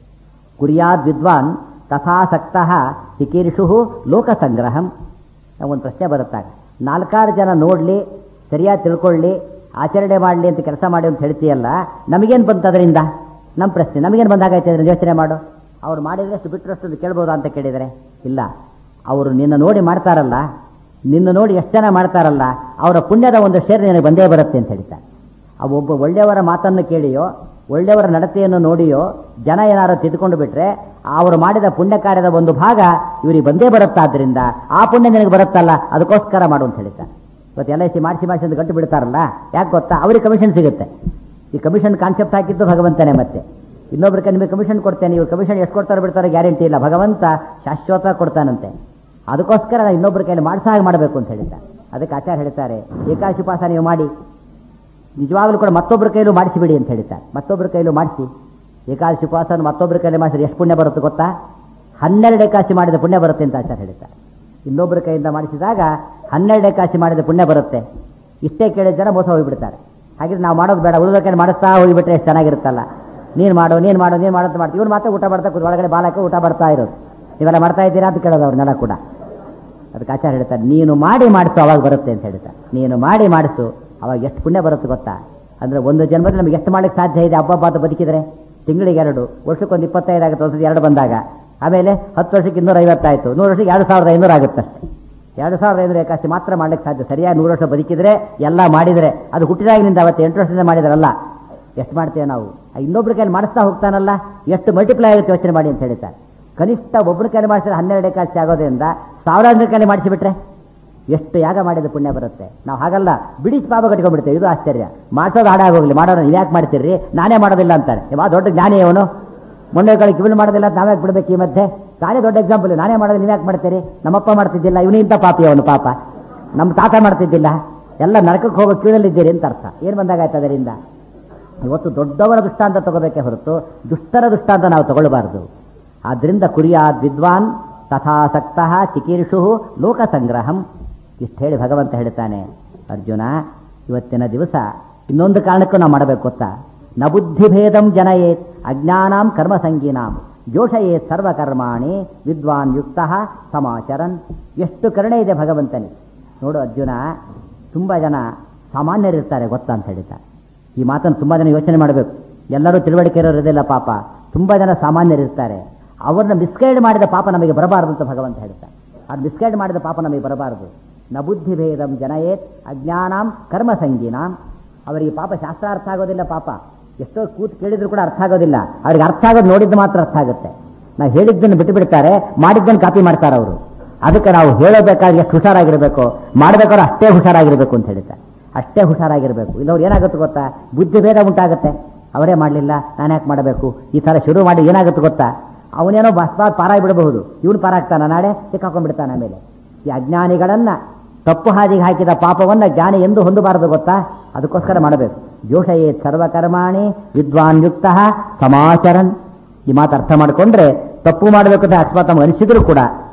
ಕುರಿಯಾದ್ ವಿದ್ವಾನ್ ತಥಾಸಕ್ತ ಚಿಕೀರ್ಷು ಲೋಕ ಸಂಗ್ರಹಂ ಒಂದು ಪ್ರಶ್ನೆ ಬರುತ್ತಾಗ ನಾಲ್ಕಾರು ಜನ ನೋಡಲಿ ಸರಿಯಾಗಿ ತಿಳ್ಕೊಳ್ಳಿ ಆಚರಣೆ ಮಾಡಲಿ ಅಂತ ಕೆಲಸ ಮಾಡಿ ಅಂತ ಹೇಳ್ತೀಯಲ್ಲ ನಮಗೇನು ಬಂತು ಅದರಿಂದ ನಮ್ಮ ಪ್ರಶ್ನೆ ನಮಗೇನು ಬಂದಾಗೈತೆ ಅದನ್ನ ಯೋಚನೆ ಮಾಡು ಅವ್ರು ಮಾಡಿದ್ರಷ್ಟು ಬಿಟ್ಟರಷ್ಟು ಕೇಳ್ಬೋದಾ ಅಂತ ಕೇಳಿದರೆ ಇಲ್ಲ ಅವರು ನಿನ್ನ ನೋಡಿ ಮಾಡ್ತಾರಲ್ಲ ನಿನ್ನ ನೋಡಿ ಎಷ್ಟು ಜನ ಮಾಡ್ತಾರಲ್ಲ ಅವರ ಪುಣ್ಯದ ಒಂದು ಶೇರ್ ನಿನಗೆ ಬಂದೇ ಬರುತ್ತೆ ಅಂತ ಹೇಳ್ತಾರೆ ಆ ಒಬ್ಬ ಒಳ್ಳೆಯವರ ಮಾತನ್ನು ಕೇಳಿಯೋ ಒಳ್ಳೆಯವರ ನಡತೆಯನ್ನು ನೋಡಿಯೋ ಜನ ಏನಾರು ತಿದ್ದುಕೊಂಡು ಬಿಟ್ರೆ ಅವರು ಮಾಡಿದ ಪುಣ್ಯ ಕಾರ್ಯದ ಒಂದು ಭಾಗ ಇವರಿಗೆ ಬಂದೇ ಬರುತ್ತಾದ್ರಿಂದ ಆ ಪುಣ್ಯ ನಿನಗೆ ಬರುತ್ತಲ್ಲ ಅದಕ್ಕೋಸ್ಕರ ಮಾಡು ಅಂತ ಹೇಳ್ತಾರೆ ಇವತ್ತು ಎಲ್ ಐ ಸಿ ಮಾಡಿಸಿ ಮಾಡಿಸಿ ಅಂತ ಗಂಟು ಬಿಡ್ತಾರಲ್ಲ ಯಾಕೆ ಗೊತ್ತಾ ಅವ್ರಿಗೆ ಕಮಿಷನ್ ಸಿಗುತ್ತೆ ಈ ಕಮಿಷನ್ ಕಾನ್ಸೆಪ್ಟ್ ಹಾಕಿದ್ದು ಭಗವಂತನೇ ಮತ್ತೆ ಇನ್ನೊಬ್ರಿಗೆ ನಿಮಗೆ ಕಮಿಷನ್ ಕೊಡ್ತೇನೆ ಇವ್ರು ಕಮಿಷನ್ ಎಷ್ಟು ಕೊಡ್ತಾರೆ ಬಿಡ್ತಾರೆ ಗ್ಯಾರಂಟಿ ಇಲ್ಲ ಭಗವಂತ ಶಾಶ್ವತ ಕೊಡ್ತಾನಂತೆ ಅದಕ್ಕೋಸ್ಕರ ನಾನು ಇನ್ನೊಬ್ಬರ ಕೈಯಲ್ಲಿ ಮಾಡಿಸ ಹಾಗೆ ಮಾಡಬೇಕು ಅಂತ ಹೇಳಿದ್ದಾರೆ ಅದಕ್ಕೆ ಆಚಾರ್ಯ ಹೇಳ್ತಾರೆ ಏಕಾಶಿ ಉಪವಾಸ ನೀವು ಮಾಡಿ ನಿಜವಾಗ್ಲೂ ಕೂಡ ಮತ್ತೊಬ್ಬರ ಕೈಲೂ ಮಾಡಿಸಿಬಿಡಿ ಅಂತ ಹೇಳ್ತಾರೆ ಮತ್ತೊಬ್ಬರ ಕೈಲೂ ಮಾಡಿಸಿ ಏಕಾದಶಿ ಉಪವಾಸ ಮತ್ತೊಬ್ಬರ ಕೈಲಿ ಮಾಡಿಸಿದ್ರೆ ಎಷ್ಟು ಪುಣ್ಯ ಬರುತ್ತೆ ಗೊತ್ತಾ ಹನ್ನೆರಡು ಏಕಾಶಿ ಮಾಡಿದ ಪುಣ್ಯ ಬರುತ್ತೆ ಅಂತ ಆಚಾರ್ಯ ಹೇಳ್ತಾರೆ ಇನ್ನೊಬ್ಬರ ಕೈಯಿಂದ ಮಾಡಿಸಿದಾಗ ಹನ್ನೆರಡು ಏಕಾಶಿ ಮಾಡಿದ ಪುಣ್ಯ ಬರುತ್ತೆ ಇಷ್ಟೇ ಕೇಳಿದ ಜನ ಮೋಸ ಹೋಗಿಬಿಡ್ತಾರೆ ಹಾಗಿದ್ರೆ ನಾವು ಮಾಡೋದು ಬೇಡ ಉಳಿದ ಕೈ ಮಾಡಿಸ್ತಾ ಹೋಗಿಬಿಟ್ರೆ ಎಷ್ಟು ಚೆನ್ನಾಗಿರುತ್ತಲ್ಲ ನೀನು ಮಾಡು ನೀನು ಮಾಡು ನೀನು ಮಾಡೋದು ಮಾಡ್ತೀವಿ ಇವ್ರು ಮಾತ್ರ ಊಟ ಮಾಡ್ತಾ ಕೂತ್ ಒಳಗಡೆ ಬಾಲಕ ಊಟ ಬರ್ತಾ ಇರೋದು ಇವೆಲ್ಲ ಮಾಡ್ತಾ ಇದ್ದೀರಾ ಅಂತ ಕೇಳೋದು ಅವ್ರನ್ನೆಲ್ಲ ಕೂಡ ಅದಕ್ಕೆ ಆಚಾರ್ಯ ಹೇಳ್ತಾರೆ ನೀನು ಮಾಡಿ ಮಾಡಿಸು ಅವಾಗ ಬರುತ್ತೆ ಅಂತ ಹೇಳ್ತಾರೆ ನೀನು ಮಾಡಿ ಮಾಡಿಸು ಅವಾಗ ಎಷ್ಟು ಪುಣ್ಯ ಬರುತ್ತೆ ಗೊತ್ತಾ ಅಂದ್ರೆ ಒಂದು ಜನ್ಮದಲ್ಲಿ ನಮಗೆ ಎಷ್ಟು ಮಾಡಲಿಕ್ಕೆ ಸಾಧ್ಯ ಇದೆ ಹಬ್ಬ ಹಬ್ಬ ಬದುಕಿದ್ರೆ ತಿಂಗಳಿಗೆ ಎರಡು ವರ್ಷಕ್ಕೊಂದು ಇಪ್ಪತ್ತೈದು ಆಗುತ್ತೆ ಒಂದು ಎರಡು ಬಂದಾಗ ಆಮೇಲೆ ಹತ್ತು ವರ್ಷಕ್ಕೆ ಇನ್ನೂರ ಐವತ್ತಾಯ್ತು ನೂರು ವರ್ಷಕ್ಕೆ ಎರಡು ಸಾವಿರದ ಐನೂರು ಆಗುತ್ತೆ ಅಷ್ಟೇ ಎರಡು ಸಾವಿರದ ಐನೂರು ಏಕಾಸಿ ಮಾತ್ರ ಮಾಡ್ಲಿಕ್ಕೆ ಸಾಧ್ಯ ಸರಿಯಾಗಿ ನೂರು ವರ್ಷ ಬದುಕಿದ್ರೆ ಎಲ್ಲ ಮಾಡಿದರೆ ಅದು ಹುಟ್ಟಿದಾಗಿನಿಂದ ಅವತ್ತು ಎಂಟು ವರ್ಷದಿಂದ ಮಾಡಿದಾರಲ್ಲ ಎಷ್ಟು ಮಾಡ್ತೇವೆ ನಾವು ಆ ಇನ್ನೊಬ್ರ ಕೈಲಿ ಮಾಡಿಸ್ತಾ ಹೋಗ್ತಾನಲ್ಲ ಎಷ್ಟು ಮಲ್ಟಿಪ್ಲೈ ಆಗುತ್ತೆ ಯೋಚನೆ ಮಾಡಿ ಅಂತ ಹೇಳ್ತಾರೆ ಕನಿಷ್ಠ ಒಬ್ಬರ ಕೈಲಿ ಮಾಡಿಸಿದ್ರೆ ಹನ್ನೆರಡು ಏಕಾಸಿ ಆಗೋದ್ರಿಂದ ಸಾವಿರಾರು ಕೈಲಿ ಮಾಡಿಸಿಬಿಟ್ರೆ ಎಷ್ಟು ಯಾಗ ಮಾಡಿದ ಪುಣ್ಯ ಬರುತ್ತೆ ನಾವು ಹಾಗಲ್ಲ ಬಿಡಿಸಿ ಪಾಪ ಕಟ್ಕೊಂಡ್ಬಿಡ್ತೇವೆ ಇದು ಆಶ್ಚರ್ಯ ಮಾಡಿಸೋದು ಹಾಡಾಗೋಗ್ಲಿ ಮಾಡೋರು ನೀವು ಯಾಕೆ ಮಾಡ್ತೀರಿ ನಾನೇ ಮಾಡೋದಿಲ್ಲ ಅಂತಾರೆ ಯಾವ ದೊಡ್ಡ ಜ್ಞಾನಿ ಅವನು ಮೊನ್ನೆ ಕಡೆ ಕಿವಿಲ್ ಮಾಡೋದಿಲ್ಲ ಅಂತ ನಾವ್ಯಾಕೆ ಬಿಡ್ಬೇಕು ಈ ಮಧ್ಯೆ ನಾನೇ ದೊಡ್ಡ ಎಕ್ಸಾಂಪಲ್ ನಾನೇ ಮಾಡೋದು ನೀವು ಯಾಕೆ ಮಾಡ್ತೀರಿ ನಮ್ಮಪ್ಪ ಮಾಡ್ತಿದ್ದಿಲ್ಲ ಇವನು ಇಂಥ ಪಾಪಿ ಅವನು ಪಾಪ ನಮ್ಮ ತಾತ ಮಾಡ್ತಿದ್ದಿಲ್ಲ ಎಲ್ಲ ನರಕಕ್ಕೆ ಹೋಗೋ ಕ್ಯೂನಲ್ಲಿದ್ದೀರಿ ಅಂತ ಅರ್ಥ ಏನು ಬಂದಾಗಾಯ್ತು ಅದರಿಂದ ಇವತ್ತು ದೊಡ್ಡವರ ದುಷ್ಟಾಂತ ತಗೋಬೇಕೇ ಹೊರತು ದುಷ್ಟರ ದುಷ್ಟಾಂತ ನಾವು ತಗೊಳ್ಬಾರದು ಆದ್ರಿಂದ ಕುರಿಯಾದ್ ವಿದ್ವಾನ್ ತಥಾಸಕ್ತ ಚಿಕೀರ್ಷು ಲೋಕ ಸಂಗ್ರಹಂ ಇಷ್ಟು ಹೇಳಿ ಭಗವಂತ ಹೇಳ್ತಾನೆ ಅರ್ಜುನ ಇವತ್ತಿನ ದಿವಸ ಇನ್ನೊಂದು ಕಾರಣಕ್ಕೂ ನಾವು ಮಾಡಬೇಕು ಗೊತ್ತಾ ನ ಬುದ್ಧಿಭೇದಂ ಜನಯೇತ್ ಅಜ್ಞಾನಾಂ ಕರ್ಮ ಸಂಗೀನಾಂ ಜೋಷಯೇತ್ ಸರ್ವಕರ್ಮಾಣಿ ವಿದ್ವಾನ್ ಯುಕ್ತ ಸಮಾಚರನ್ ಎಷ್ಟು ಕರುಣೆ ಇದೆ ಭಗವಂತನಿಗೆ ನೋಡು ಅರ್ಜುನ ತುಂಬ ಜನ ಸಾಮಾನ್ಯರಿರ್ತಾರೆ ಗೊತ್ತಾ ಅಂತ ಹೇಳ್ತಾರೆ ಈ ಮಾತನ್ನು ತುಂಬ ಜನ ಯೋಚನೆ ಮಾಡಬೇಕು ಎಲ್ಲರೂ ತಿಳುವಳಿಕೆ ಇರೋದಿಲ್ಲ ಪಾಪ ತುಂಬ ಜನ ಸಾಮಾನ್ಯರಿರ್ತಾರೆ ಅವ್ರನ್ನ ಮಿಸ್ಗೈಡ್ ಮಾಡಿದ ಪಾಪ ನಮಗೆ ಬರಬಾರದು ಅಂತ ಭಗವಂತ ಹೇಳ್ತಾರೆ ಅದು ಮಿಸ್ಗೈಡ್ ಮಾಡಿದ ಪಾಪ ನಮಗೆ ಬರಬಾರದು ನ ಬುದ್ಧಿಭೇದಂ ಜನಯೇತ್ ಅಜ್ಞಾನಾಂ ಕರ್ಮ ಸಂಗೀನಾಂ ಅವರಿಗೆ ಪಾಪ ಶಾಸ್ತ್ರ ಅರ್ಥ ಆಗೋದಿಲ್ಲ ಪಾಪ ಎಷ್ಟೋ ಕೂತ್ ಕೇಳಿದ್ರು ಕೂಡ ಅರ್ಥ ಆಗೋದಿಲ್ಲ ಅವ್ರಿಗೆ ಅರ್ಥ ಆಗೋದು ನೋಡಿದ್ದು ಮಾತ್ರ ಅರ್ಥ ಆಗುತ್ತೆ ನಾವು ಹೇಳಿದ್ದನ್ನು ಬಿಟ್ಟು ಬಿಡ್ತಾರೆ ಮಾಡಿದ್ದನ್ನು ಕಾಪಿ ಮಾಡ್ತಾರೆ ಅವರು ಅದಕ್ಕೆ ನಾವು ಹೇಳಬೇಕಾದ್ರೆ ಎಷ್ಟು ಹುಷಾರಾಗಿರ್ಬೇಕು ಮಾಡಬೇಕಾದ್ರೆ ಅಷ್ಟೇ ಹುಷಾರಾಗಿರ್ಬೇಕು ಅಂತ ಹೇಳ್ತಾರೆ ಅಷ್ಟೇ ಹುಷಾರಾಗಿರ್ಬೇಕು ಇಲ್ಲವ್ರು ಏನಾಗುತ್ತೆ ಗೊತ್ತಾ ಬುದ್ಧಿ ಭೇದ ಉಂಟಾಗುತ್ತೆ ಅವರೇ ಮಾಡಲಿಲ್ಲ ನಾನು ಯಾಕೆ ಮಾಡಬೇಕು ಈ ಥರ ಶುರು ಮಾಡಿ ಏನಾಗುತ್ತೆ ಗೊತ್ತಾ ಅವನೇನೋ ಬಸ್ಪಾತ್ ಪಾರಾಗಿ ಬಿಡಬಹುದು ಇವನು ಪಾರಾಗ್ತಾನ ನಾಳೆ ಸಿಕ್ಕಾಕೊಂಡ್ಬಿಡ್ತಾನೆ ಆಮೇಲೆ ಈ ಅಜ್ಞಾನಿಗಳನ್ನ ತಪ್ಪು ಹಾದಿಗೆ ಹಾಕಿದ ಪಾಪವನ್ನ ಜ್ಞಾನಿ ಎಂದು ಹೊಂದಬಾರದು ಗೊತ್ತಾ ಅದಕ್ಕೋಸ್ಕರ ಮಾಡಬೇಕು ಜೋಷಯೇ ಸರ್ವಕರ್ಮಾಣಿ ವಿದ್ವಾನ್ ಯುಕ್ತ ಸಮಾಚರನ್ ಈ ಮಾತು ಅರ್ಥ ಮಾಡಿಕೊಂಡ್ರೆ ತಪ್ಪು ಮಾಡಬೇಕು ಅಂತ ಅಕಸ್ಮಾತ್ ನಮ್ಗೆ ಅನಿಸಿದ್ರು ಕೂಡ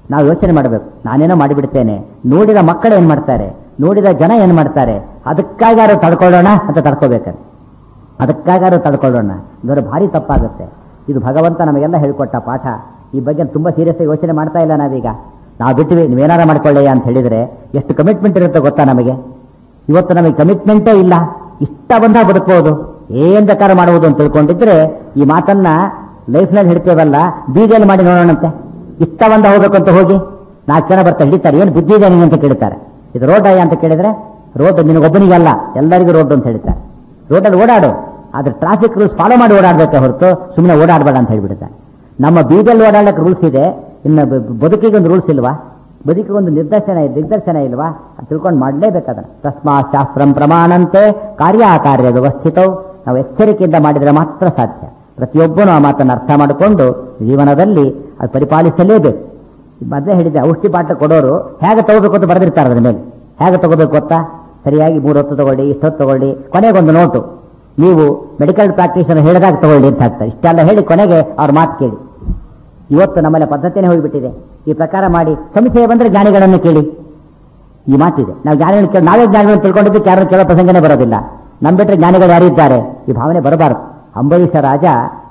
ನಾವು ಯೋಚನೆ ಮಾಡಬೇಕು ನಾನೇನೋ ಮಾಡಿಬಿಡ್ತೇನೆ ನೋಡಿದ ಮಕ್ಕಳು ಏನು ಮಾಡ್ತಾರೆ ನೋಡಿದ ಜನ ಏನು ಮಾಡ್ತಾರೆ ಅದಕ್ಕಾಗಾರು ತಡ್ಕೊಳ್ಳೋಣ ಅಂತ ತಡ್ಕೋಬೇಕಂತೆ ಅದಕ್ಕಾಗಾರು ತಡ್ಕೊಳ್ಳೋಣ ಇದರ ಭಾರಿ ತಪ್ಪಾಗುತ್ತೆ ಇದು ಭಗವಂತ ನಮಗೆಲ್ಲ ಹೇಳ್ಕೊಟ್ಟ ಪಾಠ ಈ ಬಗ್ಗೆ ತುಂಬ ಸೀರಿಯಸ್ ಯೋಚನೆ ಮಾಡ್ತಾ ಇಲ್ಲ ನಾವೀಗ ನಾವು ಬಿಟ್ಟಿವಿ ನೀವೇನಾರ ಮಾಡ್ಕೊಳ್ಳಿ ಅಂತ ಹೇಳಿದರೆ ಎಷ್ಟು ಕಮಿಟ್ಮೆಂಟ್ ಇರುತ್ತೆ ಗೊತ್ತಾ ನಮಗೆ ಇವತ್ತು ನಮಗೆ ಕಮಿಟ್ಮೆಂಟೇ ಇಲ್ಲ ಇಷ್ಟ ಬಂದ ಬದುಕಬಹುದು ಏನ್ ಬೇಕಾದ್ರೂ ಮಾಡುವುದು ಅಂತ ತಿಳ್ಕೊಂಡಿದ್ರೆ ಈ ಮಾತನ್ನ ಲೈಫ್ನಲ್ಲಿ ಹೇಳ್ತೇವಲ್ಲ ಬೀದಿಯಲ್ಲಿ ಮಾಡಿ ನೋಡೋಣಂತೆ ಇಷ್ಟ ಬಂದ ಹೋಗ್ಬೇಕು ಅಂತ ಹೋಗಿ ನಾಲ್ಕು ಜನ ಬರ್ತಾರೆ ಹಿಡಿತಾರೆ ಏನು ಬುದ್ಧಿ ಇದೆ ನಿನಗೆ ಅಂತ ಕೇಳ್ತಾರೆ ಇದು ರೋಡ್ ಅಂತ ಕೇಳಿದ್ರೆ ರೋಡ್ ನಿನಗೊಬ್ಬನಿಗಲ್ಲ ಎಲ್ಲರಿಗೂ ರೋಡ್ ಅಂತ ಹೇಳ್ತಾರೆ ರೋಡಲ್ಲಿ ಓಡಾಡು ಆದ್ರೆ ಟ್ರಾಫಿಕ್ ರೂಲ್ಸ್ ಫಾಲೋ ಮಾಡಿ ಓಡಾಡಬೇಕೆ ಹೊರತು ಸುಮ್ಮನೆ ಓಡಾಡಬೇಡ ಅಂತ ಹೇಳ್ಬಿಡ್ತಾರೆ ನಮ್ಮ ಬೀದಿಯಲ್ಲಿ ಓಡಾಡಕ್ಕೆ ರೂಲ್ಸ್ ಇದೆ ಇನ್ನು ಬ- ಬದುಕಿಗೆ ಒಂದು ರೂಲ್ಸ್ ಇಲ್ವಾ ಬದುಕಿಗೆ ಒಂದು ನಿರ್ದೇಶನ ಇದೆ ದಿಗ್ದರ್ಶನ ಇಲ್ವಾ ಅದು ತಿಳ್ಕೊಂಡು ಮಾಡಲೇಬೇಕಾದ ತಸ್ಮಾತ್ ಶಾಸ್ತ್ರಂ ಪ್ರಮಾಣಂತೆ ಕಾರ್ಯಾಕಾರ್ಯ ವ್ಯವಸ್ಥಿತವು ನಾವು ಎಚ್ಚರಿಕೆಯಿಂದ ಮಾಡಿದರೆ ಮಾತ್ರ ಸಾಧ್ಯ ಪ್ರತಿಯೊಬ್ಬನು ಆ ಮಾತನ್ನು ಅರ್ಥ ಮಾಡಿಕೊಂಡು ಜೀವನದಲ್ಲಿ ಅದು ಪರಿಪಾಲಿಸಲೇಬೇಕು ಮೊದಲೇ ಹೇಳಿದ್ದೆ ಔಷಧಿ ಬಾಟ್ಲು ಕೊಡೋರು ಹೇಗೆ ತಗೋಬೇಕು ಅಂತ ಬರೆದಿರ್ತಾರೆ ಅದ್ರ ಮೇಲೆ ಹೇಗೆ ತಗೋಬೇಕು ಗೊತ್ತಾ ಸರಿಯಾಗಿ ಮೂರು ಹೊತ್ತು ತಗೊಳ್ಳಿ ಇಷ್ಟೊತ್ತು ತಗೊಳ್ಳಿ ಕೊನೆಗೊಂದು ನೋಟು ನೀವು ಮೆಡಿಕಲ್ ಪ್ರಾಕ್ಟೀಷನರ್ ಹೇಳಿದಾಗ ತಗೊಳ್ಳಿ ಅಂತ ಹಾಕ್ತಾರೆ ಇಷ್ಟೆಲ್ಲ ಹೇಳಿ ಕೊನೆಗೆ ಅವ್ರ ಮಾತು ಕೇಳಿ ಇವತ್ತು ನಮ್ಮಲ್ಲಿ ಪದ್ಧತಿನೇ ಹೋಗಿಬಿಟ್ಟಿದೆ ಈ ಪ್ರಕಾರ ಮಾಡಿ ಸಂಶಯ ಬಂದ್ರೆ ಜ್ಞಾನಿಗಳನ್ನು ಕೇಳಿ ಈ ಮಾತಿದೆ ನಾವು ಜ್ಞಾನಿಗಳನ್ನು ಕೇಳಿ ನಾವೇ ಜ್ಞಾನಿಗಳನ್ನು ತಿಳ್ಕೊಂಡಿದ್ದಕ್ಕೆ ಯಾರು ಕೇಳೋ ಪ್ರಸಂಗನೇ ಬರೋದಿಲ್ಲ ನಮ್ಮ ಬಿಟ್ಟರೆ ಜ್ಞಾನಿಗಳು ಯಾರಿದ್ದಾರೆ ಈ ಭಾವನೆ ಬರಬಾರದು ಅಂಬರೀಷ ರಾಜ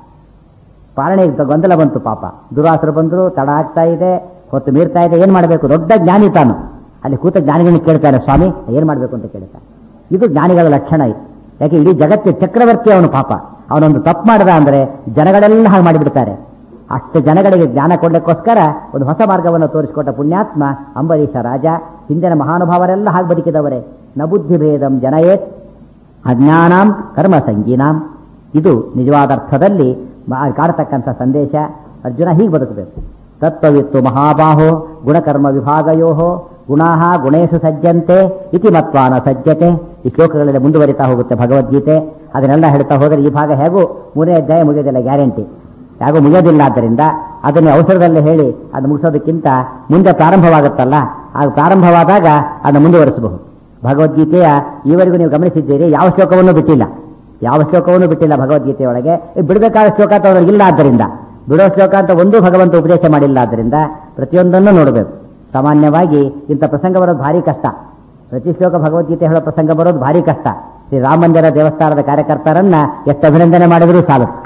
ಪಾಲನೆ ಗೊಂದಲ ಬಂತು ಪಾಪ ದುರಾಸರು ಬಂದರು ತಡ ಆಗ್ತಾ ಇದೆ ಹೊತ್ತು ಮೀರ್ತಾ ಇದೆ ಏನ್ ಮಾಡಬೇಕು ದೊಡ್ಡ ಜ್ಞಾನಿ ತಾನು ಅಲ್ಲಿ ಕೂತ ಜ್ಞಾನಿಗಳನ್ನ ಕೇಳ್ತಾನೆ ಸ್ವಾಮಿ ಏನ್ ಮಾಡಬೇಕು ಅಂತ ಕೇಳ್ತಾನೆ ಇದು ಜ್ಞಾನಿಗಳ ಲಕ್ಷಣ ಇದು ಯಾಕೆ ಇಡೀ ಜಗತ್ತಿನ ಚಕ್ರವರ್ತಿ ಅವನು ಪಾಪ ಅವನೊಂದು ತಪ್ಪು ಮಾಡದ ಅಂದ್ರೆ ಜನಗಳೆಲ್ಲ ಹಾಗೆ ಮಾಡಿಬಿಡ್ತಾರೆ ಅಷ್ಟು ಜನಗಳಿಗೆ ಜ್ಞಾನ ಕೊಡ್ಲಿಕ್ಕೋಸ್ಕರ ಒಂದು ಹೊಸ ಮಾರ್ಗವನ್ನು ತೋರಿಸಿಕೊಟ್ಟ ಪುಣ್ಯಾತ್ಮ ಅಂಬರೀಷ ರಾಜ ಹಿಂದಿನ ಮಹಾನುಭಾವರೆಲ್ಲ ಹಾಗೆ ಬದುಕಿದವರೇ ನ ಬುದ್ಧಿ ಭೇದಂ ಜನಯೇತ್ ಅಜ್ಞಾನಾಂ ಕರ್ಮ ಸಂಗೀನಾಂ ಇದು ನಿಜವಾದ ಅರ್ಥದಲ್ಲಿ ಮಾ- ಕಾಡತಕ್ಕಂಥ ಸಂದೇಶ ಅರ್ಜುನ ಹೀಗೆ ಬದುಕಬೇಕು ತತ್ವವಿತ್ತು ಮಹಾಬಾಹೋ ಗುಣಕರ್ಮ ವಿಭಾಗಯೋ ಗುಣಾ ಗುಣೇಶು ಸಜ್ಜಂತೆ ಇತಿ ಮತ್ವಾನ ಸಜ್ಜತೆ ಈ ಶ್ಲೋಕಗಳಲ್ಲಿ ಮುಂದುವರಿತಾ ಹೋಗುತ್ತೆ ಭಗವದ್ಗೀತೆ ಅದನ್ನೆಲ್ಲ ಹೇಳ್ತಾ ಹೋದರೆ ಈ ಭಾಗ ಹೇಗೂ ಮೂರನೇ ಅಧ್ಯಾಯ ಮುಗಿಯೋದಿಲ್ಲ ಗ್ಯಾರಂಟಿ ಯಾಗೂ ಮುಗಿಯೋದಿಲ್ಲ ಆದ್ದರಿಂದ ಅದನ್ನು ಅವಸರದಲ್ಲಿ ಹೇಳಿ ಅದು ಮುಗಿಸೋದಕ್ಕಿಂತ ಮುಂದೆ ಪ್ರಾರಂಭವಾಗುತ್ತಲ್ಲ ಆಗ ಪ್ರಾರಂಭವಾದಾಗ ಅದನ್ನು ಮುಂದುವರಿಸಬಹುದು ಭಗವದ್ಗೀತೆಯ ಈವರೆಗೂ ನೀವು ಗಮನಿಸಿದ್ದೀರಿ ಯಾವ ಶ್ಲೋಕವನ್ನು ಬಿಟ್ಟಿಲ್ಲ ಯಾವ ಶ್ಲೋಕವನ್ನು ಬಿಟ್ಟಿಲ್ಲ ಭಗವದ್ಗೀತೆಯೊಳಗೆ ಈ ಬಿಡಬೇಕಾದ ಶ್ಲೋಕ ಅಂತ ಅವ್ರಿಗೆ ಇಲ್ಲ ಆದ್ದರಿಂದ ಬಿಡೋ ಶ್ಲೋಕ ಅಂತ ಒಂದೂ ಭಗವಂತ ಉಪದೇಶ ಮಾಡಿಲ್ಲ ಆದ್ದರಿಂದ ಪ್ರತಿಯೊಂದನ್ನು ನೋಡಬೇಕು ಸಾಮಾನ್ಯವಾಗಿ ಇಂಥ ಪ್ರಸಂಗ ಬರೋದು ಭಾರಿ ಕಷ್ಟ ಪ್ರತಿ ಶ್ಲೋಕ ಭಗವದ್ಗೀತೆ ಹೇಳೋ ಪ್ರಸಂಗ ಬರೋದು ಭಾರಿ ಕಷ್ಟ ಶ್ರೀ ರಾಮ ಮಂದಿರ ದೇವಸ್ಥಾನದ ಕಾರ್ಯಕರ್ತರನ್ನ ಎಷ್ಟು ಅಭಿನಂದನೆ ಮಾಡಿದರೂ ಸಾಲುತ್ತೆ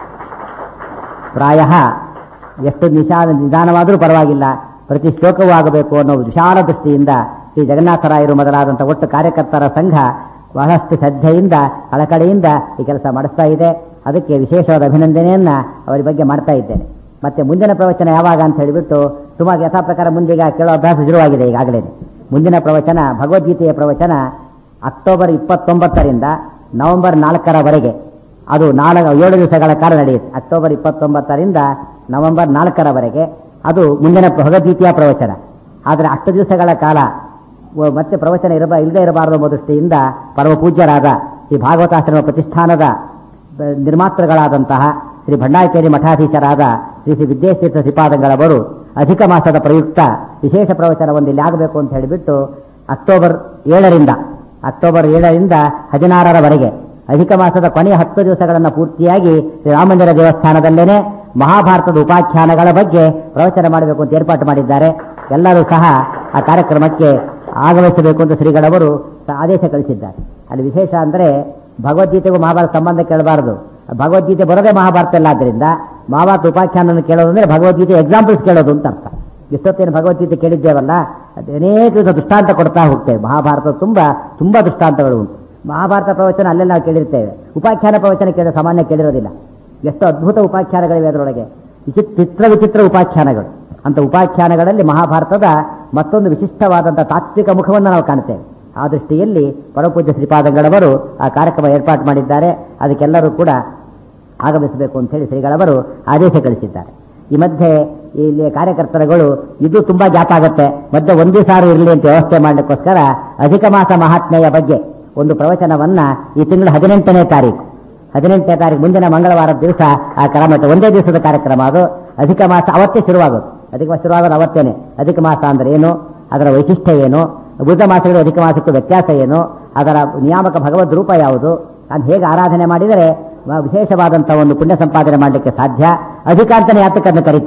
ಪ್ರಾಯ ಎಷ್ಟು ನಿಶಾನ ನಿಧಾನವಾದರೂ ಪರವಾಗಿಲ್ಲ ಪ್ರತಿ ಶ್ಲೋಕವೂ ಆಗಬೇಕು ಅನ್ನೋ ವಿಶಾಲ ದೃಷ್ಟಿಯಿಂದ ಶ್ರೀ ಜಗನ್ನಾಥರಾಯರು ಮೊದಲಾದಂಥ ಒಟ್ಟು ಕಾರ್ಯಕರ್ತರ ಸಂಘ ಬಹಳಷ್ಟು ಶ್ರದ್ಧೆಯಿಂದ ಕಳಕಳಿಯಿಂದ ಈ ಕೆಲಸ ಮಾಡಿಸ್ತಾ ಇದೆ ಅದಕ್ಕೆ ವಿಶೇಷವಾದ ಅಭಿನಂದನೆಯನ್ನ ಅವರ ಬಗ್ಗೆ ಮಾಡ್ತಾ ಇದ್ದೇನೆ ಮತ್ತೆ ಮುಂದಿನ ಪ್ರವಚನ ಯಾವಾಗ ಅಂತ ಹೇಳಿಬಿಟ್ಟು ಸುಮಾರು ಯಥಾ ಪ್ರಕಾರ ಮುಂದೀಗ ಕೇಳೋ ಅಭ್ಯಾಸ ಶುರುವಾಗಿದೆ ಈಗಾಗಲೇ ಮುಂದಿನ ಪ್ರವಚನ ಭಗವದ್ಗೀತೆಯ ಪ್ರವಚನ ಅಕ್ಟೋಬರ್ ಇಪ್ಪತ್ತೊಂಬತ್ತರಿಂದ ನವೆಂಬರ್ ನಾಲ್ಕರವರೆಗೆ ಅದು ನಾಲ್ಕು ಏಳು ದಿವಸಗಳ ಕಾಲ ನಡೆಯುತ್ತೆ ಅಕ್ಟೋಬರ್ ಇಪ್ಪತ್ತೊಂಬತ್ತರಿಂದ ನವೆಂಬರ್ ನಾಲ್ಕರವರೆಗೆ ಅದು ಮುಂದಿನ ಭಗವದ್ಗೀತೆಯ ಪ್ರವಚನ ಆದರೆ ಅಷ್ಟು ದಿವಸಗಳ ಕಾಲ ವ- ಮತ್ತೆ ಪ್ರವಚನ ಇರಬ ಇಲ್ಲದೆ ಇರಬಾರದು ಎಂಬ ದೃಷ್ಟಿಯಿಂದ ಪರಮ ಪೂಜ್ಯರಾದ ಈ ಭಾಗವತಾಶ್ರಮ ಪ್ರತಿಷ್ಠಾನದ ಬ- ನಿರ್ಮಾತೃಗಳಾದಂತಹ ಶ್ರೀ ಭಂಡಾರಕೇರಿ ಮಠಾಧೀಶರಾದ ಶ್ರೀ ಶ್ರೀ ವಿದ್ಯೇಶ್ವರ ಶ್ರೀಪಾದಂಗಳವರು ಅಧಿಕ ಮಾಸದ ಪ್ರಯುಕ್ತ ವಿಶೇಷ ಪ್ರವಚನ ಒಂದು ಇಲ್ಲಿ ಆಗಬೇಕು ಅಂತ ಹೇಳಿಬಿಟ್ಟು ಅಕ್ಟೋಬರ್ ಏಳರಿಂದ ಅಕ್ಟೋಬರ್ ಏಳರಿಂದ ಹದಿನಾರರವರೆಗೆ ಅಧಿಕ ಮಾಸದ ಕೊನೆಯ ಹತ್ತು ದಿವಸಗಳನ್ನು ಪೂರ್ತಿಯಾಗಿ ಶ್ರೀರಾಮಂದಿರ ದೇವಸ್ಥಾನದಲ್ಲೇನೆ ಮಹಾಭಾರತದ ಉಪಾಖ್ಯಾನಗಳ ಬಗ್ಗೆ ಪ್ರವಚನ ಮಾಡಬೇಕು ಅಂತ ಏರ್ಪಾಟು ಮಾಡಿದ್ದಾರೆ ಎಲ್ಲರೂ ಸಹ ಆ ಕಾರ್ಯಕ್ರಮಕ್ಕೆ ಆಗಮಿಸಬೇಕು ಅಂತ ಶ್ರೀಗಳವರು ಸ- ಆದೇಶ ಕಳಿಸಿದ್ದಾರೆ ಅಲ್ಲಿ ವಿಶೇಷ ಅಂದರೆ ಭಗವದ್ಗೀತೆಗೂ ಮಹಾಭಾರತ ಸಂಬಂಧ ಕೇಳಬಾರದು ಭಗವದ್ಗೀತೆ ಬರೋದೇ ಮಹಾಭಾರತ ಅಲ್ಲ ಆದ್ದರಿಂದ ಮಹಾಭಾರತ ಉಪಾಖ್ಯಾನ ಕೇಳೋದು ಅಂದರೆ ಭಗವದ್ಗೀತೆ ಎಕ್ಸಾಂಪಲ್ಸ್ ಕೇಳೋದು ಅಂತ ಅರ್ಥ ಇಷ್ಟೊತ್ತೇನು ಭಗವದ್ಗೀತೆ ಕೇಳಿದ್ದೇವಲ್ಲ ಅದು ಅನೇಕ ವಿಧ ದೃಷ್ಟಾಂತ ಕೊಡ್ತಾ ಹೋಗ್ತೇವೆ ಮಹಾಭಾರತ ತುಂಬ ತುಂಬ ದೃಷ್ಟಾಂತಗಳು ಉಂಟು ಮಹಾಭಾರತ ಪ್ರವಚನ ಅಲ್ಲೆಲ್ಲ ನಾವು ಕೇಳಿರ್ತೇವೆ ಉಪಾಖ್ಯಾನ ಪ್ರವಚನ ಕೇಳಿದ ಸಾಮಾನ್ಯ ಕೇಳಿರೋದಿಲ್ಲ ಎಷ್ಟು ಅದ್ಭುತ ಉಪಾಖ್ಯಾನಗಳಿವೆ ಅದರೊಳಗೆ ವಿಚಿತ್ರ ಚಿತ್ರ ವಿಚಿತ್ರ ಉಪಾಖ್ಯಾನಗಳು ಅಂತ ಉಪಾಖ್ಯಾನಗಳಲ್ಲಿ ಮಹಾಭಾರತದ ಮತ್ತೊಂದು ವಿಶಿಷ್ಟವಾದಂಥ ತಾತ್ವಿಕ ಮುಖವನ್ನು ನಾವು ಕಾಣ್ತೇವೆ ಆ ದೃಷ್ಟಿಯಲ್ಲಿ ಪರಪೂಜ್ಯ ಶ್ರೀಪಾದಂಗಳವರು ಆ ಕಾರ್ಯಕ್ರಮ ಏರ್ಪಾಡು ಮಾಡಿದ್ದಾರೆ ಅದಕ್ಕೆಲ್ಲರೂ ಕೂಡ ಆಗಮಿಸಬೇಕು ಅಂತ ಹೇಳಿ ಶ್ರೀಗಳವರು ಆದೇಶ ಕಳಿಸಿದ್ದಾರೆ ಈ ಮಧ್ಯೆ ಇಲ್ಲಿ ಕಾರ್ಯಕರ್ತರುಗಳು ಇದು ತುಂಬಾ ಗ್ಯಾಪ್ ಆಗುತ್ತೆ ಮಧ್ಯೆ ಒಂದೇ ಸಾರು ಇರಲಿ ಅಂತ ವ್ಯವಸ್ಥೆ ಮಾಡಲಿಕ್ಕೋಸ್ಕರ ಅಧಿಕ ಮಾಸ ಮಹಾತ್ಮೆಯ ಬಗ್ಗೆ ಒಂದು ಪ್ರವಚನವನ್ನ ಈ ತಿಂಗಳ ಹದಿನೆಂಟನೇ ತಾರೀಕು ಹದಿನೆಂಟನೇ ತಾರೀಕು ಮುಂದಿನ ಮಂಗಳವಾರದ ದಿವಸ ಆ ಕ್ರಮ ಒಂದೇ ದಿವಸದ ಕಾರ್ಯಕ್ರಮ ಅದು ಅಧಿಕ ಮಾಸ ಅವತ್ತೇ ಶುರುವಾಗೋದು ಅಧಿಕ ಮಾಸ ಶುರುವಾಗೋದು ಅವತ್ತೇನೆ ಅಧಿಕ ಮಾಸ ಅಂದ್ರೆ ಏನು ಅದರ ವೈಶಿಷ್ಟ್ಯ ಏನು ಬುದ್ಧ ಮಾಸಗಳು ಅಧಿಕ ಮಾಸಕ್ಕೂ ವ್ಯತ್ಯಾಸ ಏನು ಅದರ ನಿಯಾಮಕ ಭಗವದ್ ರೂಪ ಯಾವುದು ಅದು ಹೇಗೆ ಆರಾಧನೆ ಮಾಡಿದರೆ ವ- ವಿಶೇಷವಾದಂತಹ ಒಂದು ಪುಣ್ಯ ಸಂಪಾದನೆ ಮಾಡಲಿಕ್ಕೆ ಸಾಧ್ಯ ಅಧಿಕಾಂತನೇ ಯಾತಕನ್ನು ಕರೀತಾರೆ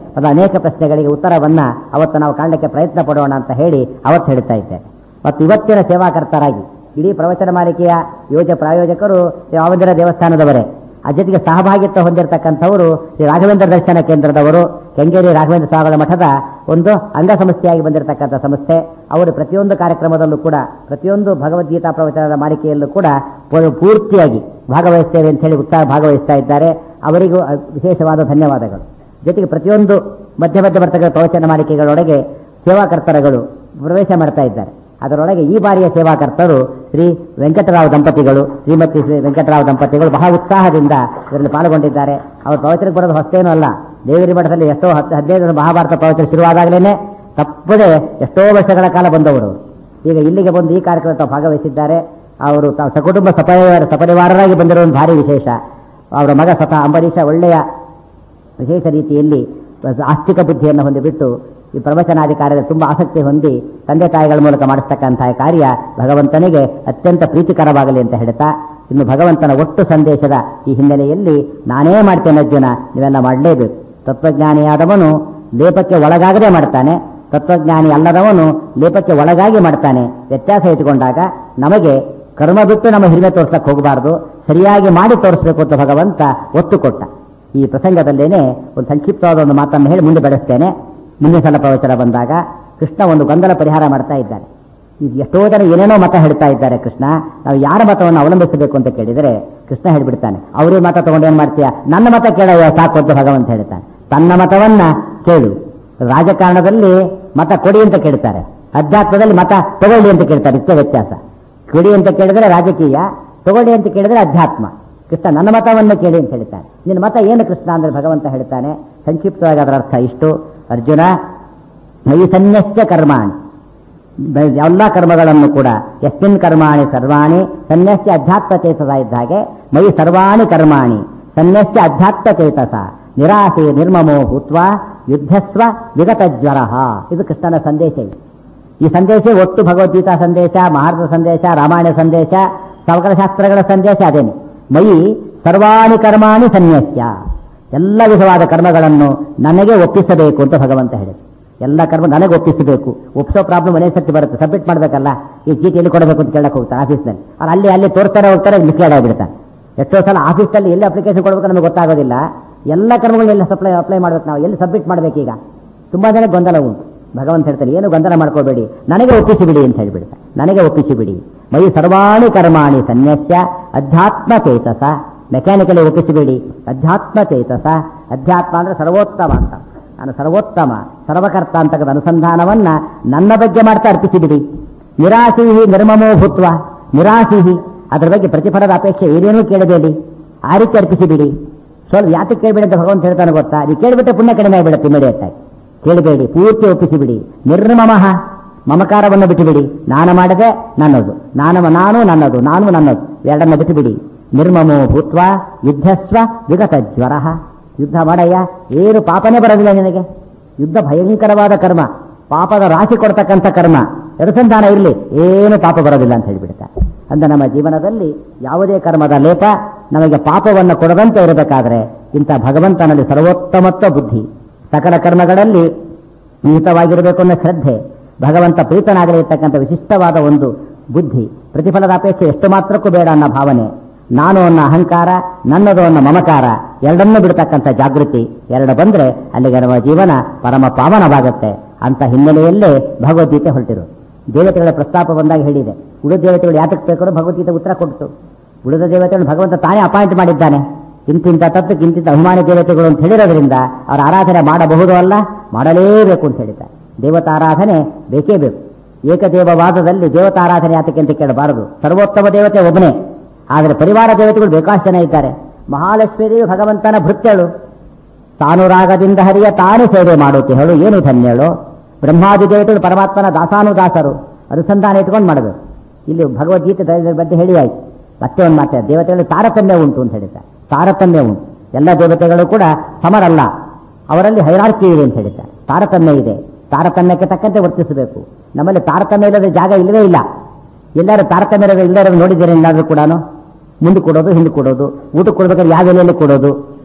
ಅದು ಅನೇಕ ಪ್ರಶ್ನೆಗಳಿಗೆ ಉತ್ತರವನ್ನ ಅವತ್ತು ನಾವು ಕಾಣಲಿಕ್ಕೆ ಪ್ರಯತ್ನ ಪಡೋಣ ಅಂತ ಹೇಳಿ ಅವತ್ತು ಹೇಳ್ತಾ ಇದ್ದೇನೆ ಮತ್ತು ಇವತ್ತಿನ ಸೇವಾಕರ್ತರಾಗಿ ಇಡೀ ಪ್ರವಚನ ಮಾಲಿಕೆಯ ಯೋಜ ಪ್ರಾಯೋಜಕರು ರಾಘವೇಂದ್ರ ದೇವಸ್ಥಾನದವರೇ ಆ ಜೊತೆಗೆ ಸಹಭಾಗಿತ್ವ ಹೊಂದಿರತಕ್ಕಂಥವರು ಶ್ರೀ ರಾಘವೇಂದ್ರ ದರ್ಶನ ಕೇಂದ್ರದವರು ಕೆಂಗೇರಿ ರಾಘವೇಂದ್ರ ಸ್ವಾಮಿಗಳ ಮಠದ ಒಂದು ಅಂಗಸಂಸ್ಥೆಯಾಗಿ ಬಂದಿರತಕ್ಕಂಥ ಸಂಸ್ಥೆ ಅವರು ಪ್ರತಿಯೊಂದು ಕಾರ್ಯಕ್ರಮದಲ್ಲೂ ಕೂಡ ಪ್ರತಿಯೊಂದು ಭಗವದ್ಗೀತಾ ಪ್ರವಚನದ ಮಾಲಿಕೆಯಲ್ಲೂ ಕೂಡ ಪೂ- ಪೂರ್ತಿಯಾಗಿ ಭಾಗವಹಿಸ್ತೇವೆ ಅಂತ ಹೇಳಿ ಉತ್ಸಾಹ ಭಾಗವಹಿಸ್ತಾ ಇದ್ದಾರೆ ಅವರಿಗೂ ಅ, ವಿಶೇಷವಾದ ಧನ್ಯವಾದಗಳು ಜೊತೆಗೆ ಪ್ರತಿಯೊಂದು ಮಧ್ಯ ಮಧ್ಯ ಬರ್ತಕ್ಕಂಥ ಪ್ರವಚನ ಮಾಲಿಕೆಗಳೊಳಗೆ ಸೇವಾಕರ್ತರುಗಳು ಪ್ರವೇಶ ಮಾಡ್ತಾ ಇದ್ದಾರೆ ಅದರೊಳಗೆ ಈ ಬಾರಿಯ ಸೇವಾಕರ್ತರು ಶ್ರೀ ವೆಂಕಟರಾವ್ ದಂಪತಿಗಳು ಶ್ರೀಮತಿ ಶ್ರೀ ವೆಂಕಟರಾವ್ ದಂಪತಿಗಳು ಬಹಳ ಉತ್ಸಾಹದಿಂದ ಇದರಲ್ಲಿ ಪಾಲ್ಗೊಂಡಿದ್ದಾರೆ ಅವರು ಪ್ರವಚನಕ್ಕೆ ಬರೋದು ಹೊಸತೇನೂ ಅಲ್ಲ ದೇವರಿ ಮಠದಲ್ಲಿ ಎಷ್ಟೋ ಹತ್ತು ಹದಿನೈದು ಭಾರತ ಪ್ರವಚನ ಶುರುವಾದಾಗಲೇ ತಪ್ಪದೆ ಎಷ್ಟೋ ವರ್ಷಗಳ ಕಾಲ ಬಂದವರು ಈಗ ಇಲ್ಲಿಗೆ ಬಂದು ಈ ಕಾರ್ಯಕ್ರಮ ತಾವು ಭಾಗವಹಿಸಿದ್ದಾರೆ ಅವರು ತಾವು ಸಕುಟುಂಬ ಸಪರಿವಾರ ಸಪರಿವಾರರಾಗಿ ಬಂದಿರೋದು ಭಾರಿ ವಿಶೇಷ ಅವರ ಮಗ ಸ್ವತಃ ಅಂಬರೀಷ ಒಳ್ಳೆಯ ವಿಶೇಷ ರೀತಿಯಲ್ಲಿ ಆಸ್ತಿಕ ಬುದ್ಧಿಯನ್ನು ಹೊಂದಿಬಿಟ್ಟು ಈ ಪ್ರವಚನಾದಿ ಕಾರ್ಯದಲ್ಲಿ ತುಂಬ ಆಸಕ್ತಿ ಹೊಂದಿ ತಂದೆ ತಾಯಿಗಳ ಮೂಲಕ ಮಾಡಿಸ್ತಕ್ಕಂತಹ ಕಾರ್ಯ ಭಗವಂತನಿಗೆ ಅತ್ಯಂತ ಪ್ರೀತಿಕರವಾಗಲಿ ಅಂತ ಹೇಳ್ತಾ ಇನ್ನು ಭಗವಂತನ ಒಟ್ಟು ಸಂದೇಶದ ಈ ಹಿನ್ನೆಲೆಯಲ್ಲಿ ನಾನೇ ಮಾಡ್ತೇನೆ ಅರ್ಜುನ ನೀವೆಲ್ಲ ಮಾಡಲೇಬೇಕು ತತ್ವಜ್ಞಾನಿಯಾದವನು ಲೇಪಕ್ಕೆ ಒಳಗಾಗದೆ ಮಾಡ್ತಾನೆ ತತ್ವಜ್ಞಾನಿ ಅಲ್ಲದವನು ಲೇಪಕ್ಕೆ ಒಳಗಾಗಿ ಮಾಡ್ತಾನೆ ವ್ಯತ್ಯಾಸ ಇಟ್ಟುಕೊಂಡಾಗ ನಮಗೆ ಕರ್ಮ ಬಿಟ್ಟು ನಮ್ಮ ಹಿರಿಮೆ ತೋರ್ಸಕ್ಕೆ ಹೋಗಬಾರದು ಸರಿಯಾಗಿ ಮಾಡಿ ತೋರಿಸಬೇಕು ಅಂತ ಭಗವಂತ ಒತ್ತು ಕೊಟ್ಟ ಈ ಪ್ರಸಂಗದಲ್ಲೇನೆ ಒಂದು ಸಂಕ್ಷಿಪ್ತವಾದ ಒಂದು ಮಾತನ್ನು ಹೇಳಿ ಮುಂದೆ ಬೆಳೆಸ್ತೇನೆ ಮುಂದಿನ ಸಲ ಪ್ರವಚನ ಬಂದಾಗ ಕೃಷ್ಣ ಒಂದು ಗೊಂದಲ ಪರಿಹಾರ ಮಾಡ್ತಾ ಇದ್ದಾನೆ ಈಗ ಎಷ್ಟೋ ಜನ ಏನೇನೋ ಮತ ಹೇಳ್ತಾ ಇದ್ದಾರೆ ಕೃಷ್ಣ ನಾವು ಯಾರ ಮತವನ್ನು ಅವಲಂಬಿಸಬೇಕು ಅಂತ ಕೇಳಿದರೆ ಕೃಷ್ಣ ಹೇಳ್ಬಿಡ್ತಾನೆ ಅವರೇ ಮತ ತಗೊಂಡು ಏನ್ ಮಾಡ್ತೀಯ ನನ್ನ ಮತ ಕೇಳಯ್ಯ ಸಾಕು ಅಂತ ಭಗವಂತ ಹೇಳ್ತಾನೆ ತನ್ನ ಮತವನ್ನ ಕೇಳು ರಾಜಕಾರಣದಲ್ಲಿ ಮತ ಕೊಡಿ ಅಂತ ಕೇಳ್ತಾರೆ ಅಧ್ಯಾತ್ಮದಲ್ಲಿ ಮತ ತಗೊಳ್ಳಿ ಅಂತ ಕೇಳ್ತಾರೆ ಇಷ್ಟೇ ವ್ಯತ್ಯಾಸ ಕೊಡಿ ಅಂತ ಕೇಳಿದ್ರೆ ರಾಜಕೀಯ ತಗೊಳ್ಳಿ ಅಂತ ಕೇಳಿದ್ರೆ ಅಧ್ಯಾತ್ಮ ಕೃಷ್ಣ ನನ್ನ ಮತವನ್ನು ಕೇಳಿ ಅಂತ ಹೇಳ್ತಾನೆ ನಿನ್ನ ಮತ ಏನು ಕೃಷ್ಣ ಅಂದ್ರೆ ಭಗವಂತ ಹೇಳ್ತಾನೆ ಸಂಕ್ಷಿಪ್ತವಾಗಿ ಅದರ ಅರ್ಥ ಇಷ್ಟು ಅರ್ಜುನ ಮೈ ಸನ್ಯಸ್ಯ ಕರ್ಮಾಣಿ ಬ- ಎಲ್ಲ ಕರ್ಮಗಳನ್ನು ಕೂಡ ಯಸ್ಮಿನ್ ಕರ್ಮಾಣಿ ಸರ್ವಾಣಿ ಸನ್ಯಸ್ಯ ಅಧ್ಯಾತ್ಮ ಚೇತಸ ಇದ್ದ ಹಾಗೆ ಮೈ ಸರ್ವಾಣಿ ಕರ್ಮಾಣಿ ಸನ್ಯಸ್ಯ ಅಧ್ಯಾತ್ಮ ಚೇತಸ ನಿರಾಸೆ ನಿರ್ಮಮೋ ಭೂತ್ವ ಯುದ್ಧಸ್ವ ವಿಗತ ಜ್ವರ ಇದು ಕೃಷ್ಣನ ಸಂದೇಶ ಇದು. ಈ ಸಂದೇಶ ಒಟ್ಟು ಭಗವದ್ಗೀತಾ ಸಂದೇಶ ಮಹಾಭಾರತ ಸಂದೇಶ ರಾಮಾಯಣ ಸಂದೇಶ ಸಕಲ ಶಾಸ್ತ್ರಗಳ ಸಂದೇಶ ಅದೇನೆ ಮೈ ಸರ್ವಾಣಿ ಕರ್ಮಾಣಿ ಸನ್ಯಸ್ಯ ಎಲ್ಲ ವಿಧವಾದ ಕರ್ಮಗಳನ್ನು ನನಗೆ ಒಪ್ಪಿಸಬೇಕು ಅಂತ ಭಗವಂತ ಹೇಳಿದ ಎಲ್ಲ ಕರ್ಮ ನನಗೆ ಒಪ್ಪಿಸಬೇಕು ಒಪ್ಪಿಸೋ ಪ್ರಾಬ್ಲಮ್ ಮನೆ ಸರ್ತಿ ಬರುತ್ತೆ ಸಬ್ಮಿಟ್ ಮಾಡಬೇಕಲ್ಲ ಈ ಚೀಟಿ ಎಲ್ಲಿ ಕೊಡಬೇಕು ಅಂತ ಕೇಳಕ್ಕೆ ಹೋಗ್ತಾರೆ ಆಫೀಸ್ನಲ್ಲಿ ಅವ್ರು ಅಲ್ಲಿ ಅಲ್ಲಿ ತೋರ್ತಾರೆ ಹೋಗ್ತಾರೆ ಮಿಸ್ಗೈಡ್ ಆಗಿಬಿಡ್ತಾರೆ ಎಷ್ಟೋ ಸಲ ಆಫೀಸಲ್ಲಿ ಎಲ್ಲಿ ಅಪ್ಲಿಕೇಶನ್ ಕೊಡಬೇಕು ನಮಗೆ ಗೊತ್ತಾಗೋದಿಲ್ಲ ಎಲ್ಲ ಕರ್ಮಗಳನ್ನ ಎಲ್ಲಿ ಸಪ್ಲೈ ಅಪ್ಲೈ ಮಾಡ್ಬೇಕು ನಾವು ಎಲ್ಲಿ ಸಬ್ಮಿಟ್ ಮಾಡಬೇಕೀಗ ತುಂಬಾ ಜನ ಗೊಂದಲ ಉಂಟು ಭಗವಂತ ಹೇಳ್ತಾನೆ ಏನು ಗೊಂದಲ ಮಾಡ್ಕೋಬೇಡಿ ನನಗೆ ಒಪ್ಪಿಸಿ ಬಿಡಿ ಅಂತ ಹೇಳಿಬಿಡ್ತಾರೆ ನನಗೆ ಒಪ್ಪಿಸಿ ಬಿಡಿ ಮೈ ಸರ್ವಾಣಿ ಕರ್ಮಾಣಿ ಸನ್ಯಸ್ಯ ಅಧ್ಯಾತ್ಮ ಚೇತಸ ಮೆಕ್ಯಾನಿಕಲಿ ಒಪ್ಪಿಸಿಬೇಡಿ ಅಧ್ಯಾತ್ಮ ಚೇತಸ ಅಧ್ಯಾತ್ಮ ಅಂದ್ರೆ ಸರ್ವೋತ್ತಮ ಅಂತ ನಾನು ಸರ್ವೋತ್ತಮ ಸರ್ವಕರ್ತ ಅಂತಕ್ಕಂಥ ಅನುಸಂಧಾನವನ್ನ ನನ್ನ ಬಗ್ಗೆ ಮಾಡ್ತಾ ಅರ್ಪಿಸಿಬಿಡಿ ನಿರಾಸಿಹಿ ನಿರ್ಮಮೋ ಭೂತ್ವ ನಿರಾಸಿಹಿ ಅದರ ಬಗ್ಗೆ ಪ್ರತಿಫಲದ ಅಪೇಕ್ಷೆ ಏನೇನೂ ಕೇಳಬೇಡಿ ಆ ರೀತಿ ಅರ್ಪಿಸಿಬಿಡಿ ಸ್ವಲ್ಪ ಯಾತಕ್ಕೆ ಕೇಳಬೇಡಿ ಅಂತ ಭಗವಂತ ಹೇಳ್ತಾನೆ ಗೊತ್ತಾ ನೀವು ಕೇಳಿಬಿಟ್ರೆ ಪುಣ್ಯ ಕಡಿಮೆ ಆಗಿಬಿಡುತ್ತೆ ಇಮಿಡಿಯೇಟ್ ಆಗಿ ಕೇಳಬೇಡಿ ಪೂರ್ತಿ ಒಪ್ಪಿಸಿಬಿಡಿ ನಿರ್ಮಮಃ ಮಮಕಾರವನ್ನು ಬಿಟ್ಟುಬಿಡಿ ನಾನು ಮಾಡದೆ ನನ್ನದು ನಾನು ನಾನು ನನ್ನದು ನಾನು ನನ್ನದು ಎರಡನ್ನ ಬಿಟ್ಟುಬಿಡಿ ನಿರ್ಮಮೋ ಭೂತ್ವ ಯುದ್ಧಸ್ವ ವಿಗತ ಜ್ವರ ಯುದ್ಧ ಮಾಡಯ್ಯ ಏನು ಪಾಪನೇ ಬರೋದಿಲ್ಲ ನಿನಗೆ ಯುದ್ಧ ಭಯಂಕರವಾದ ಕರ್ಮ ಪಾಪದ ರಾಶಿ ಕೊಡ್ತಕ್ಕಂಥ ಕರ್ಮ ಅನುಸಂಧಾನ ಇರಲಿ ಏನು ಪಾಪ ಬರೋದಿಲ್ಲ ಅಂತ ಹೇಳಿಬಿಡ್ತಾರೆ ಅಂದ್ರೆ ನಮ್ಮ ಜೀವನದಲ್ಲಿ ಯಾವುದೇ ಕರ್ಮದ ಲೇಪ ನಮಗೆ ಪಾಪವನ್ನು ಕೊಡದಂತೆ ಇರಬೇಕಾದ್ರೆ ಇಂಥ ಭಗವಂತನಲ್ಲಿ ಸರ್ವೋತ್ತಮತ್ವ ಬುದ್ಧಿ ಸಕಲ ಕರ್ಮಗಳಲ್ಲಿ ನಿಹಿತವಾಗಿರಬೇಕು ಅನ್ನೋ ಶ್ರದ್ಧೆ ಭಗವಂತ ಪ್ರೀತನಾಗಲಿ ಇರ್ತಕ್ಕಂಥ ವಿಶಿಷ್ಟವಾದ ಒಂದು ಬುದ್ಧಿ ಪ್ರತಿಫಲದ ಅಪೇಕ್ಷೆ ಎಷ್ಟು ಮಾತ್ರಕ್ಕೂ ಬೇಡ ಅನ್ನೋ ಭಾವನೆ ನಾನು ಅನ್ನೋ ಅಹಂಕಾರ ನನ್ನದು ಅನ್ನೋ ಮಮಕಾರ ಎರಡನ್ನೂ ಬಿಡ್ತಕ್ಕಂಥ ಜಾಗೃತಿ ಎರಡು ಬಂದ್ರೆ ಅಲ್ಲಿಗೆ ನಮ್ಮ ಜೀವನ ಪರಮ ಪಾವನವಾಗುತ್ತೆ ಅಂತ ಹಿನ್ನೆಲೆಯಲ್ಲೇ ಭಗವದ್ಗೀತೆ ಹೊರಟಿರು ದೇವತೆಗಳ ಪ್ರಸ್ತಾಪ ಬಂದಾಗ ಹೇಳಿದೆ ಉಳಿದ ದೇವತೆಗಳು ಯಾತಕ್ಕೆ ಬೇಕಾದ್ರೂ ಭಗವದ್ಗೀತೆ ಉತ್ತರ ಕೊಡ್ತು ಉಳಿದ ದೇವತೆಗಳು ಭಗವಂತ ತಾನೇ ಅಪಾಯಿಂಟ್ ಮಾಡಿದ್ದಾನೆ ಇಂತಿಂತ ತತ್ವಕ್ಕೆ ಇಂತಿಂತ ಅಭಿಮಾನಿ ದೇವತೆಗಳು ಅಂತ ಹೇಳಿರೋದ್ರಿಂದ ಅವರ ಆರಾಧನೆ ಮಾಡಬಹುದು ಅಲ್ಲ ಮಾಡಲೇಬೇಕು ಅಂತ ಹೇಳಿದ್ದಾರೆ ದೇವತಾರಾಧನೆ ಬೇಕೇ ಬೇಕು ಏಕದೇವವಾದದಲ್ಲಿ ದೇವತಾರಾಧನೆ ಯಾತಕ್ಕೆ ಅಂತ ಕೇಳಬಾರದು ಸರ್ವೋತ್ತಮ ದೇವತೆ ಒಬ್ಬನೇ ಆದರೆ ಪರಿವಾರ ದೇವತೆಗಳು ಬೇಕಾಷ್ಟು ಜನ ಇದ್ದಾರೆ ಮಹಾಲಕ್ಷ್ಮೀ ದೇವಿ ಭಗವಂತನ ಭೃತ್ಯಳು ತಾನು ರಾಗದಿಂದ ಹರಿಯ ತಾನು ಸೇವೆ ಮಾಡುತ್ತೆ ಹೇಳು ಏನು ಧನ್ಯಳು ಬ್ರಹ್ಮಾದಿ ದೇವತೆಗಳು ಪರಮಾತ್ಮನ ದಾಸಾನುದಾಸರು ಅನುಸಂಧಾನ ಇಟ್ಕೊಂಡು ಮಾಡಬೇಕು ಇಲ್ಲಿ ಭಗವದ್ಗೀತೆ ದ- ಬಗ್ಗೆ ಹೇಳಿ ಆಯ್ತು ಮತ್ತೆ ಒಂದು ಮಾತು ದೇವತೆಗಳು ತಾರತಮ್ಯ ಉಂಟು ಅಂತ ಹೇಳಿದ್ದಾರೆ ತಾರತಮ್ಯ ಉಂಟು ಎಲ್ಲ ದೇವತೆಗಳು ಕೂಡ ಸಮರಲ್ಲ ಅವರಲ್ಲಿ ಹೈರಾರ್ಕಿ ಇದೆ ಅಂತ ಹೇಳಿದ್ದಾರೆ ತಾರತಮ್ಯ ಇದೆ ತಾರತಮ್ಯಕ್ಕೆ ತಕ್ಕಂತೆ ವರ್ತಿಸಬೇಕು ನಮ್ಮಲ್ಲಿ ತಾರತಮ್ಯ ಇಲ್ಲದ ಜಾಗ ಇಲ್ಲವೇ ಇಲ್ಲ ಎಲ್ಲರೂ ತಾರತಮ್ಯ ಇಲ್ಲದ- ಇಲ್ಲದವರು ನೋಡಿದ್ದೀರಿ ಎಲ್ಲಾದ್ರೂ ಕೂಡ ಮುಂದೆ ಕೊಡೋದು ಹಿಂದೆ ಕೊಡೋದು ಊಟ ಕೊಡ್ಬೇಕಾದ್ರೆ ಯಾವ ಎಲೆಯಲ್ಲಿ ಕೊಡೋದು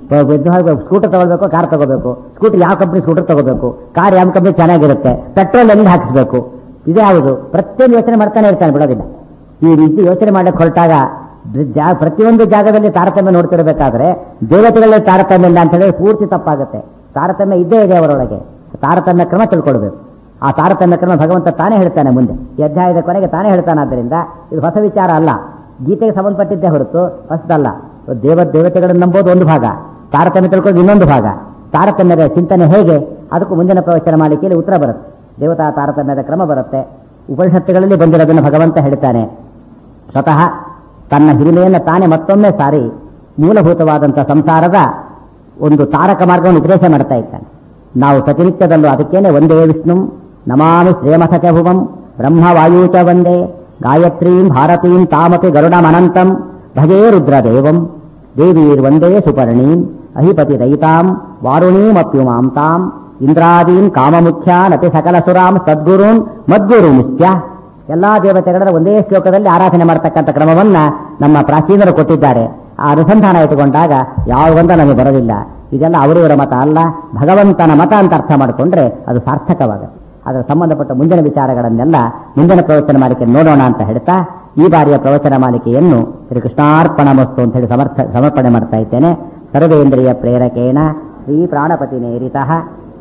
ಸ್ಕೂಟರ್ ತಗೊಳ್ಬೇಕು ಕಾರ್ ತಗೋಬೇಕು ಸ್ಕೂಟರ್ ಯಾವ ಕಂಪ್ನಿ ಸ್ಕೂಟರ್ ತಗೋಬೇಕು ಕಾರ್ ಯಾವ ಕಂಪ್ನಿ ಚೆನ್ನಾಗಿರುತ್ತೆ ಪೆಟ್ರೋಲ್ ಎಲ್ಲಿ ಹಾಕಿಸ್ಬೇಕು ಇದೇ ಯಾವುದು ಪ್ರತಿಯೊಂದು ಯೋಚನೆ ಮಾಡ್ತಾನೆ ಇರ್ತಾನೆ ಬಿಡೋದಿಲ್ಲ ಈ ರೀತಿ ಯೋಚನೆ ಮಾಡಕ್ಕೆ ಹೊರಟಾಗ ಜಾ- ಪ್ರತಿಯೊಂದು ಜಾಗದಲ್ಲಿ ತಾರತಮ್ಯ ನೋಡ್ತಿರ್ಬೇಕಾದ್ರೆ ದೇವತೆಗಳಲ್ಲಿ ತಾರತಮ್ಯ ಇಲ್ಲ ಅಂತ ಹೇಳಿದ್ರೆ ಪೂರ್ತಿ ತಪ್ಪಾಗುತ್ತೆ ತಾರತಮ್ಯ ಇದ್ದೇ ಇದೆ ಅವರೊಳಗೆ ತಾರತಮ್ಯ ಕ್ರಮ ತಿಳ್ಕೊಳ್ಬೇಕು ಆ ತಾರತಮ್ಯ ಕ್ರಮ ಭಗವಂತ ತಾನೇ ಹೇಳ್ತಾನೆ ಮುಂದೆ ಈ ಅಧ್ಯಾಯದ ಕೊನೆಗೆ ತಾನೇ ಹೇಳ್ತಾನಾದ್ದರಿಂದ ಇದು ಹೊಸ ವಿಚಾರ ಅಲ್ಲ ಗೀತೆಗೆ ಸಂಬಂಧಪಟ್ಟಿದ್ದೇ ಹೊರತು ಹೊಸದಲ್ಲ ದೇವ ದೇವತೆಗಳನ್ನು ನಂಬೋದು ಒಂದು ಭಾಗ ತಾರತಮ್ಯ ತಿಳ್ಕೊಳ್ಳೋದು ಇನ್ನೊಂದು ಭಾಗ ತಾರತಮ್ಯದ ಚಿಂತನೆ ಹೇಗೆ ಅದಕ್ಕೂ ಮುಂದಿನ ಪ್ರವಚನ ಮಾಲಿಕೆಯಲ್ಲಿ ಉತ್ತರ ಬರುತ್ತೆ ದೇವತಾ ತಾರತಮ್ಯದ ಕ್ರಮ ಬರುತ್ತೆ ಉಪನಿಷತ್ತುಗಳಲ್ಲಿ ಬಂದಿರೋದನ್ನು ಭಗವಂತ ಹೇಳ್ತಾನೆ ಸ್ವತಃ ತನ್ನ ಹಿರಿಮೆಯನ್ನು ತಾನೇ ಮತ್ತೊಮ್ಮೆ ಸಾರಿ ಮೂಲಭೂತವಾದಂಥ ಸಂಸಾರದ ಒಂದು ತಾರಕ ಮಾರ್ಗವನ್ನು ಉಪದೇಶ ಮಾಡ್ತಾ ಇದ್ದಾನೆ ನಾವು ಪ್ರತಿನಿತ್ಯದಲ್ಲೂ ಅದಕ್ಕೇನೆ ಒಂದೇ ವಿಷ್ಣು ನಮಾಮಿ ಶ್ರೇಮಥ ಚ ಭುವಂ ಬ್ರಹ್ಮವಾಯೂ ಚ ಒಂದೇ ಗಾಯತ್ರೀಂ ಭಾರತೀಂ ತಾಮಪಿ ಗರುಡಮನಂತಂ ಭಜೇ ರುದ್ರದೇವಂ ದೇವೀರ್ವಂದೇ ಸುಪರ್ಣೀಂ ಅಹಿಪತಿ ದಯಿತಾಂ ವಾರುಣೀಮಪ್ಯುಮಾಂ ತಾಂ ಇಂದ್ರಾದೀನ್ ಕಾಮಮುಖ್ಯಾನಪಿ ಸಕಲ ಸುರಾಂ ಸದ್ಗುರೂನ್ ಮದ್ಗುರುಮಿತ್ಯ ಎಲ್ಲಾ ದೇವತೆಗಳ ಒಂದೇ ಶ್ಲೋಕದಲ್ಲಿ ಆರಾಧನೆ ಮಾಡತಕ್ಕಂಥ ಕ್ರಮವನ್ನ ನಮ್ಮ ಪ್ರಾಚೀನರು ಕೊಟ್ಟಿದ್ದಾರೆ ಆ ಅನುಸಂಧಾನ ಇಟ್ಟುಕೊಂಡಾಗ ಯಾವ ಗೊಂದ ನಮಗೆ ಬರೋದಿಲ್ಲ ಇದೆಲ್ಲ ಅವರಿವರ ಮತ ಅಲ್ಲ ಭಗವಂತನ ಮತ ಅಂತ ಅರ್ಥ ಮಾಡಿಕೊಂಡ್ರೆ ಅದು ಸಾರ್ಥಕವಾಗುತ್ತೆ ಅದರ ಸಂಬಂಧಪಟ್ಟ ಮುಂದಿನ ವಿಚಾರಗಳನ್ನೆಲ್ಲ ಮುಂದಿನ ಪ್ರವಚನ ಮಾಲಿಕೆ ನೋಡೋಣ ಅಂತ ಹೇಳ್ತಾ ಈ ಬಾರಿಯ ಪ್ರವಚನ ಮಾಲಿಕೆಯನ್ನು ಶ್ರೀ ಕೃಷ್ಣಾರ್ಪಣ ಮಸ್ತು ಅಂತ ಹೇಳಿ ಸಮರ್ಥ ಸಮರ್ಪಣೆ ಮಾಡ್ತಾ ಇದ್ದೇನೆ ಸರ್ವೇಂದ್ರಿಯ ಪ್ರೇರಕೇಣ ಶ್ರೀ ಪ್ರಾಣಪತಿ ನೇರಿತಃ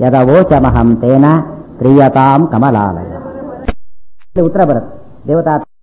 ಯದವೋಚಮಹಂ ತೇನ ಪ್ರಿಯತಾಂ ಕಮಲಾಲಯ ಇಲ್ಲಿ ಉತ್ತರ ಬರುತ್ತೆ ದೇವತಾ